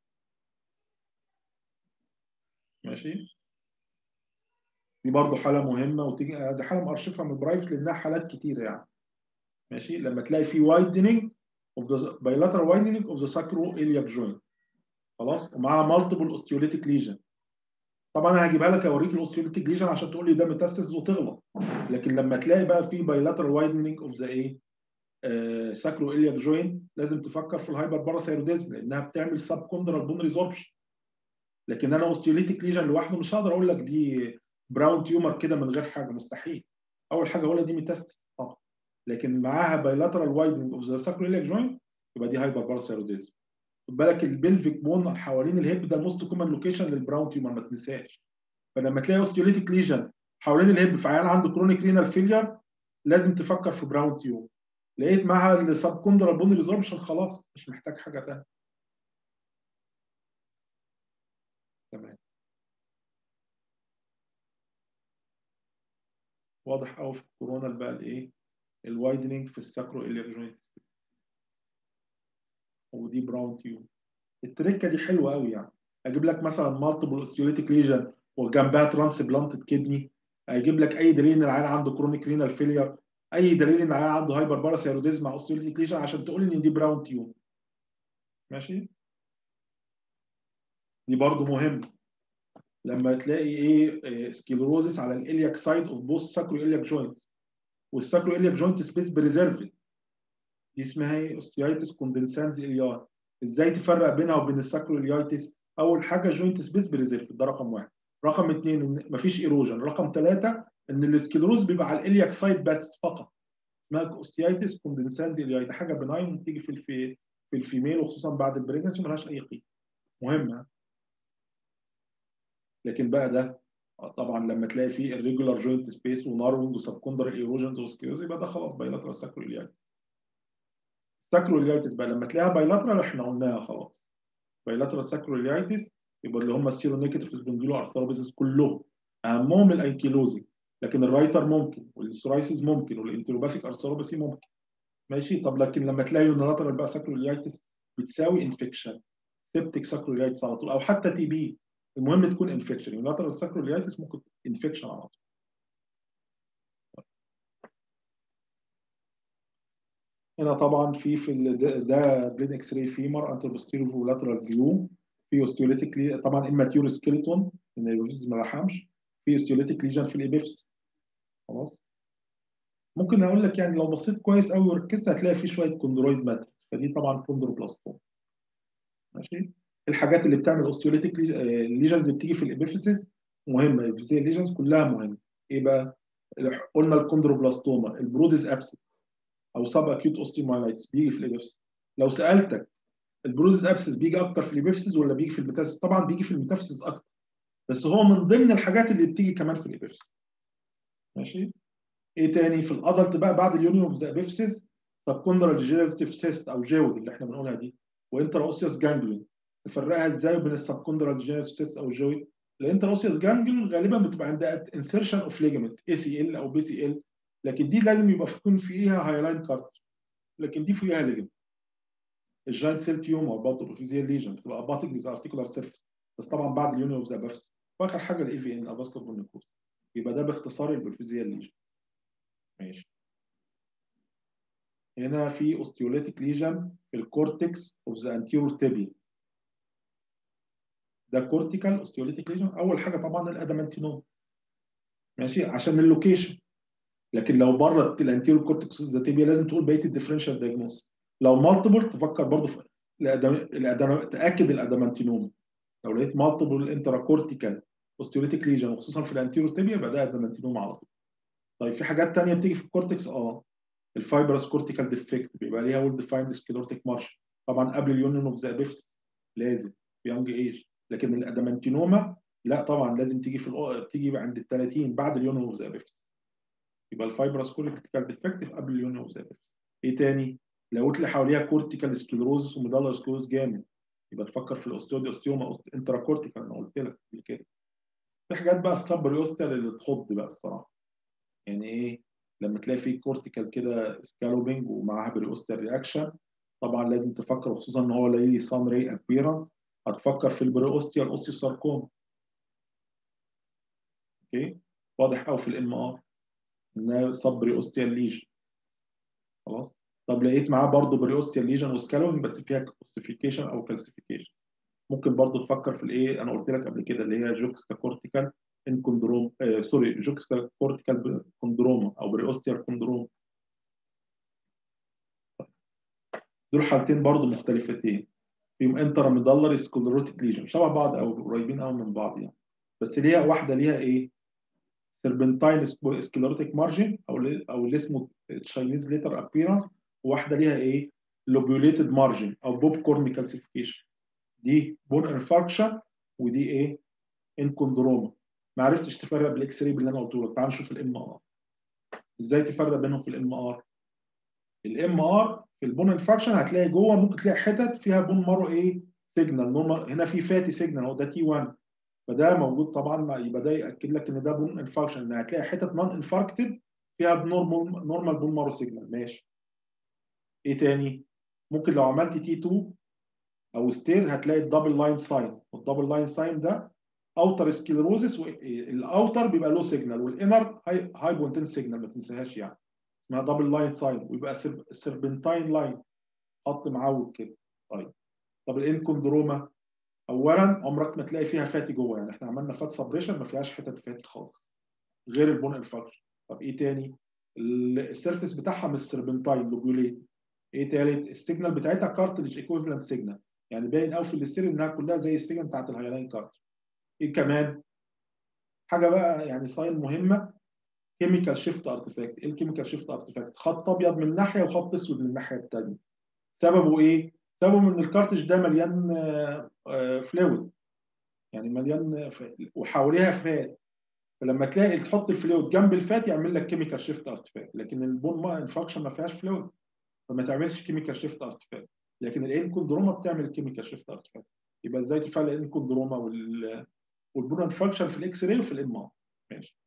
ماشي دي برضه حاله مهمه وتيجي دي حاله مارشفها من برايفت لانها حالات كتيره يعني ماشي لما تلاقي في widening of the bilateral widening of the sacroiliac joint خلاص ومعاها مالتيبل osteolytic lesion طبعا انا هجيبها لك اوريك الاوستيوليتيك ليجن عشان تقول لي ده ميتاسيس وتغلط لكن لما تلاقي بقى في bilateral widening of the ايه sacroiliac joint لازم تفكر في الهايبر باراثايروديزم لانها بتعمل سب كوندرال بون ريزوربشن لكن انا اوستيوليتيك ليجن لوحده مش هقدر اقول لك دي براون تيومر كده من غير حاجه مستحيل اول حاجه اقولها دي ميتاسيس طبعا لكن معاها بايلاترال وايدنج اوف ذا ساكرويليك جوينت يبقى دي هايبر باراثايروديزم خد بالك البلفيك بون حوالين الهيب ده الموست كومن لوكيشن للبراون تيومر ما تنساش فلما تلاقي اوستيوليتيك ليجن حوالين الهيب في عيان عنده كرونيك رينال فيلير لازم تفكر في براون تيومر لقيت معاها السب كوندرال بون ريزوربشن خلاص مش محتاج حاجه ثانيه تمام واضح قوي في الكورونا بقى الايه الوايدنينج في الساكرو الياك جوينت ودي براون تيومر التركه دي حلوه قوي يعني اجيب لك مثلا مالتيبل اوستيوليتيك ليجن وجنبها ترانسبلانتد كدني هيجيب لك اي دليل ان العيان عنده كرونيك رينال فيلير اي دليل ان العيان عنده هايبر باراثيروديزم مع اوستيوليتيك ليجن عشان تقول ان دي براون تيومر ماشي دي برضو مهمه لما تلاقي ايه سكيلروزس على الالياك سايد اوف بوث ساكرو الياك جوينتس والساكرو الياك جوينت سبيس بريزيرفد دي اسمها ايه اوستيايتس كوندنسانز الياي ازاي تفرق بينها وبين الساكرو اليايتس اول حاجه جوينت سبيس بريزيرفد ده رقم واحد رقم اثنين ان مفيش ايروجن رقم ثلاثه ان السكيلروز بيبقى على الالياك سايد بس فقط اسمها اوستيايتس كوندنسانز الياي ده حاجه بناين بتيجي في الفي في الفيميل وخصوصا بعد البريجنسي ملهاش اي قيمه مهمه لكن بقى ده طبعا لما تلاقي فيه الريجولار جوينت سبيس وناروينج وسبكوندر ايروجنز وسكيوز يبقى ده خلاص بايلاترال ساكرويليايتس ساكرويليايتس بقى لما تلاقيها بايلاترال احنا قلناها خلاص بايلاترال ساكرويليايتس يبقى اللي هم السيرو نيجاتيف سبندولو ارثروبيسيس كلهم اهمهم الانكيلوزي لكن الرايتر ممكن والسورايسيس ممكن والانتروباثيك ارثروبيسي ممكن ماشي طب لكن لما تلاقي يونيلاترال بقى ساكرويليايتس بتساوي انفكشن سيبتيك ساكرويليايتس على طول او حتى تي بي المهم تكون انفكشن يونيلاترال ساكرويليتس ممكن انفكشن على طول هنا طبعا في في ال- ده, ده بلين اكس راي فيمر انتر بوستيريو لاترال فيو في اوستيوليتيك طبعا اماتيور سكيلتون ان الابيفيس ما لحمش في اوستيوليتيك ليجن في الابيفيس خلاص ممكن اقول لك يعني لو بصيت كويس قوي وركزت هتلاقي في شويه كوندرويد ماتريكس فدي طبعا كوندروبلاستوم ماشي الحاجات اللي بتعمل اوستيوليتيك ليجنز بتيجي في الابيفيسز مهمه الابيفيسيال ليجنز كلها مهمه ايه بقى قلنا الكوندروبلاستوما البرودز ابسس او سب اكيوت اوستيومايلايتس بيجي في الابيفيسز لو سالتك البرودز ابسس بيجي اكتر في الابيفيسز ولا بيجي في الميتافيسز طبعا بيجي في الميتافيسز اكتر بس هو من ضمن الحاجات اللي بتيجي كمان في الابيفيسز ماشي ايه تاني في الادلت بقى بعد اليونيون اوف ذا ابيفيسز سبكوندرال ديجنريتيف سيست او جاود اللي احنا بنقولها دي وانترا اوسيوس جانجليون تفرقها ازاي بين السبكوندرال ديجنريتيف سيست او الجويد الانترا اوسيوس جانجليون غالبا بتبقى عندها انسيرشن اوف ليجمنت اي سي ال او بي سي ال لكن دي لازم يبقى يكون فيها هايلاين كارت لكن دي فيها ليجمنت الجاينت سيل تيومر برضه اوفيزيال ليجن بتبقى اباتيك ليز ارتيكولار سيرفيس بس طبعا بعد اليونيون اوف ذا بافس واخر حاجه الاي في ان اباسكو بونيكوس يبقى ده باختصار البرفيزيال ليجن ماشي هنا في اوستيوليتيك ليجن في الكورتكس اوف ذا انتيرور تيبي ده كورتيكال اوستيوليتيك ليجن اول حاجه طبعا الادامانتينوم ماشي عشان اللوكيشن لكن لو بره الانتيرور كورتكس اوف ذا تيبيا لازم تقول بقيه الديفرنشال دايجنوز لو مالتيبل تفكر برضه في الأدم... الأدم... تاكد الادامانتينوم لو لقيت مالتيبل انترا كورتيكال اوستيوليتيك ليجن وخصوصا في الانتيرور تيبيا يبقى ده ادامانتينوم على طول طيب في حاجات ثانيه بتيجي في الكورتكس اه الفايبرس كورتيكال ديفكت بيبقى ليها ويل ديفايند سكلورتيك مارش طبعا قبل اليونيون اوف ذا ابيفس لازم في يونج ايج لكن الادامانتينوما لا طبعا لازم تيجي في الأو... تيجي عند ال 30 بعد اليونيون اوف ذا ابيفس يبقى الفايبرس كورتيكال ديفكت قبل اليونيون اوف ذا ابيفس ايه تاني؟ لو قلت لي حواليها كورتيكال سكلروزس وميدالر سكلروز جامد يبقى تفكر في الاوستيودي اوستيوما انترا كورتيكال انا قلت لك قبل كده في حاجات بقى السبريوستال اللي تخض بقى الصراحه يعني ايه لما تلاقي في كورتيكال كده سكالوبينج ومعاها بريوستال رياكشن طبعا لازم تفكر وخصوصا ان هو ليه سان ري ابييرنس هتفكر في البريوستيال اوستيوساركوم اوكي واضح قوي في الام ار انها سب بريوستيال ليجن خلاص طب لقيت معاه برضه بريوستيال ليجن وسكالوبينج بس فيها اوستيفيكيشن او كالسيفيكيشن ممكن برضه تفكر في الايه انا قلت لك قبل كده اللي هي جوكستا كورتيكال ان كوندروم آه سوري جوكستا كورتيكال كوندروما او بريوستيال كوندروم دول حالتين برضه مختلفتين فيهم انترا ميدالري سكلروتيك ليجن شبه بعض او قريبين قوي من بعض يعني بس ليها واحده ليها ايه سيربنتاين سكلروتيك مارجن او او اللي اسمه تشاينيز ليتر ابيرنس وواحده ليها ايه لوبيوليتد مارجن او بوب كورن كالسيفيكيشن دي بون انفاركشن ودي ايه انكوندروما ما عرفتش تفرق بالاكس راي باللي انا قلته لك تعال نشوف الام ار ازاي تفرق بينهم في الام ار الام ار في البون انفاركشن هتلاقي جوه ممكن تلاقي حتت فيها بون مارو ايه سيجنال نورمال هنا في فاتي سيجنال اهو ده تي 1 فده موجود طبعا يبقى ده ياكد لك ان ده بون انفاركشن ان هتلاقي حتت نون انفاركتد فيها نورمال نورمال بون مارو سيجنال ماشي ايه تاني ممكن لو عملت تي 2 او ستير هتلاقي الدبل لاين ساين والدبل لاين ساين ده اوتر سكليروزس الاوتر بيبقى له سيجنال والانر هاي هايبونتين سيجنال ما تنساهاش يعني اسمها دبل لاين ساين ويبقى سيربنتاين لاين خط معوج كده طيب طب الانكوندروما اولا عمرك ما تلاقي فيها فاتي جوه يعني احنا عملنا فات سبريشن ما فيهاش حتت فاتي خالص غير البون انفكشن طب ايه تاني السيرفيس بتاعها مش سيربنتاين لوبيوليت ايه تالت السيجنال بتاعتها كارتلج ايكويفالنت سيجنال يعني باين قوي في الاستيريو انها كلها زي السيجنال بتاعت الهايلاين كارتلج ايه كمان حاجه بقى يعني ساين مهمه كيميكال شيفت ارتفاكت ايه الكيميكال شيفت ارتفاكت خط ابيض من ناحيه وخط اسود من الناحيه الثانيه سببه ايه سببه ان الكارتج ده مليان فلويد يعني مليان وحواليها فات فلما تلاقي تحط الفلويد جنب الفات يعمل لك كيميكال شيفت ارتفاكت لكن البون ما انفكشن ما فيهاش فلويد فما تعملش كيميكال شيفت ارتفاكت لكن الانكوندروما بتعمل كيميكال شيفت ارتفاكت يبقى ازاي تفرق الانكوندروما وال والبون انفكشن في الاكس راي وفي الام ار ماشي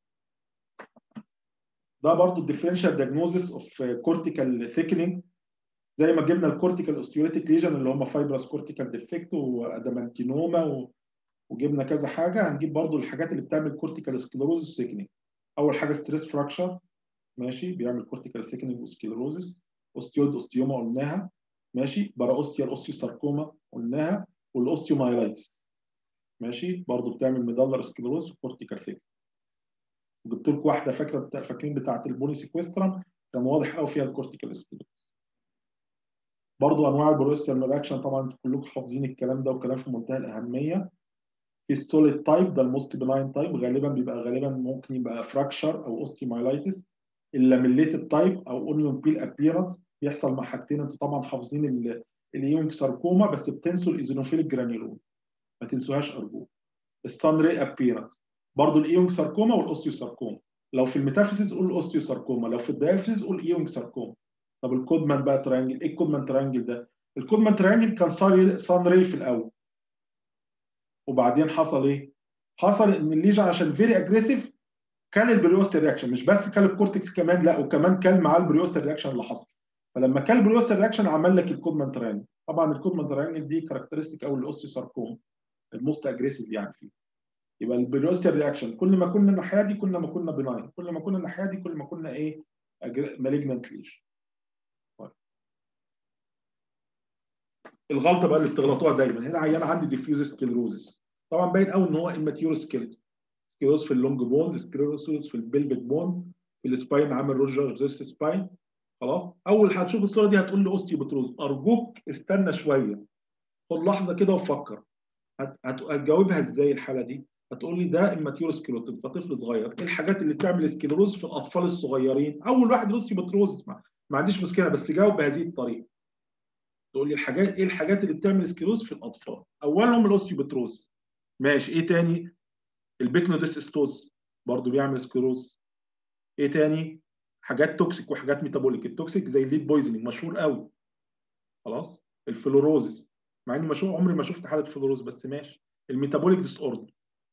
ده برضو الديفرنشال دياجنوزس اوف كورتيكال ثيكنينج زي ما جبنا الكورتيكال اوستيوليتيك ليجن اللي هم فايبرس كورتيكال ديفكت وادامانتينوما و... وجبنا كذا حاجه هنجيب برضو الحاجات اللي بتعمل كورتيكال سكليروزس ثيكنينج اول حاجه ستريس فراكشر ماشي بيعمل كورتيكال ثيكنينج وسكليروزس اوستيود اوستيوما قلناها ماشي برا اوستيال اوستيوساركوما قلناها والاوستيومايلايتس ماشي برضو بتعمل ميدالر سكليروز وكورتيكال ثيكنينج جبت لكم واحده فاكره فاكرين بتاعه البوني سيكويسترام كان واضح قوي فيها الكورتيكال سكليروز برضو انواع البروستال رياكشن طبعا انتوا كلكم حافظين الكلام ده وكلام في منتهى الاهميه في ستوليد تايب ده الموست بناين تايب غالبا بيبقى غالبا ممكن يبقى فراكشر او اوستيمايلايتس اللاميليتد تايب او اونيون بيل ابييرنس بيحصل مع حاجتين انتوا طبعا حافظين الايونج ساركوما بس بتنسوا الايزونوفيليك جرانيولوم ما تنسوهاش ارجوك السان ري ابييرنس برضو الايونج ساركوما والاوستيو ساركوما لو في الميتافيزيس قول الاوستيو ساركوما لو في الدايفيزيس قول ايونج ساركوما طب الكودمان بقى تريانجل ايه الكودمان تريانجل ده الكودمان تريانجل كان سان ري في الاول وبعدين حصل ايه حصل ان الليجن عشان فيري اجريسيف كان البريوستر رياكشن مش بس كان الكورتكس كمان لا وكمان كان معاه البريوستر رياكشن اللي حصل فلما كان البريوستر رياكشن عمل لك الكودمان تريانجل طبعا الكودمان تريانجل دي كاركترستيك او الاوستيوساركوم الموست اجريسيف يعني فيه يبقى البريوستر رياكشن كل ما كنا الناحيه دي كل ما كنا بناين كل ما كنا الناحيه دي كل ما كنا ايه مالجنانت ليجن الغلطه بقى اللي بتغلطوها دايما هنا عيان عندي ديفيوز سكليروزس طبعا باين قوي ان هو اماتيور سكيلت سكليروز في اللونج بون سكليروز في البلبك بون في السباين عامل روجر زيرس سباين خلاص اول هتشوف الصوره دي هتقول لي اوستيوبتروز ارجوك استنى شويه خد لحظه كده وفكر هتجاوبها ازاي الحاله دي هتقول لي ده اماتيور سكليروتين فطفل صغير ايه الحاجات اللي بتعمل سكليروز في الاطفال الصغيرين اول واحد الاوستيوبتروز ما عنديش مشكله بس جاوب بهذه الطريقه تقول لي الحاجات ايه الحاجات اللي بتعمل سكليروز في الاطفال اولهم الاوستيوبتروز ماشي ايه تاني البيكنوديسستوز برضو بيعمل سكليروز ايه تاني حاجات توكسيك وحاجات ميتابوليك التوكسيك زي الليد بويزنينج مشهور قوي خلاص الفلوروزس مع اني مشهور عمري ما شفت حاله فلوروز بس ماشي الميتابوليك ديس اوردر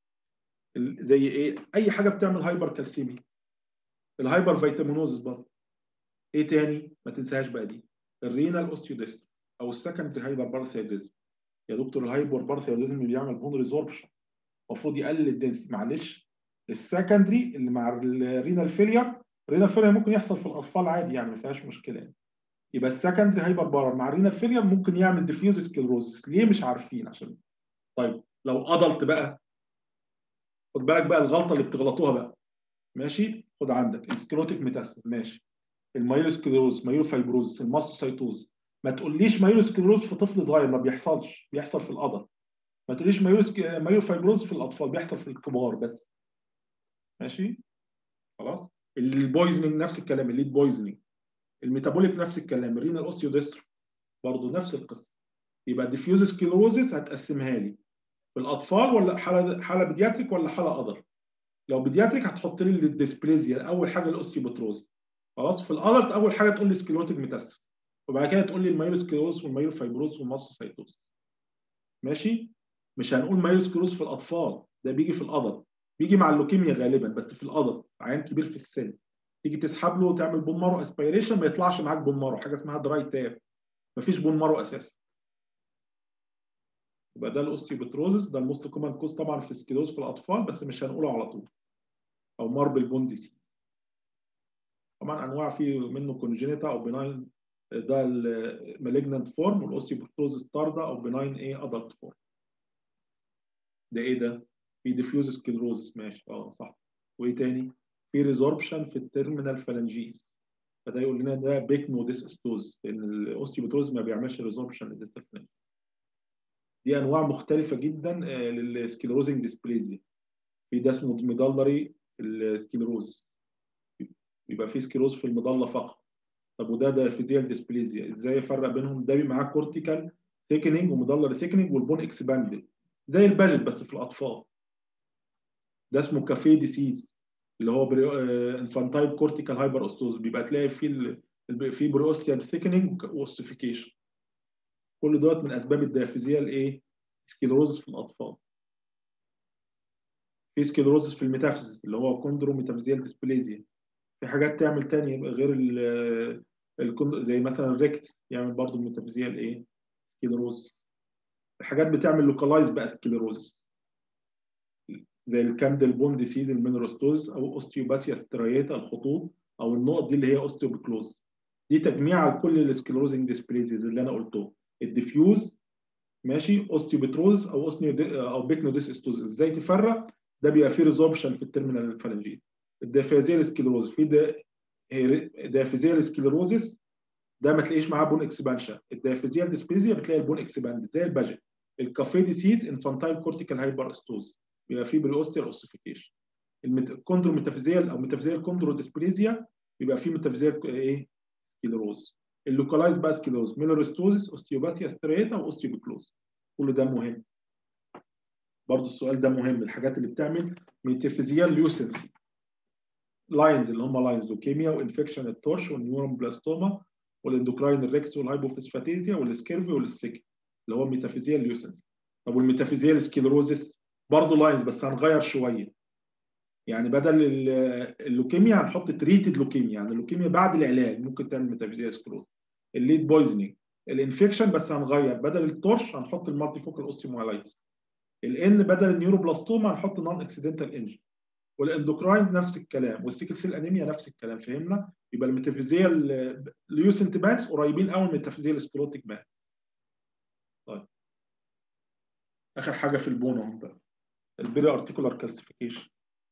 زي ايه اي حاجه بتعمل هايبر كالسيميا الهايبر فيتامينوزس برضه ايه تاني ما تنساهاش بقى دي الرينال اوستيوديست او السكندري هايبر بارثيروديزم يا دكتور الهايبر بارثيروديزم بيعمل بون ريزوربشن المفروض يقلل الدنس معلش السكندري اللي مع الرينال فيلير الرينال فيلير ممكن يحصل في الاطفال عادي يعني ما فيهاش مشكله يعني. يبقى السكندري هايبر بارر مع الرينال فيلير ممكن يعمل ديفيوز سكلروزس ليه مش عارفين عشان طيب لو ادلت بقى خد بالك بقى الغلطه اللي بتغلطوها بقى ماشي خد عندك السكلوتيك ميتاستاز ماشي المايلوسكليروز مايلوفايبروز الماستوسايتوز ما تقوليش مايلوسكليروز في طفل صغير ما بيحصلش بيحصل في القدر ما تقوليش مايلوفايبروز في الاطفال بيحصل في الكبار بس ماشي خلاص البويزنينج نفس الكلام الليد بويزنينج الميتابوليك نفس الكلام الرينال اوستيوديسترو برضه نفس القصه يبقى ديفيوز سكليروزس هتقسمها لي في الاطفال ولا حاله حاله بيدياتريك ولا حاله قدر لو بيدياتريك هتحط لي الديسبليزيا اول حاجه الاوستيوبتروز خلاص في الادلت اول حاجه تقول لي سكليروتيك ميتاستس وبعد كده تقول لي المايلوسكليروز والمايلوفايبروز والماستوسايتوز ماشي مش هنقول مايلوسكليروز في الاطفال ده بيجي في القدر بيجي مع اللوكيميا غالبا بس في القدر عيان كبير في السن تيجي تسحب له وتعمل بون مارو اسبيريشن ما يطلعش معاك بون مارو حاجه اسمها دراي تاب مفيش بون مارو اساسا يبقى ده الاوستيوبتروزس ده الموست كومن كوز طبعا في السكلوز في الاطفال بس مش هنقوله على طول او ماربل بون ديسيز طبعا انواع في منه كونجينيتا او بناين ده المالجنانت فورم والاوستيوبتروزس طارده او بناين ايه ادلت فورم ده ايه ده؟ في ديفيوز سكلروزس ماشي اه صح وايه تاني؟ في ريزوربشن في التيرمينال فالانجيز فده يقول لنا ده بيكنو ديس استوز لان الاوستيوبتروز ما بيعملش ريزوربشن للديستال فالانجيز دي انواع مختلفه جدا للسكلروزنج ديسبليزيا في ده اسمه ميدالري السكلروز يبقى في سكلروز في المضله فقط طب وده ده فيزيال ديسبليزيا ازاي افرق بينهم ده معاه كورتيكال ثيكنينج ومضلر ثيكنينج والبون اكسباندد زي الباجت بس في الاطفال ده اسمه كافيه ديسيز اللي هو انفانتايل كورتيكال هايبر اوستوز بيبقى تلاقي فيه في بريوستيال ثيكنينج واوستيفيكيشن كل دوت من اسباب الديافيزيال ايه سكلروزس في الاطفال في سكلروزس في الميتافيزيس اللي هو كوندرو ميتافيزيال ديسبليزيا في حاجات تعمل تانية غير ال زي مثلا الريكت يعمل برضه ميتافيزيال ايه سكلروز الحاجات بتعمل لوكالايز بقى سكلروز زي الكاندل بون ديسيز المينروستوز او اوستيوباسيا سترياتا الخطوط او النقط دي اللي هي اوستيوبيكلوز دي تجميع لكل السكلروزنج ديسبليزيز اللي انا قلته الديفيوز ماشي اوستيوبتروز او اوستيو او بيكنوديسستوز ازاي تفرق ده بيبقى فيه ريزوربشن في التيرمينال فالنجيت الدافيزيال سكلروز في ده دافيزيال سكلروزس ده ما تلاقيش معاه بون اكسبانشن الدافيزيال ديسبليزيا بتلاقي البون اكسباند زي الباجت الكافيه ديسيز انفانتايل كورتيكال هايبر استوز بيبقى فيه بالاوستيال اوسيفيكيشن الكوندرو ميتافيزيال او ميتافيزيال كوندرو ديسبليزيا بيبقى فيه ميتافيزيال ايه سكلروز اللوكالايز بقى سكلروز ميلورستوزس اوستيوباثيا ستريتا واوستيوبيكلوز كل ده مهم برضه السؤال ده مهم الحاجات اللي بتعمل ميتافيزيال ليوسنسي لاينز اللي هم لاينز لوكيميا وانفكشن التورش والنيورون بلاستوما والاندوكراين الريكس والهايبوفسفاتيزيا والسكيرفي والسكي اللي هو ميتافيزيال ليوسنسي طب والميتافيزيال سكلروزس برضه لاينز بس هنغير شويه يعني بدل اللوكيميا هنحط تريتد لوكيميا يعني اللوكيميا بعد العلاج ممكن تعمل ميتافيزيال سكلروز الليد بويزنينج الانفكشن بس هنغير بدل التورش هنحط المالتي فوكال اوستيومايلايتس الان بدل النيوروبلاستوما هنحط نون اكسيدنتال انجن والاندوكراين نفس الكلام والسيكل سيل انيميا نفس الكلام فهمنا يبقى الميتافيزيال ليوسنت بانس قريبين قوي من الميتافيزيال سكلوتيك بانس طيب اخر حاجه في البون اهو بقى البيري ارتيكولار كالسيفيكيشن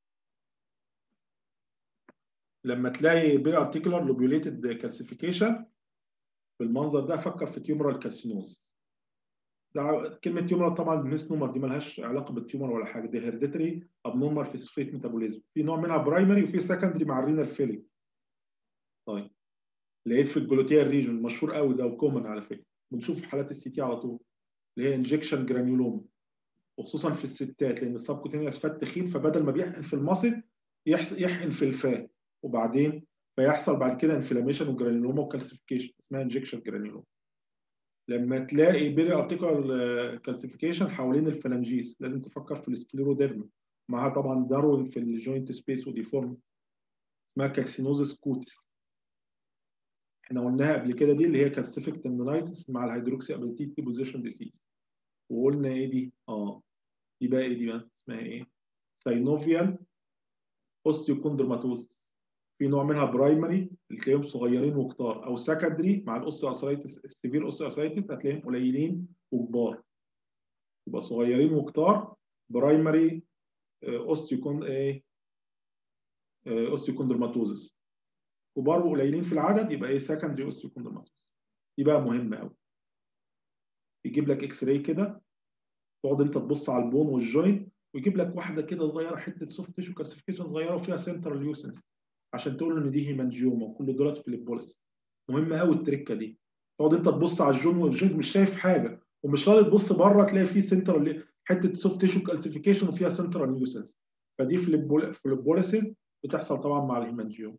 لما تلاقي بيري ارتيكولار لوبيوليتد كالسيفيكيشن بالمنظر ده فكر في تيومرال كالسينوز ده كلمه تيومرال طبعا ميس نومر دي مالهاش علاقه بالتيومر ولا حاجه دي هيرديتري ابنورمال في سفيت ميتابوليزم في نوع منها برايمري وفي سكندري مع الرينال فيلينج طيب لقيت في الجلوتيال ريجون مشهور قوي ده وكومن على فكره بنشوف في حالات السي تي على طول اللي هي انجكشن جرانيولوم وخصوصا في الستات لان السبكوتينيوس فات تخين فبدل ما بيحقن في المصل يحقن في الفاه وبعدين فيحصل بعد كده انفلاميشن وجرانيولوما وكالسيفيكيشن اسمها انجكشن جرانيولوما لما تلاقي بيري ارتيكال كالسيفيكيشن حوالين الفلانجيس لازم تفكر في السكليروديرما معاها طبعا داروين في الجوينت سبيس وديفورم اسمها كالسينوزس كوتس احنا قلناها قبل كده دي اللي هي كالسيفيك تندنايزس مع الهيدروكسي ابيليتي بوزيشن ديسيز وقلنا ايه دي؟ اه دي بقى ايه دي بقى؟ اسمها ايه؟ ساينوفيال اوستيوكوندروماتوز في نوع منها برايمري اللي تلاقيهم صغيرين وكتار او سكندري مع الاوستيوارثرايتس السيفير اوستيوارثرايتس هتلاقيهم قليلين وكبار يبقى صغيرين وكتار برايمري اوستيوكون ايه اوستيوكوندروماتوزس كبار وقليلين في العدد يبقى ايه سكندري اوستيوكوندروماتوزس دي بقى مهمه قوي يجيب لك اكس راي كده تقعد انت تبص على البون والجوينت ويجيب لك واحده كده صغيره حته سوفت تيشو كالسيفيكيشن صغيره وفيها سنترال يوسنس عشان تقول ان دي هيمانجيوما وكل دولت في البوليس مهم قوي التركه دي تقعد انت تبص على الجون والجون مش شايف حاجه ومش راضي تبص بره تلاقي فيه سنترال حته سوفت تيشو كالسيفيكيشن وفيها سنترال يوسنس فدي في البوليسز بتحصل طبعا مع الهيمانجيوما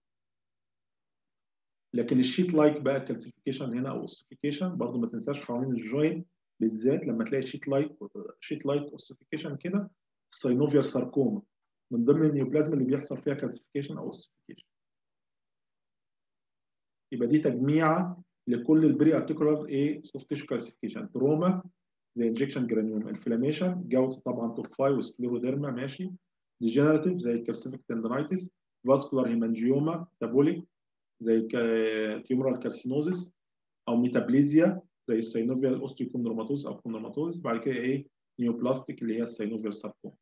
لكن الشيت لايك بقى كالسيفيكيشن هنا او اوسيفيكيشن برضو ما تنساش حوالين الجوينت بالذات لما تلاقي شيت لايك شيت لايك اوسيفيكيشن كده الساينوفيال ساركوما من ضمن النيوبلازم اللي بيحصل فيها كالسيفيكيشن او اوسيفيكيشن يبقى دي تجميعه لكل البري ارتيكولار ايه سوفت تيشو كالسيفيكيشن تروما زي انجكشن جرانيوم انفلاميشن جوت طبعا توفاي وسكليروديرما ماشي ديجنراتيف زي الكارسيفيك تندنايتس فاسكولار هيمانجيوما تابوليك زي تيومرال كارسينوزيس او ميتابليزيا زي السينوفيال اوستيوكوندروماتوز او كوندروماتوز بعد كده ايه نيوبلاستيك اللي هي السينوفيال ساركوما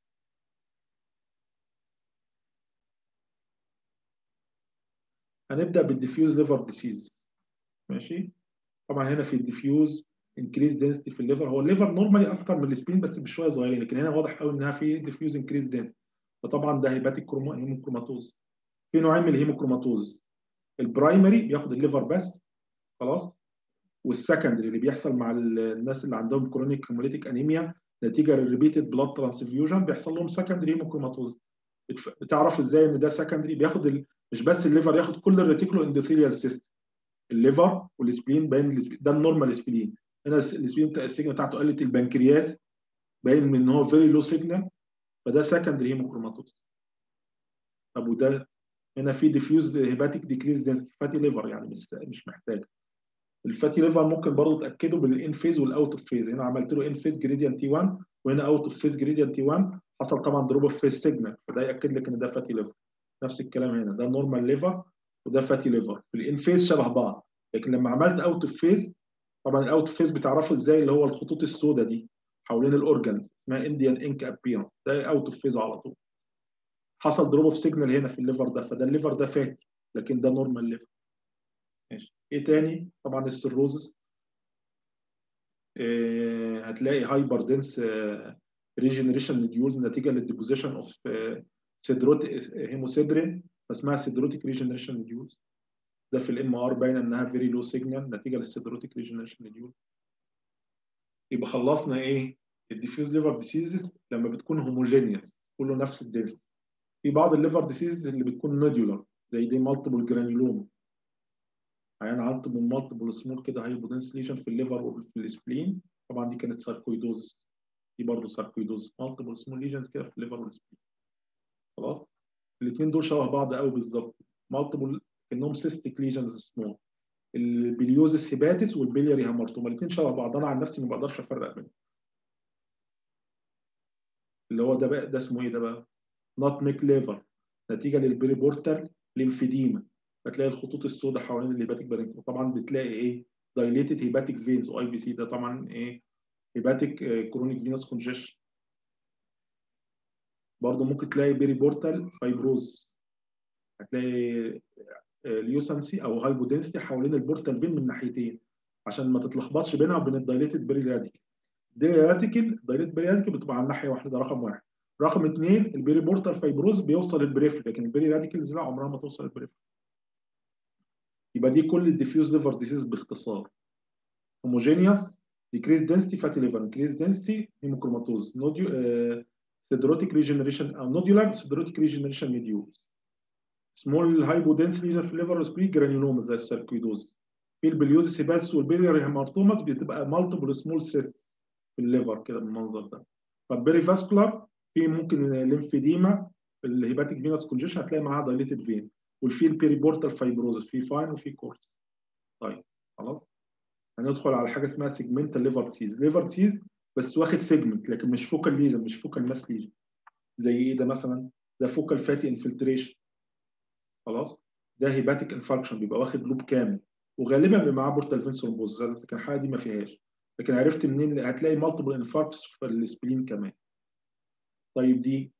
هنبدا بالديفيوز ليفر ديسيز ماشي طبعا هنا في الديفيوز انكريز دنسيتي في الليفر هو الليفر نورمالي اكتر من السبين بس بشويه صغيرين لكن هنا واضح قوي انها في ديفيوز انكريز دنسيتي فطبعا ده هيباتيك هيموكروماتوز في نوعين من الهيموكروماتوز البرايمري بياخد الليفر بس خلاص والسكندري اللي بيحصل مع الناس اللي عندهم كرونيك هيموليتيك انيميا نتيجه للريبيتد بلاد ترانسفيوجن بيحصل لهم سكندري هيموكروماتوز بتعرف ازاي ان ده سكندري بياخد ال... مش بس الليفر ياخد كل الريتيكولو اندوثيليال سيستم الليفر والسبلين باين ده النورمال سبلين هنا السبلين السيجنال بتاعته قلت البنكرياس باين من ان هو فيري لو سيجنال فده سكندري هيموكروماتوز طب وده هنا في ديفيوز هيباتيك ديكريز دنسيتي فاتي ليفر يعني مش مش محتاج الفاتي ليفر ممكن برضه تاكده بالان فيز والاوت اوف فيز هنا عملت له ان فيز جريدينت تي 1 وهنا اوت اوف فيز جريدينت تي 1 حصل طبعا دروب اوف فيز سيجنال فده ياكد لك ان ده فاتي ليفر نفس الكلام هنا ده نورمال ليفر وده فاتي ليفر في الان فيز شبه بعض لكن لما عملت اوت اوف فيز طبعا الاوت اوف فيز بتعرفه ازاي اللي هو الخطوط السوداء دي حوالين الاورجنز اسمها انديان انك ابيرنس ده اوت اوف فيز على طول حصل دروب اوف سيجنال هنا في الليفر ده فده الليفر ده فاتي لكن ده نورمال ليفر ماشي ايه تاني طبعا السيروزس إيه هتلاقي هايبر دنس ريجنريشن نديولز نتيجه للديبوزيشن اوف سيدروتيك هيموسيدرين اسمها سيدروتيك ريجنريشن نديولز ده في الام ار باين انها فيري لو سيجنال نتيجه للسيدروتيك ريجنريشن نديولز يبقى خلصنا ايه الديفيوز ليفر ديسيزز لما بتكون هوموجينيوس كله نفس الدنس في بعض الليفر ديسيز اللي بتكون نوديولار زي دي مالتيبل جرانيولوما عيان عنده من مالتيبل سمول كده هايبودنس ليجن في الليفر وفي السبلين طبعا دي كانت ساركويدوزس دي برضه ساركويدوز مالتيبل سمول ليجنز كده في الليفر والسبلين خلاص الاثنين دول شبه بعض قوي بالظبط مالتيبل كانهم سيستيك ليجنز سمول البليوزس هيباتس والبلياري هامارتوما الاثنين شبه بعض انا عن نفسي ما بقدرش افرق بينهم اللي هو ده بقى ده اسمه ايه ده بقى؟ نوت ميك ليفر نتيجه للبري بورتال ليمفيديما هتلاقي الخطوط السوداء حوالين الهيباتيك بارينكيوم طبعا بتلاقي ايه دايليتد هيباتيك فينز اي بي سي ده طبعا ايه هيباتيك كرونيك فينس كونجيشن برضه ممكن تلاقي بيري بورتال فايبروز هتلاقي ليوسنسي او هايبودنسي حوالين البورتال فين من ناحيتين عشان ما تتلخبطش بينها وبين الدايليتد بيري راديكال الديري راديكال دايليتد بيري راديكال بتبقى على ناحيه واحده ده رقم واحد رقم اثنين البيري بورتال فايبروز بيوصل البريفري لكن البيري راديكالز لا عمرها ما توصل البريفري يبقى دي كل الديفيوز ليفر ديسيز باختصار هوموجينيوس decreased density fatty liver increased density هيموكروماتوز نوديو سيدروتيك ريجنريشن او نوديولار سيدروتيك ريجنريشن ميديوز سمول هايبودنس ليجن في الليفر وسبري جرانيولوما زي السيركويدوز في البليوزس هيباس والبيلياري هيمارتوماس بتبقى مالتيبل سمول سيست في الليفر كده بالمنظر ده فالبيري فاسكولار في ممكن ليمفيديما في الهيباتيك فينس كونجيشن هتلاقي معاها دايليتد فين والفي البيريبورتال فايبروزس في فاين وفي كورس طيب خلاص هندخل على حاجه اسمها سيجمنتال ليفر ديسيز ليفر ديسيز بس واخد سيجمنت لكن مش فوكال ليجن مش فوكال ماس ليجن زي ايه ده مثلا ده فوكال فاتي انفلتريشن خلاص ده هيباتيك انفاركشن بيبقى واخد لوب كامل وغالبا بيبقى معاه بورتال فين ثرومبوز لكن الحاله دي ما فيهاش لكن عرفت منين هتلاقي مالتيبل انفاركتس في السبلين كمان طيب دي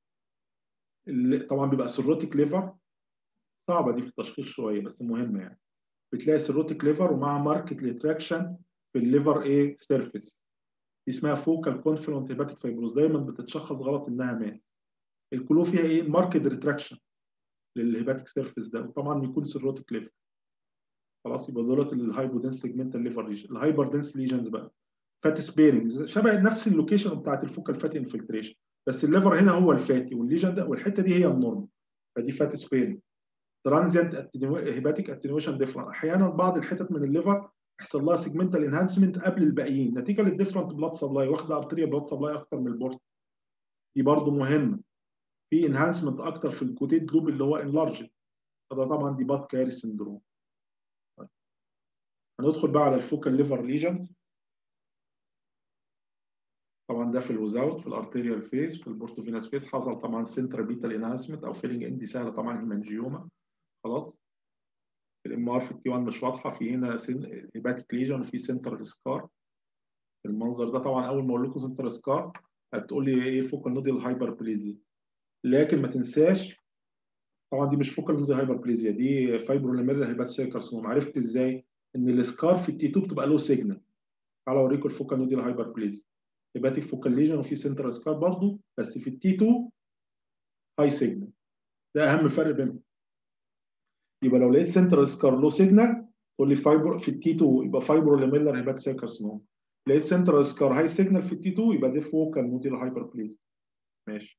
طبعا بيبقى سيروتيك ليفر صعبه دي في التشخيص شويه بس مهمه يعني بتلاقي سيروتيك ليفر ومع ماركت ريتراكشن في الليفر ايه سيرفيس اسمها فوكال كونفلونت هيباتيك فايبروز دايما بتتشخص غلط انها ماس الكلو فيها ايه ماركت ريتراكشن للهيباتيك سيرفيس ده وطبعا يكون سيروتيك ليفر خلاص يبقى دولت الهايبودنس سيجمنتال ليفر ليجن الهايبر دنس ليجنز بقى فات سبيرنج شبه نفس اللوكيشن بتاعت الفوكال فاتي انفلتريشن بس الليفر هنا هو الفاتي والليجن ده والحته دي هي النورم فدي فات سبيرنج ترانزيانت هيباتيك اتنيويشن ديفرنت احيانا بعض الحتت من الليفر يحصل لها سيجمنتال انهانسمنت قبل الباقيين نتيجه للديفرنت بلاد سبلاي واخده ارتريا بلاد سبلاي اكتر من البورت دي برضو مهمه في انهانسمنت اكتر في الكوتيد لوب اللي هو انلارج فده طبعا دي باد كاري سندروم طيب. هندخل بقى على الفوكال ليفر ليجن طبعا ده في الوزاوت في الارتيريال فيز في البورتوفيناس فيز حصل طبعا سنتر بيتال انهانسمنت او فيلنج ان دي سهله طبعا هيمانجيوما خلاص الام ار في التي 1 مش واضحه في هنا هيباتيك ليجن وفي سنتر سكار المنظر ده طبعا اول ما اقول لكم سنتر سكار هتقول لي ايه فوكال نوديال هايبربليزيا لكن ما تنساش طبعا دي مش فوكال نوديال هايبربليزيا دي فايبروليميرال هيباتيك كارسينوما عرفت ازاي ان السكار في التي 2 بتبقى له سيجنال تعالى اوريكم الفوكال نوديال هايبربليزيا هيباتيك فوكال ليجن وفي سنتر سكار برضه بس في التي 2 هاي سيجنال ده اهم فرق بينهم يبقى لو لقيت سنترال سكار له سيجنال تقول لي فايبر في التي 2 يبقى فايبرو لاميلر هيباتيك كارسينوما لقيت سنترال سكار هاي سيجنال في التي 2 يبقى دي فوكال نوديال هايبربليزيا ماشي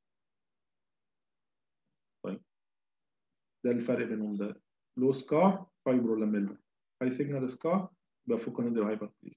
طيب ده الفرق بينهم ده لو سكار فايبرو لاميلر هاي سيجنال سكار يبقى فوكال نوديال هايبربليزيا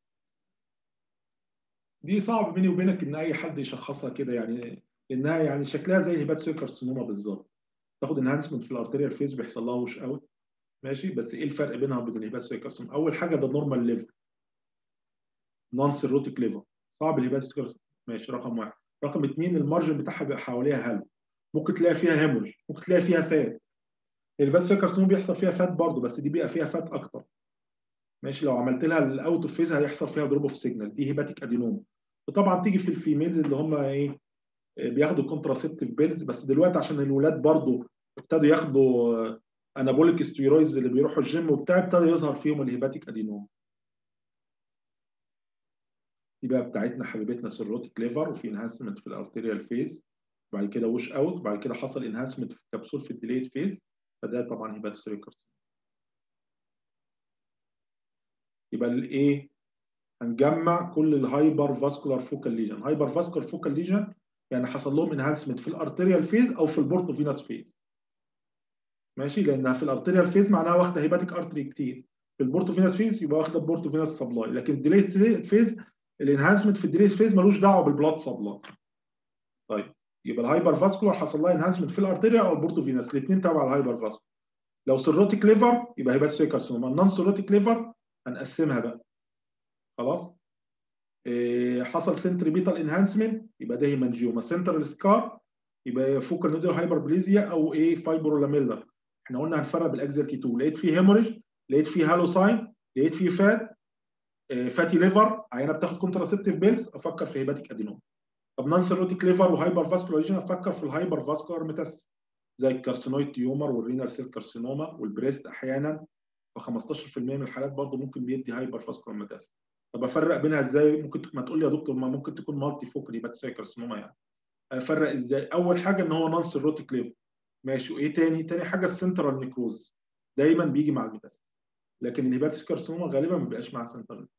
دي صعب بيني وبينك ان اي حد يشخصها كده يعني لانها يعني شكلها زي الهيباتيك كارسينوما بالظبط تاخد انهانسمنت في الارتيريال فيز بيحصل لها وش اوت ماشي بس ايه الفرق بينها وبين الهيباتيك كارسينوما اول حاجه ده نورمال ليفر نون سيروتيك ليفر صعب الهيباتيك كارسينوما ماشي رقم واحد رقم اثنين المارجن بتاعها بيبقى حواليها هلو ممكن تلاقي فيها هيمورج ممكن تلاقي فيها فات الهيباتيك كارسينوما بيحصل فيها فات برضه بس دي بيبقى فيها فات اكتر ماشي لو عملت لها الاوت اوف فيز هيحصل فيها دروب اوف سيجنال دي هيباتيك ادينوما وطبعا تيجي في الفيميلز اللي هم ايه بياخدوا كونتراسيبتيف بيلز بس دلوقتي عشان الولاد برضه ابتدوا ياخدوا انابوليك ستيرويدز اللي بيروحوا الجيم وبتاع ابتدى يظهر فيهم الهيباتيك ادينوما دي بقى بتاعتنا حبيبتنا سيروتيك ليفر وفي انهانسمنت في الارتيريال فيز بعد كده وش اوت بعد كده حصل انهانسمنت في الكبسول في الديليت فيز فده طبعا هيباتيك يبقى الايه هنجمع كل الهايبر فاسكولار فوكال ليجن هايبر فاسكولار فوكال ليجن يعني حصل لهم انهانسمنت في الارتيريال فيز او في البورتوفيناس فيز ماشي لانها في الارتيريال فيز معناها واخده هيباتيك ارتري كتير في البورتوفيناس فيز يبقى واخده بورتوفيناس سبلاي لكن الديليت فيز الانهانسمنت في الديليت فيز ملوش دعوه بالبلاد سبلاي طيب يبقى الهايبر فاسكولار حصل لها انهانسمنت في الارتيريال او البورتوفيناس الاثنين تبع الهايبر فاسكولار لو سيروتيك ليفر يبقى هيباتيك كارسينوما النون سيروتيك ليفر هنقسمها بقى خلاص إيه حصل سنتريبيتال انهانسمنت يبقى ده هيمانجيوما سنترال سكار يبقى فوكال نوديال هايبربليزيا او ايه فايبرولاميلر احنا قلنا هنفرق بالاكزل تي 2 لقيت فيه هيموريج لقيت فيه هالوساين لقيت فيه فات إيه فاتي ليفر عينه بتاخد كونتراسيبتيف بيلز افكر في هيباتيك ادينوم طب نون سيروتيك ليفر وهايبر فاسكولار افكر في الهايبر فاسكولار ميتاس زي الكارسينويد تيومر والرينال سيل كارسينوما والبريست احيانا ف 15% من الحالات برضه ممكن بيدي هايبر فاسكولار ميتاس طب افرق بينها ازاي ممكن ما تقول لي يا دكتور ما ممكن تكون مالتي فوكال هيباتيك كارسينوما يعني افرق ازاي اول حاجه ان هو نون سيروتيك ليفر ماشي وايه تاني تاني حاجه السنترال نيكروز دايما بيجي مع الميتاس لكن الهيباتيك كارسينوما غالبا ما بيبقاش مع سنترال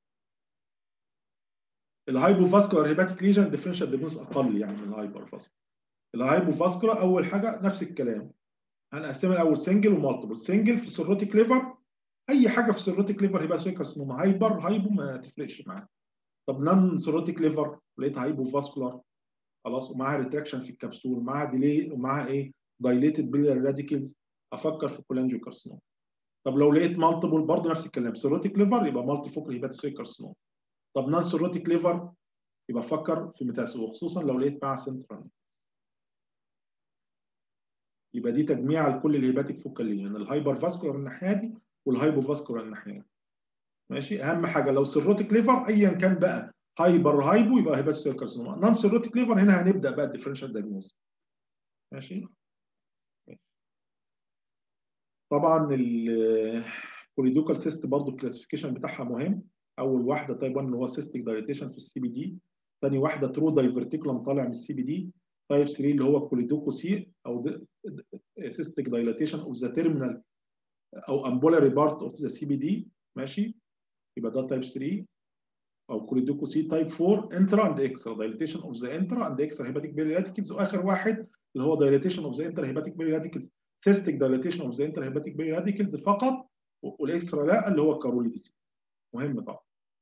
الهايبوفاسكولار هيباتيك ليجن ديفرنشال ديجنوز اقل يعني من الهايبر فاسكولار الهايبوفاسكولار اول حاجه نفس الكلام هنقسمها الاول سنجل ومالتيبل سنجل في سيروتيك ليفر اي حاجه في سيروتيك ليفر هيبقى كارسينوما هايبر هايبو ما تفرقش معاك طب نون سيروتيك ليفر لقيت هايبو فاسكولار خلاص ومعاها ريتراكشن في الكبسول ومعاها ديلي ومعاها ايه دايليتد بيليار راديكلز افكر في كولانجيو كارسينوما طب لو لقيت مالتيبل برضه نفس الكلام سيروتيك ليفر يبقى مالتي فوكال هيباتيك كارسينوما طب نون سيروتيك ليفر يبقى افكر في ميتاس وخصوصا لو لقيت معاها سنترال يبقى دي تجميع لكل الهيباتيك فوكال ليجن يعني الهايبر فاسكولار الناحيه دي والهايبو فاسكولار الناحيه دي ماشي اهم حاجه لو سيروتيك ليفر ايا كان بقى هايبر هايبو يبقى هيباتيك كارسينوما نون سيروتيك ليفر هنا هنبدا بقى الديفرنشال دايجنوز ماشي طبعا الكوليدوكال سيست برضه الكلاسيفيكيشن بتاعها مهم اول واحده تايب 1 اللي هو سيستيك دايليتيشن في السي بي دي ثاني واحده ترو دايفرتيكولم طالع من السي بي دي تايب 3 اللي هو كوليدوكوسي او سيستيك دايليتيشن اوف ذا تيرمينال او امبولاري بارت اوف ذا سي بي دي ماشي يبقى ده تايب 3 او كوليدوكوسي تايب 4 انترا اند اكسترا دايليتيشن اوف ذا انترا اند اكسترا هيباتيك بيري راديكلز واخر واحد اللي هو دايليتيشن اوف ذا انترا هيباتيك بيري راديكلز سيستيك دايليتيشن اوف ذا انترا هيباتيك بيري راديكلز فقط والاكسترا لا اللي هو كاروليديس مهم طبعا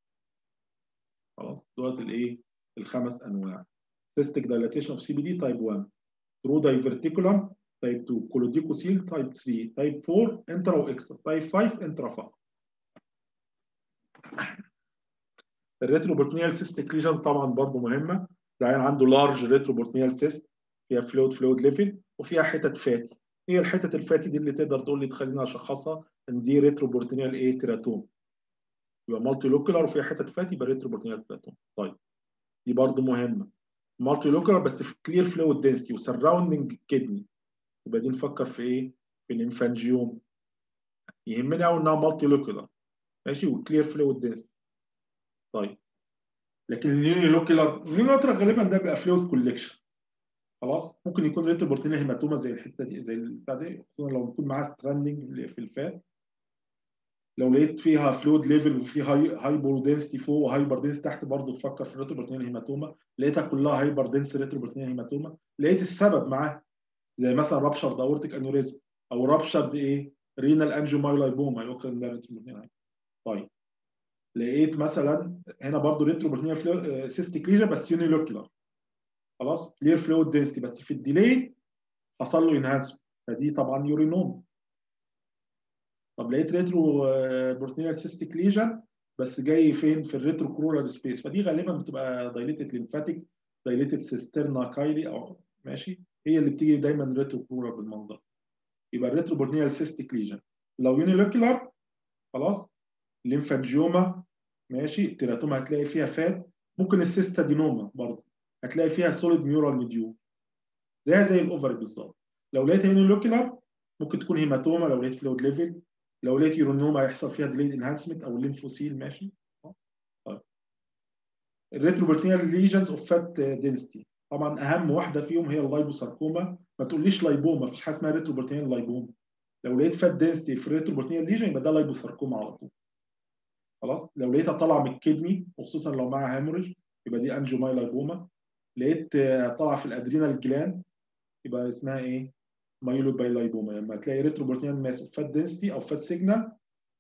خلاص دولت الايه الخمس انواع سيستيك دايليتيشن اوف سي بي دي تايب 1 ترو دايفرتيكولم تايب 2 كولوديكوسيل تايب 3 تايب 4 انترا واكسترا تايب 5 انترا فقط الريتروبورتنيال سيستيك ليجنز طبعا برضه مهمه ده عيان عنده لارج ريتروبورتنيال سيست فيها فلويد فلويد ليفل وفيها حتت فاتي هي الحتت الفاتي دي اللي تقدر تقول لي تخليني اشخصها ان دي ريتروبورتنيال ايه تيراتوم يبقى مالتي لوكولار وفيها حتت فاتي يبقى ريتروبورتنيال تيراتوم طيب دي برضه مهمه مالتي لوكولار بس في كلير فلويد دنسيتي وسراوندنج كدني يبقى دي نفكر في ايه؟ في الانفانجيوم يهمني قوي انها مالتي لوكولار ماشي وكلير فلويد دنسيتي طيب لكن اليوني لوكولار اليوني لوكولار غالبا ده بيبقى فلويد كوليكشن خلاص ممكن يكون ريتروبورتينيال هيماتوما زي الحته دي زي البتاع دي خصوصا لو يكون معاها ستراندنج في الفات لو لقيت فيها فلويد ليفل وفي هاي هايبر دنسيتي فوق وهايبر دنسيتي تحت برضه تفكر في الريتروبورتينيال هيماتوما لقيتها كلها هايبر دنس ريتروبورتينيال هيماتوما لقيت السبب معاه زي مثلا رابشر اورتيك انوريزم او رابشر ايه رينال انجيومايلايبوما يمكن ده ريتروبورتينيال طيب لقيت مثلا هنا برضه ريتروبورتينيال سيستيك ليجن بس يونيلوكيولار خلاص كلير فلويد دنسيتي بس في الديلي حصل له انهانسمنت فدي طبعا يورينوم طب لقيت ريترو بورتينيال سيستيك ليجن بس جاي فين في الريترو كرولار سبيس فدي غالبا بتبقى دايليتد ليمفاتيك دايليتد سيسترنا كايلي او ماشي هي اللي بتيجي دايما ريترو كرولار بالمنظر يبقى الريترو بورتينيال سيستيك ليجن لو يونيلوكيولار خلاص ليمفانجيوما ماشي التيراتوما هتلاقي فيها فات ممكن السيستادينوما برضه هتلاقي فيها سوليد ميورال ميديول زيها زي الاوفري بالظبط لو لقيت يونيلوكيولار ممكن تكون هيماتوما لو لقيت فلويد ليفل لو لقيت يورونوما هيحصل فيها ديليد انهانسمنت او الليمفوسيل ماشي طيب الريتروبرتينيال ليجنز اوف فات دنسيتي طبعا اهم واحده فيهم هي اللايبوساركوما ما تقوليش لايبوما مفيش حاجه اسمها ريتروبرتينيال لايبوما لو لقيت فات دنسيتي في الريتروبرتينيال ليجن يبقى ده لايبوساركوما على طول خلاص لو لقيتها طالعه من الكدني وخصوصا لو معاها هيموريج يبقى دي انجيومايلايبوما لقيت طالعه في الادرينال جلاند يبقى اسمها ايه مايلوبايلايبوما لما تلاقي ريتروبورتينال ماس فات دنسيتي او فات سيجنال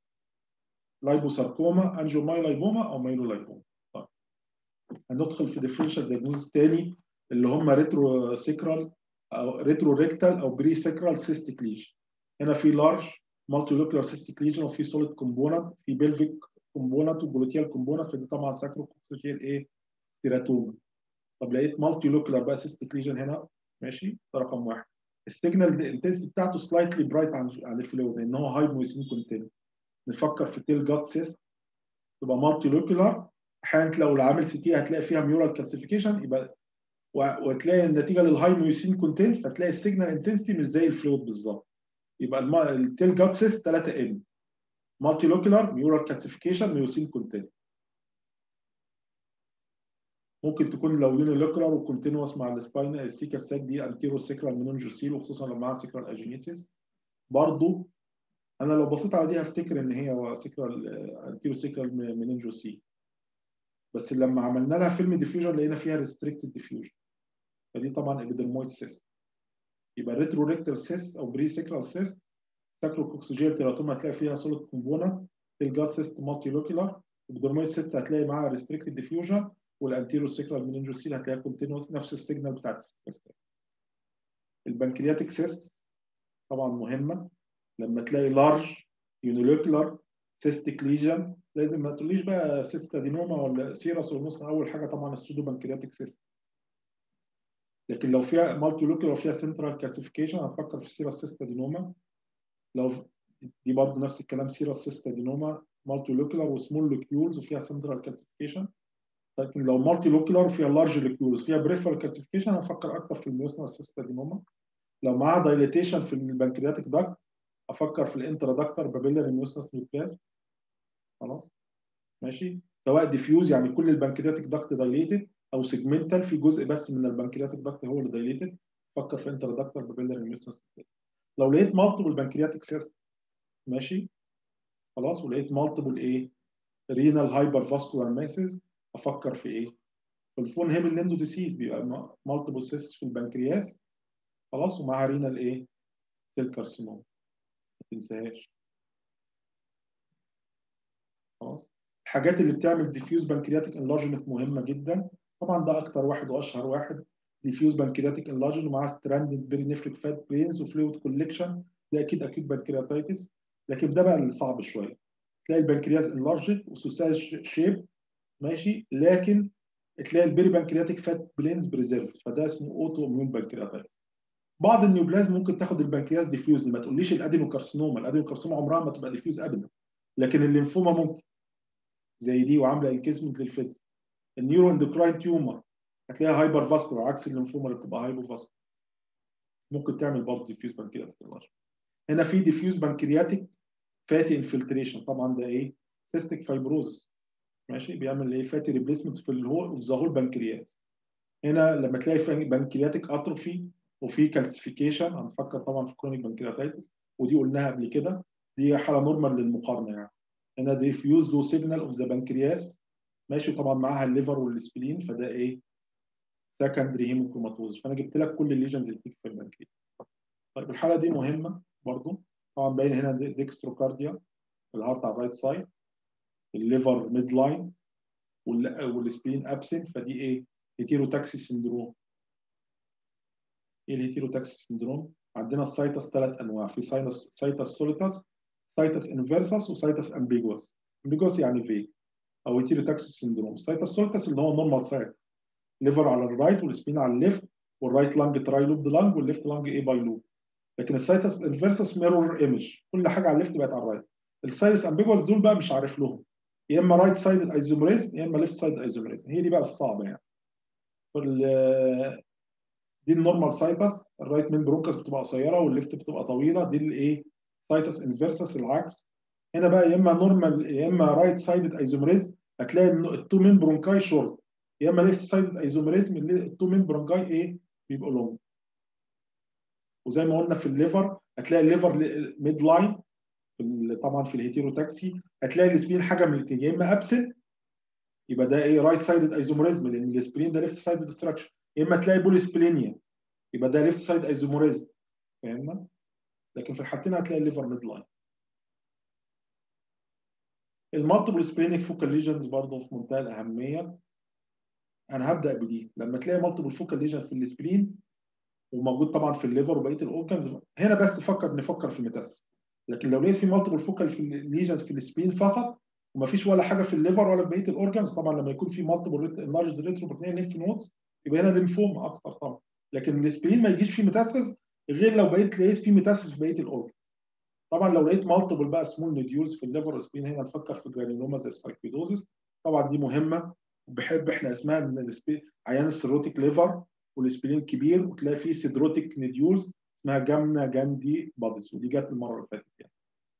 لايبوساركوما انجيومايلايبوما او مايلولايبوما طيب هندخل في ديفرنشال دياجنوز تاني اللي هم ريترو سيكرال او ريترو ريكتال او بري سيكرال سيستيك ليجن هنا في لارج مالتي لوكيولار سيستيك ليجن وفي سوليد كومبوننت في بلفيك كومبوننت وبوليتيال كومبوننت فدي طبعا ساكرو كوكسيجيال ايه تيراتوما طب لقيت مالتي لوكيولار بقى سيستيك ليجن هنا ماشي ده رقم واحد السيجنال انتنسيتي بتاعته سلايتلي برايت عن عن الفلويد لان هو هاي مويسين كونتين نفكر في تيل جات سيست تبقى مالتي لوكيولار احيانا لو عامل سي تي هتلاقي فيها ميورال كالسيفيكيشن يبقى وتلاقي النتيجه للهاي مويسين كونتين فتلاقي السيجنال انتنسيتي مش زي الفلويد بالظبط يبقى التيل جات سيست 3 ام مالتي لوكيولار ميورال كالسيفيكيشن ميوسين كونتين ممكن تكون لو يونيلوكولار وكونتينوس مع السباين السيكال ساك دي انتيرو سيكرال منونجوسيل وخصوصا لو معاها سيكرال اجينيسيس برضو انا لو بصيت على دي هفتكر ان هي سيكرال انتيرو سيكرال منونجوسيل بس لما عملنا لها فيلم ديفيوجن لقينا فيها ريستريكتد ديفيوجن فدي طبعا ابيدرمويد سيست يبقى ريترو ريكتال سيست او بري سيكرال سيست ساكرو كوكسيجيال تيراتوما هتلاقي فيها سوليد كومبوننت الجات سيست مالتي لوكيولار ابيدرمويد سيست هتلاقي معاها ريستريكتد ديفيوجن والانتيرو سيكرال مننجوسيل هتلاقيها كونتينوس نفس السيجنال بتاعت السيستم البنكرياتيك سيست طبعا مهمه لما تلاقي لارج يونيلوكولار سيستيك ليجن لازم ما تقوليش بقى سيستادينوما ولا سيرس ونص اول حاجه طبعا السودو بنكرياتيك سيست لكن لو فيها مالتي لوكولار فيها سنترال كلاسيفيكيشن هتفكر في سيرس سيستادينوما لو دي برضه نفس الكلام سيرس سيستادينوما مالتي لوكولار وسمول لوكيولز وفيها سنترال كلاسيفيكيشن لكن لو مالتي لوكيولار وفيها لارج لوكيولز فيها بريفرال كلاسيفيكيشن هفكر اكتر في الميوسنا سيستادينوما لو معاها دايليتيشن في البنكرياتيك داكت افكر في الانترادكتر بابيلاري ميوسنس نيوكلياز خلاص ماشي سواء ديفيوز يعني كل البنكرياتيك داكت دايليتد او سيجمنتال في جزء بس من البنكرياتيك داكت هو اللي دايليتد فكر في انترادكتر بابيلاري ميوسنس لو لقيت مالتيبل بنكرياتيك سيست ماشي خلاص ولقيت مالتيبل ايه رينال هايبر فاسكولار ماسز افكر في ايه في الفون هيبل ليندو ديسيز بيبقى مالتيبل سيست في البنكرياس خلاص ومعاها رينال ايه سيل كارسينوم ما تنساهاش خلاص الحاجات اللي بتعمل ديفيوز بنكرياتيك انلارجمنت مهمه جدا طبعا ده اكتر واحد واشهر واحد ديفيوز بنكرياتيك انلارجمنت ومعاه ستراندد بيرينيفريك فات برينز وفلويد كوليكشن ده اكيد اكيد بنكرياتيتس لكن ده بقى اللي صعب شويه تلاقي البنكرياس انلارجد وسوساج شيب ماشي لكن تلاقي البيري بانكرياتيك فات بلينز بريزيرف فده اسمه اوتو اميون بانكرياتايتس بعض النيوبلازم ممكن تاخد البنكرياس ديفيوز ما تقوليش الادينوكارسينوما الادينوكارسينوما عمرها ما تبقى ديفيوز ابدا لكن الليمفوما ممكن زي دي وعامله انكيسمنت للفيزيك النيورو اندوكراين تيومر هتلاقيها هايبر فاسكولار عكس الليمفوما اللي بتبقى هايبو فاسكولار ممكن تعمل برضه ديفيوز بانكرياتيك هنا في ديفيوز بانكرياتيك فاتي انفلتريشن طبعا ده ايه سيستيك فايبروزس ماشي بيعمل ايه فاتي ريبليسمنت في الهول الظهور بنكرياس هنا لما تلاقي بنكرياتيك اتروفي وفي كالسيفيكيشن هنفكر طبعا في كرونيك بنكرياتايتس ودي قلناها قبل كده دي حاله نورمال للمقارنه يعني هنا ديفيوز لو سيجنال اوف ذا بنكرياس ماشي طبعا معاها الليفر والسبلين فده ايه سكندري هيموكروماتوز فانا جبت لك كل الليجنز اللي بتيجي في البنكرياس طيب الحاله دي مهمه برضو طبعا باين هنا ديكستروكارديا الهارت على الرايت سايد الليفر ميد لاين والسبلين ابسنت فدي ايه هيتيروتاكسي سندروم ايه الهيتيروتاكسي سندروم عندنا السايتس ثلاث انواع في ساينس سايتس سوليتس سايتس انفيرسس وسايتس امبيجوس امبيجوس يعني في او هيتيروتاكسي سندروم السايتس سوليتس اللي هو نورمال سايت ليفر على الرايت والسبين على الليفت والرايت لانج تراي لوب لانج والليفت لانج ايه باي لوب لكن السايتس انفيرسس ميرور ايمج كل حاجه على الليفت بقت على الرايت السايتس امبيجوس دول بقى مش عارف لهم يا اما رايت سايد ايزوميريزم يا اما ليفت سايد ايزوميريزم هي دي بقى الصعبه يعني دي النورمال سايتس الرايت مين برونكس بتبقى قصيره والليفت بتبقى طويله دي الايه سايتس انفيرسس العكس هنا بقى يا اما نورمال يا اما رايت سايد ايزوميريزم هتلاقي التو مين برونكاي شورت يا اما ليفت سايد ايزوميريزم التو مين برونكاي ايه بيبقوا لونج وزي ما قلنا في الليفر هتلاقي الليفر ميد لاين طبعا في الهيتيروتاكسي هتلاقي السبين حاجه من الاثنين يا اما ابسنت يبقى ده ايه رايت سايد ايزوموريزم لان السبلين ده ليفت سايد ديستراكشن يا اما تلاقي بوليسبلينيا يبقى ده ليفت سايد ايزوموريزم فاهمنا لكن في الحالتين هتلاقي الليفر ميد لاين المالتيبل سبلينيك فوكال ليجنز برضه في منتهى الاهميه انا هبدا بدي لما تلاقي مالتيبل فوكال ليجن في السبلين وموجود طبعا في الليفر وبقيه الاورجنز هنا بس فكر نفكر في الميتاس لكن لو لقيت في مالتيبل فوكال في الليجنز في السبين فقط ومفيش ولا حاجه في الليفر ولا في بقيه الاورجنز طبعا لما يكون في مالتيبل لارج ريتروبروتينيال ليمف نودز يبقى هنا ليمفوما اكتر طبعا لكن السبين ما يجيش فيه ميتاسيس غير لو بقيت لقيت فيه ميتاسيس في بقيه الاورجن طبعا لو لقيت مالتيبل بقى سمول نوديولز في الليفر والسبين هنا نفكر في جرانيلوما زي السايكيدوزس طبعا دي مهمه وبحب احنا اسمها من السبين عيان السيروتيك ليفر والسبلين كبير وتلاقي فيه سيدروتيك نوديولز اسمها جامنا جاندي بادس ودي جت المره اللي فاتت يعني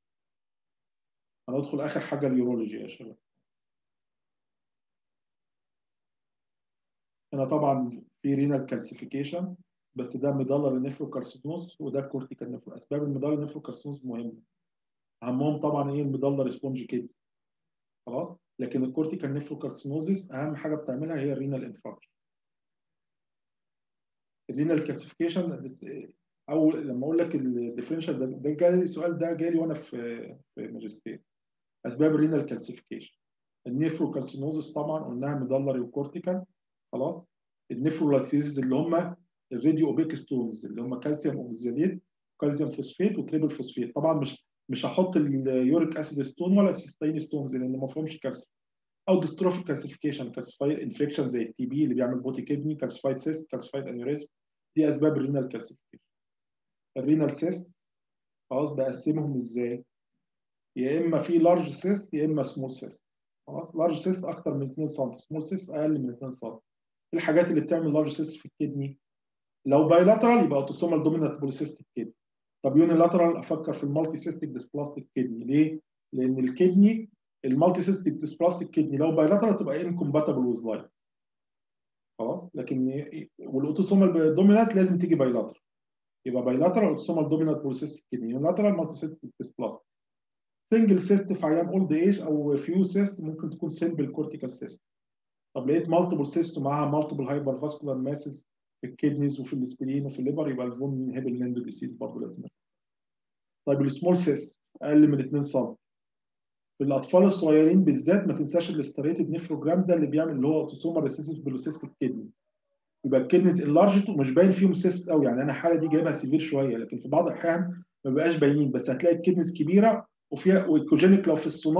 هندخل اخر حاجه اليورولوجي يا شباب هنا طبعا في رينال كالسيفيكيشن بس ده ميدالر نيفروكارسينوز وده كورتيكال نيفرو اسباب الميدالر نيفروكارسينوز مهمه اهمهم طبعا ايه الميدالر سبونج كيد خلاص لكن الكورتيكال نيفروكارسينوزيس اهم حاجه بتعملها هي الرينال انفاركشن الرينال كالسيفيكيشن او لما اقول لك الديفرنشال ده, ده جالي السؤال ده جالي وانا في في ماجستير اسباب الرينال كالسيفيكيشن النيفروكالسينوزس طبعا قلناها ميدالري وكورتيكال خلاص النيفرولايسيز اللي هم الراديو اوبيك ستونز اللي هم كالسيوم اوكسيديت كالسيوم فوسفيت وتريبل فوسفيت طبعا مش مش هحط اليوريك اسيد ستون ولا السيستين ستونز لان ما فيهمش كالسيوم او ديستروفيك كالسيفيكيشن كالسيفايد انفكشن زي التي بي اللي بيعمل بوتي كيدني كالسيفايد سيست كالسيفايد انيوريزم دي اسباب الرينال كالسيفيكيشن الرينال سيست خلاص بقسمهم ازاي يا اما في لارج سيست يا اما سمول سيست خلاص لارج سيست اكتر من 2 سم سمول سيست اقل من 2 سم الحاجات اللي بتعمل لارج سيست في الكدني لو بايلاترال يبقى اوتوسومال دومينانت بوليسيستيك كدني طب يونيلاترال افكر في المالتي سيستيك ديسبلاستيك كدني ليه؟ لان الكدني المالتي سيستيك ديسبلاستيك كدني لو بايلاترال تبقى انكومباتبل ويز لايف خلاص لكن والاوتوسومال دومينانت لازم تيجي بايلاترال يبقى بايلاترال اوتوسومال دومينانت بوليسيستيك كدني يونيلاترال مالتي سيستيك ديسبلاستيك سنجل سيست في عيان اولد ايج او فيو سيست ممكن تكون سيمبل كورتيكال سيست طب لقيت مالتيبل سيست ومعاها مالتيبل هايبر فاسكولار ماسز في الكدنيز وفي الاسبرين وفي الليفر يبقى الفون هيبل ليندو ديسيز برضه لازم طيب السمول سيست اقل من 2 سم في الاطفال الصغيرين بالذات ما تنساش الاستريتد نيفروجرام ده اللي بيعمل اللي هو اوتوسومال ريسيسيف بلوسيستيك كدني يبقى الكدنيز انلارجت ومش باين فيهم سيست قوي يعني انا الحاله دي جايبها سيفير شويه لكن في بعض الاحيان ما بيبقاش باينين بس هتلاقي الكدنيز كبيره وفيها والكوجينيك لو في السونار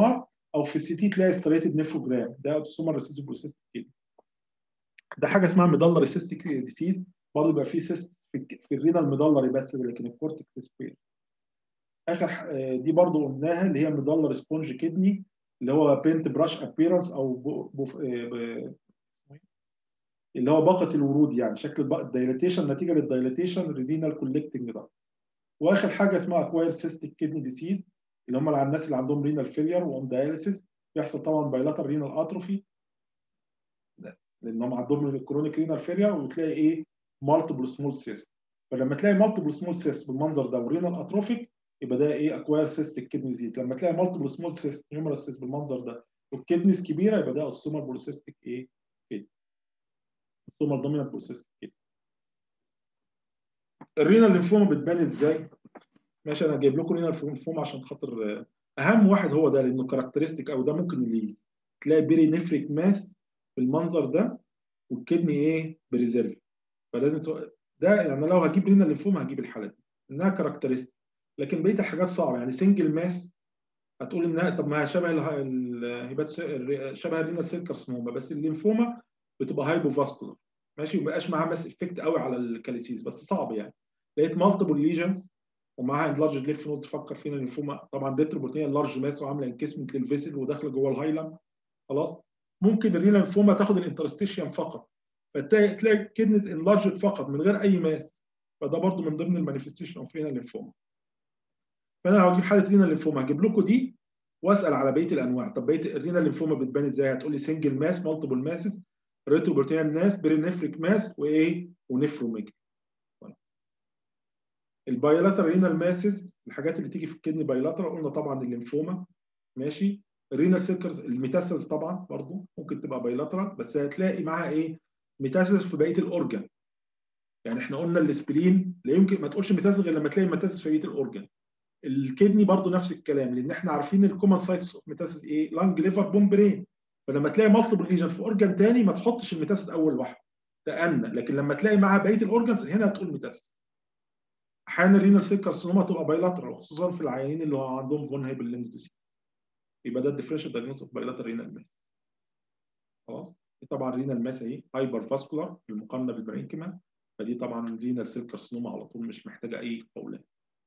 او في السي تي تلاقي ستريتد نيفروجرام ده اوتوسومال ريسيسيف بروسيستيك كيدني ده حاجه اسمها ميدالر سيستيك ديسيز برضه بيبقى فيه سيست في, في الرينال ميدالري بس لكن الكورتكس سبير اخر ح- آه، دي برضه قلناها اللي هي ميدالر سبونج كيدني اللي هو بينت براش ابييرنس او بو بوف- آه، ب- اللي هو باقه الورود يعني شكل الدايليتيشن نتيجه للدايليتيشن رينال كولكتنج ده واخر حاجه اسمها اكواير سيستيك كيدني ديسيز اللي هم على الناس اللي عندهم رينال فيلير وهم داياليسيس بيحصل طبعا بايلاتر رينال اتروفي لان هم عندهم الكرونيك رينال فيلير وتلاقي ايه مالتيبل سمول سيست فلما تلاقي مالتيبل سمول سيست بالمنظر ده ورينال اتروفيك يبقى ده ايه اكواير سيستيك كيدني ديزيز لما تلاقي مالتيبل سمول سيست نيومرال سيست بالمنظر ده والكيدنيز كبيره يبقى ده اوسومال بوليسيستيك ايه كيدني اوسومال دومينانت بوليسيستيك كيدني الرينال لينفوما بتبان ازاي؟ ماشي انا جايب لكم رينال لينفوما عشان خاطر آه، اهم واحد هو ده لانه كاركترستيك او ده ممكن اللي تلاقي بيري نفريك ماس بالمنظر ده والكدني ايه بريزيرف فلازم تو... ده يعني لو هجيب رينال لينفوما هجيب الحاله دي انها كاركترستيك لكن بقيه الحاجات صعبه يعني سنجل ماس هتقول انها طب ما هي شبه ال- الهيبات شبه الرينال سيل كارسينوما بس الليمفوما بتبقى هايبو فاسكولار ماشي ما بيبقاش معاها ماس افكت قوي على الكاليسيس بس صعب يعني لقيت مالتيبل ليجنز ومعاها انلارج ليف نود تفكر فينا الليمفوما طبعا ريتروبروتينيا لارج ماس وعامله انكسمنت للفيسل وداخله جوه الهايلم خلاص ممكن الرينال ليمفوما تاخد الانترستيشيوم فقط فتلاقي تلاقي كدنز انلارجد فقط من غير اي ماس فده برضو من ضمن المانيفستيشن اوف رينال ليمفوما فانا لو هجيب حاله رينال ليمفوما هجيب لكم دي واسال على بقيه الانواع طب بقيه الرينال ليمفوما بتبان ازاي هتقول لي سنجل ماس مالتيبل ماسز ريتروبروتينيا ناس برينفريك ماس وايه ونفروميجل البايلاتر رينال ماسز الحاجات اللي تيجي في الكدني بايلاتر قلنا طبعا الليمفوما ماشي الرينال سيركرز الميتاستاز طبعا برضو ممكن تبقى بايلاترال بس هتلاقي معاها ايه ميتاستاز في بقيه الاورجن يعني احنا قلنا الاسبرين لا يمكن ما تقولش ميتاستاز غير لما تلاقي ميتاستاز في بقيه الاورجن الكدني برضو نفس الكلام لان احنا عارفين الكومن سايتس اوف ميتاستاز ايه لانج ليفر بون برين فلما تلاقي مالتيبل ليجن في اورجن تاني ما تحطش الميتاستاز اول واحده تأنى لكن لما تلاقي معاها بقيه الاورجنز هنا هتقول ميتاستاز احيانا الرينال سيل كارسينوما تبقى بايلاترال خصوصا في العيانين اللي هو عندهم فون هايبرلينج ديسيز يبقى ده الديفرنشال دايجنوستس اوف بايلاترال رينال ماس خلاص دي طبعا رينال ماس اهي هايبر فاسكولار بالمقارنه بالبرينكيما فدي طبعا رينال سيل كارسينوما على طول مش محتاجه اي قولان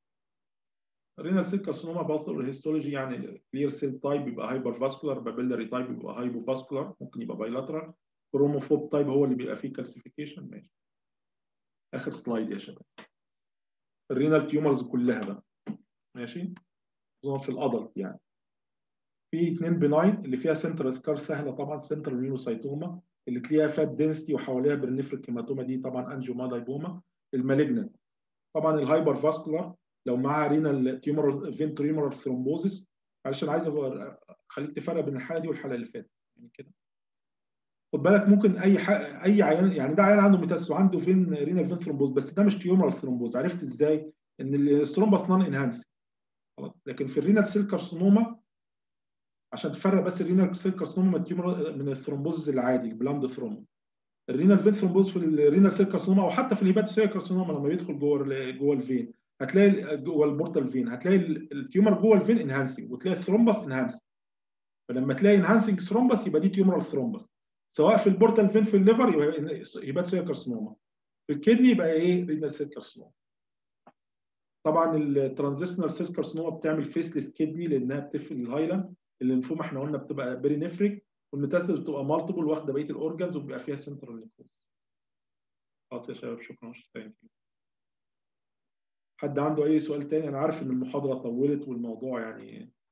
الرينال سيل كارسينوما باصل الهيستولوجي يعني كلير سيل تايب يبقى هايبر فاسكولار بابيلاري تايب يبقى هايبو فاسكولار ممكن يبقى بايلاترال كروموفوب تايب هو اللي بيبقى فيه كالسيفيكيشن ماشي اخر سلايد يا شباب الرينال تيومرز كلها بقى ماشي خصوصا في الادلت يعني في اثنين بناين اللي فيها سنترال سكار سهله طبعا سنترال مينوسايتوما اللي تلاقيها فات دنسيتي وحواليها برنفريك هيماتوما دي طبعا انجيوما لايبوما المالجنت طبعا الهايبر فاسكولار لو معاها رينال تيومر فينتريمورال ثرومبوزيس معلش انا عايز اخليك تفرق بين الحاله دي والحاله اللي فاتت يعني كده خد بالك ممكن اي ح... اي عيان يعني ده عيان عنده ميتاس وعنده فين رينال فين ثرومبوز بس ده مش تيومرال ثرومبوز عرفت ازاي؟ ان الثرومبس نون انهانس خلاص لكن في الرينال سيل كارسينوما عشان تفرق بس الرينال سيل كارسينوما من التيومر من الثرومبوز العادي البلاند ثرومبوز الرينال فين ثرومبوز في الرينال سيل كارسينوما او حتى في الهيباتوسيل كارسينوما لما يدخل جوه جوه الفين هتلاقي جوه البورتال فين هتلاقي التيومر جوه الفين انهانسنج وتلاقي الثرومبس انهانسنج فلما تلاقي انهانسنج ثرومبس يبقى دي تيومرال ثرومبس سواء في البورتال فين في الليفر يبقى هيباتوسيل كارسينوما في الكدني يبقى ايه رينال سيل كارسينوما طبعا الترانزيشنال سيل كارسينوما بتعمل فيسلس كدني لانها بتقفل الهايلاند الليمفوما احنا قلنا بتبقى بيري نفريك والميتاستاز بتبقى مالتيبل واخده بقيه الاورجنز وبيبقى فيها سنترال ليمفوما خلاص يا شباب شكرا ثانك يو حد عنده اي سؤال تاني انا عارف ان المحاضره طولت والموضوع يعني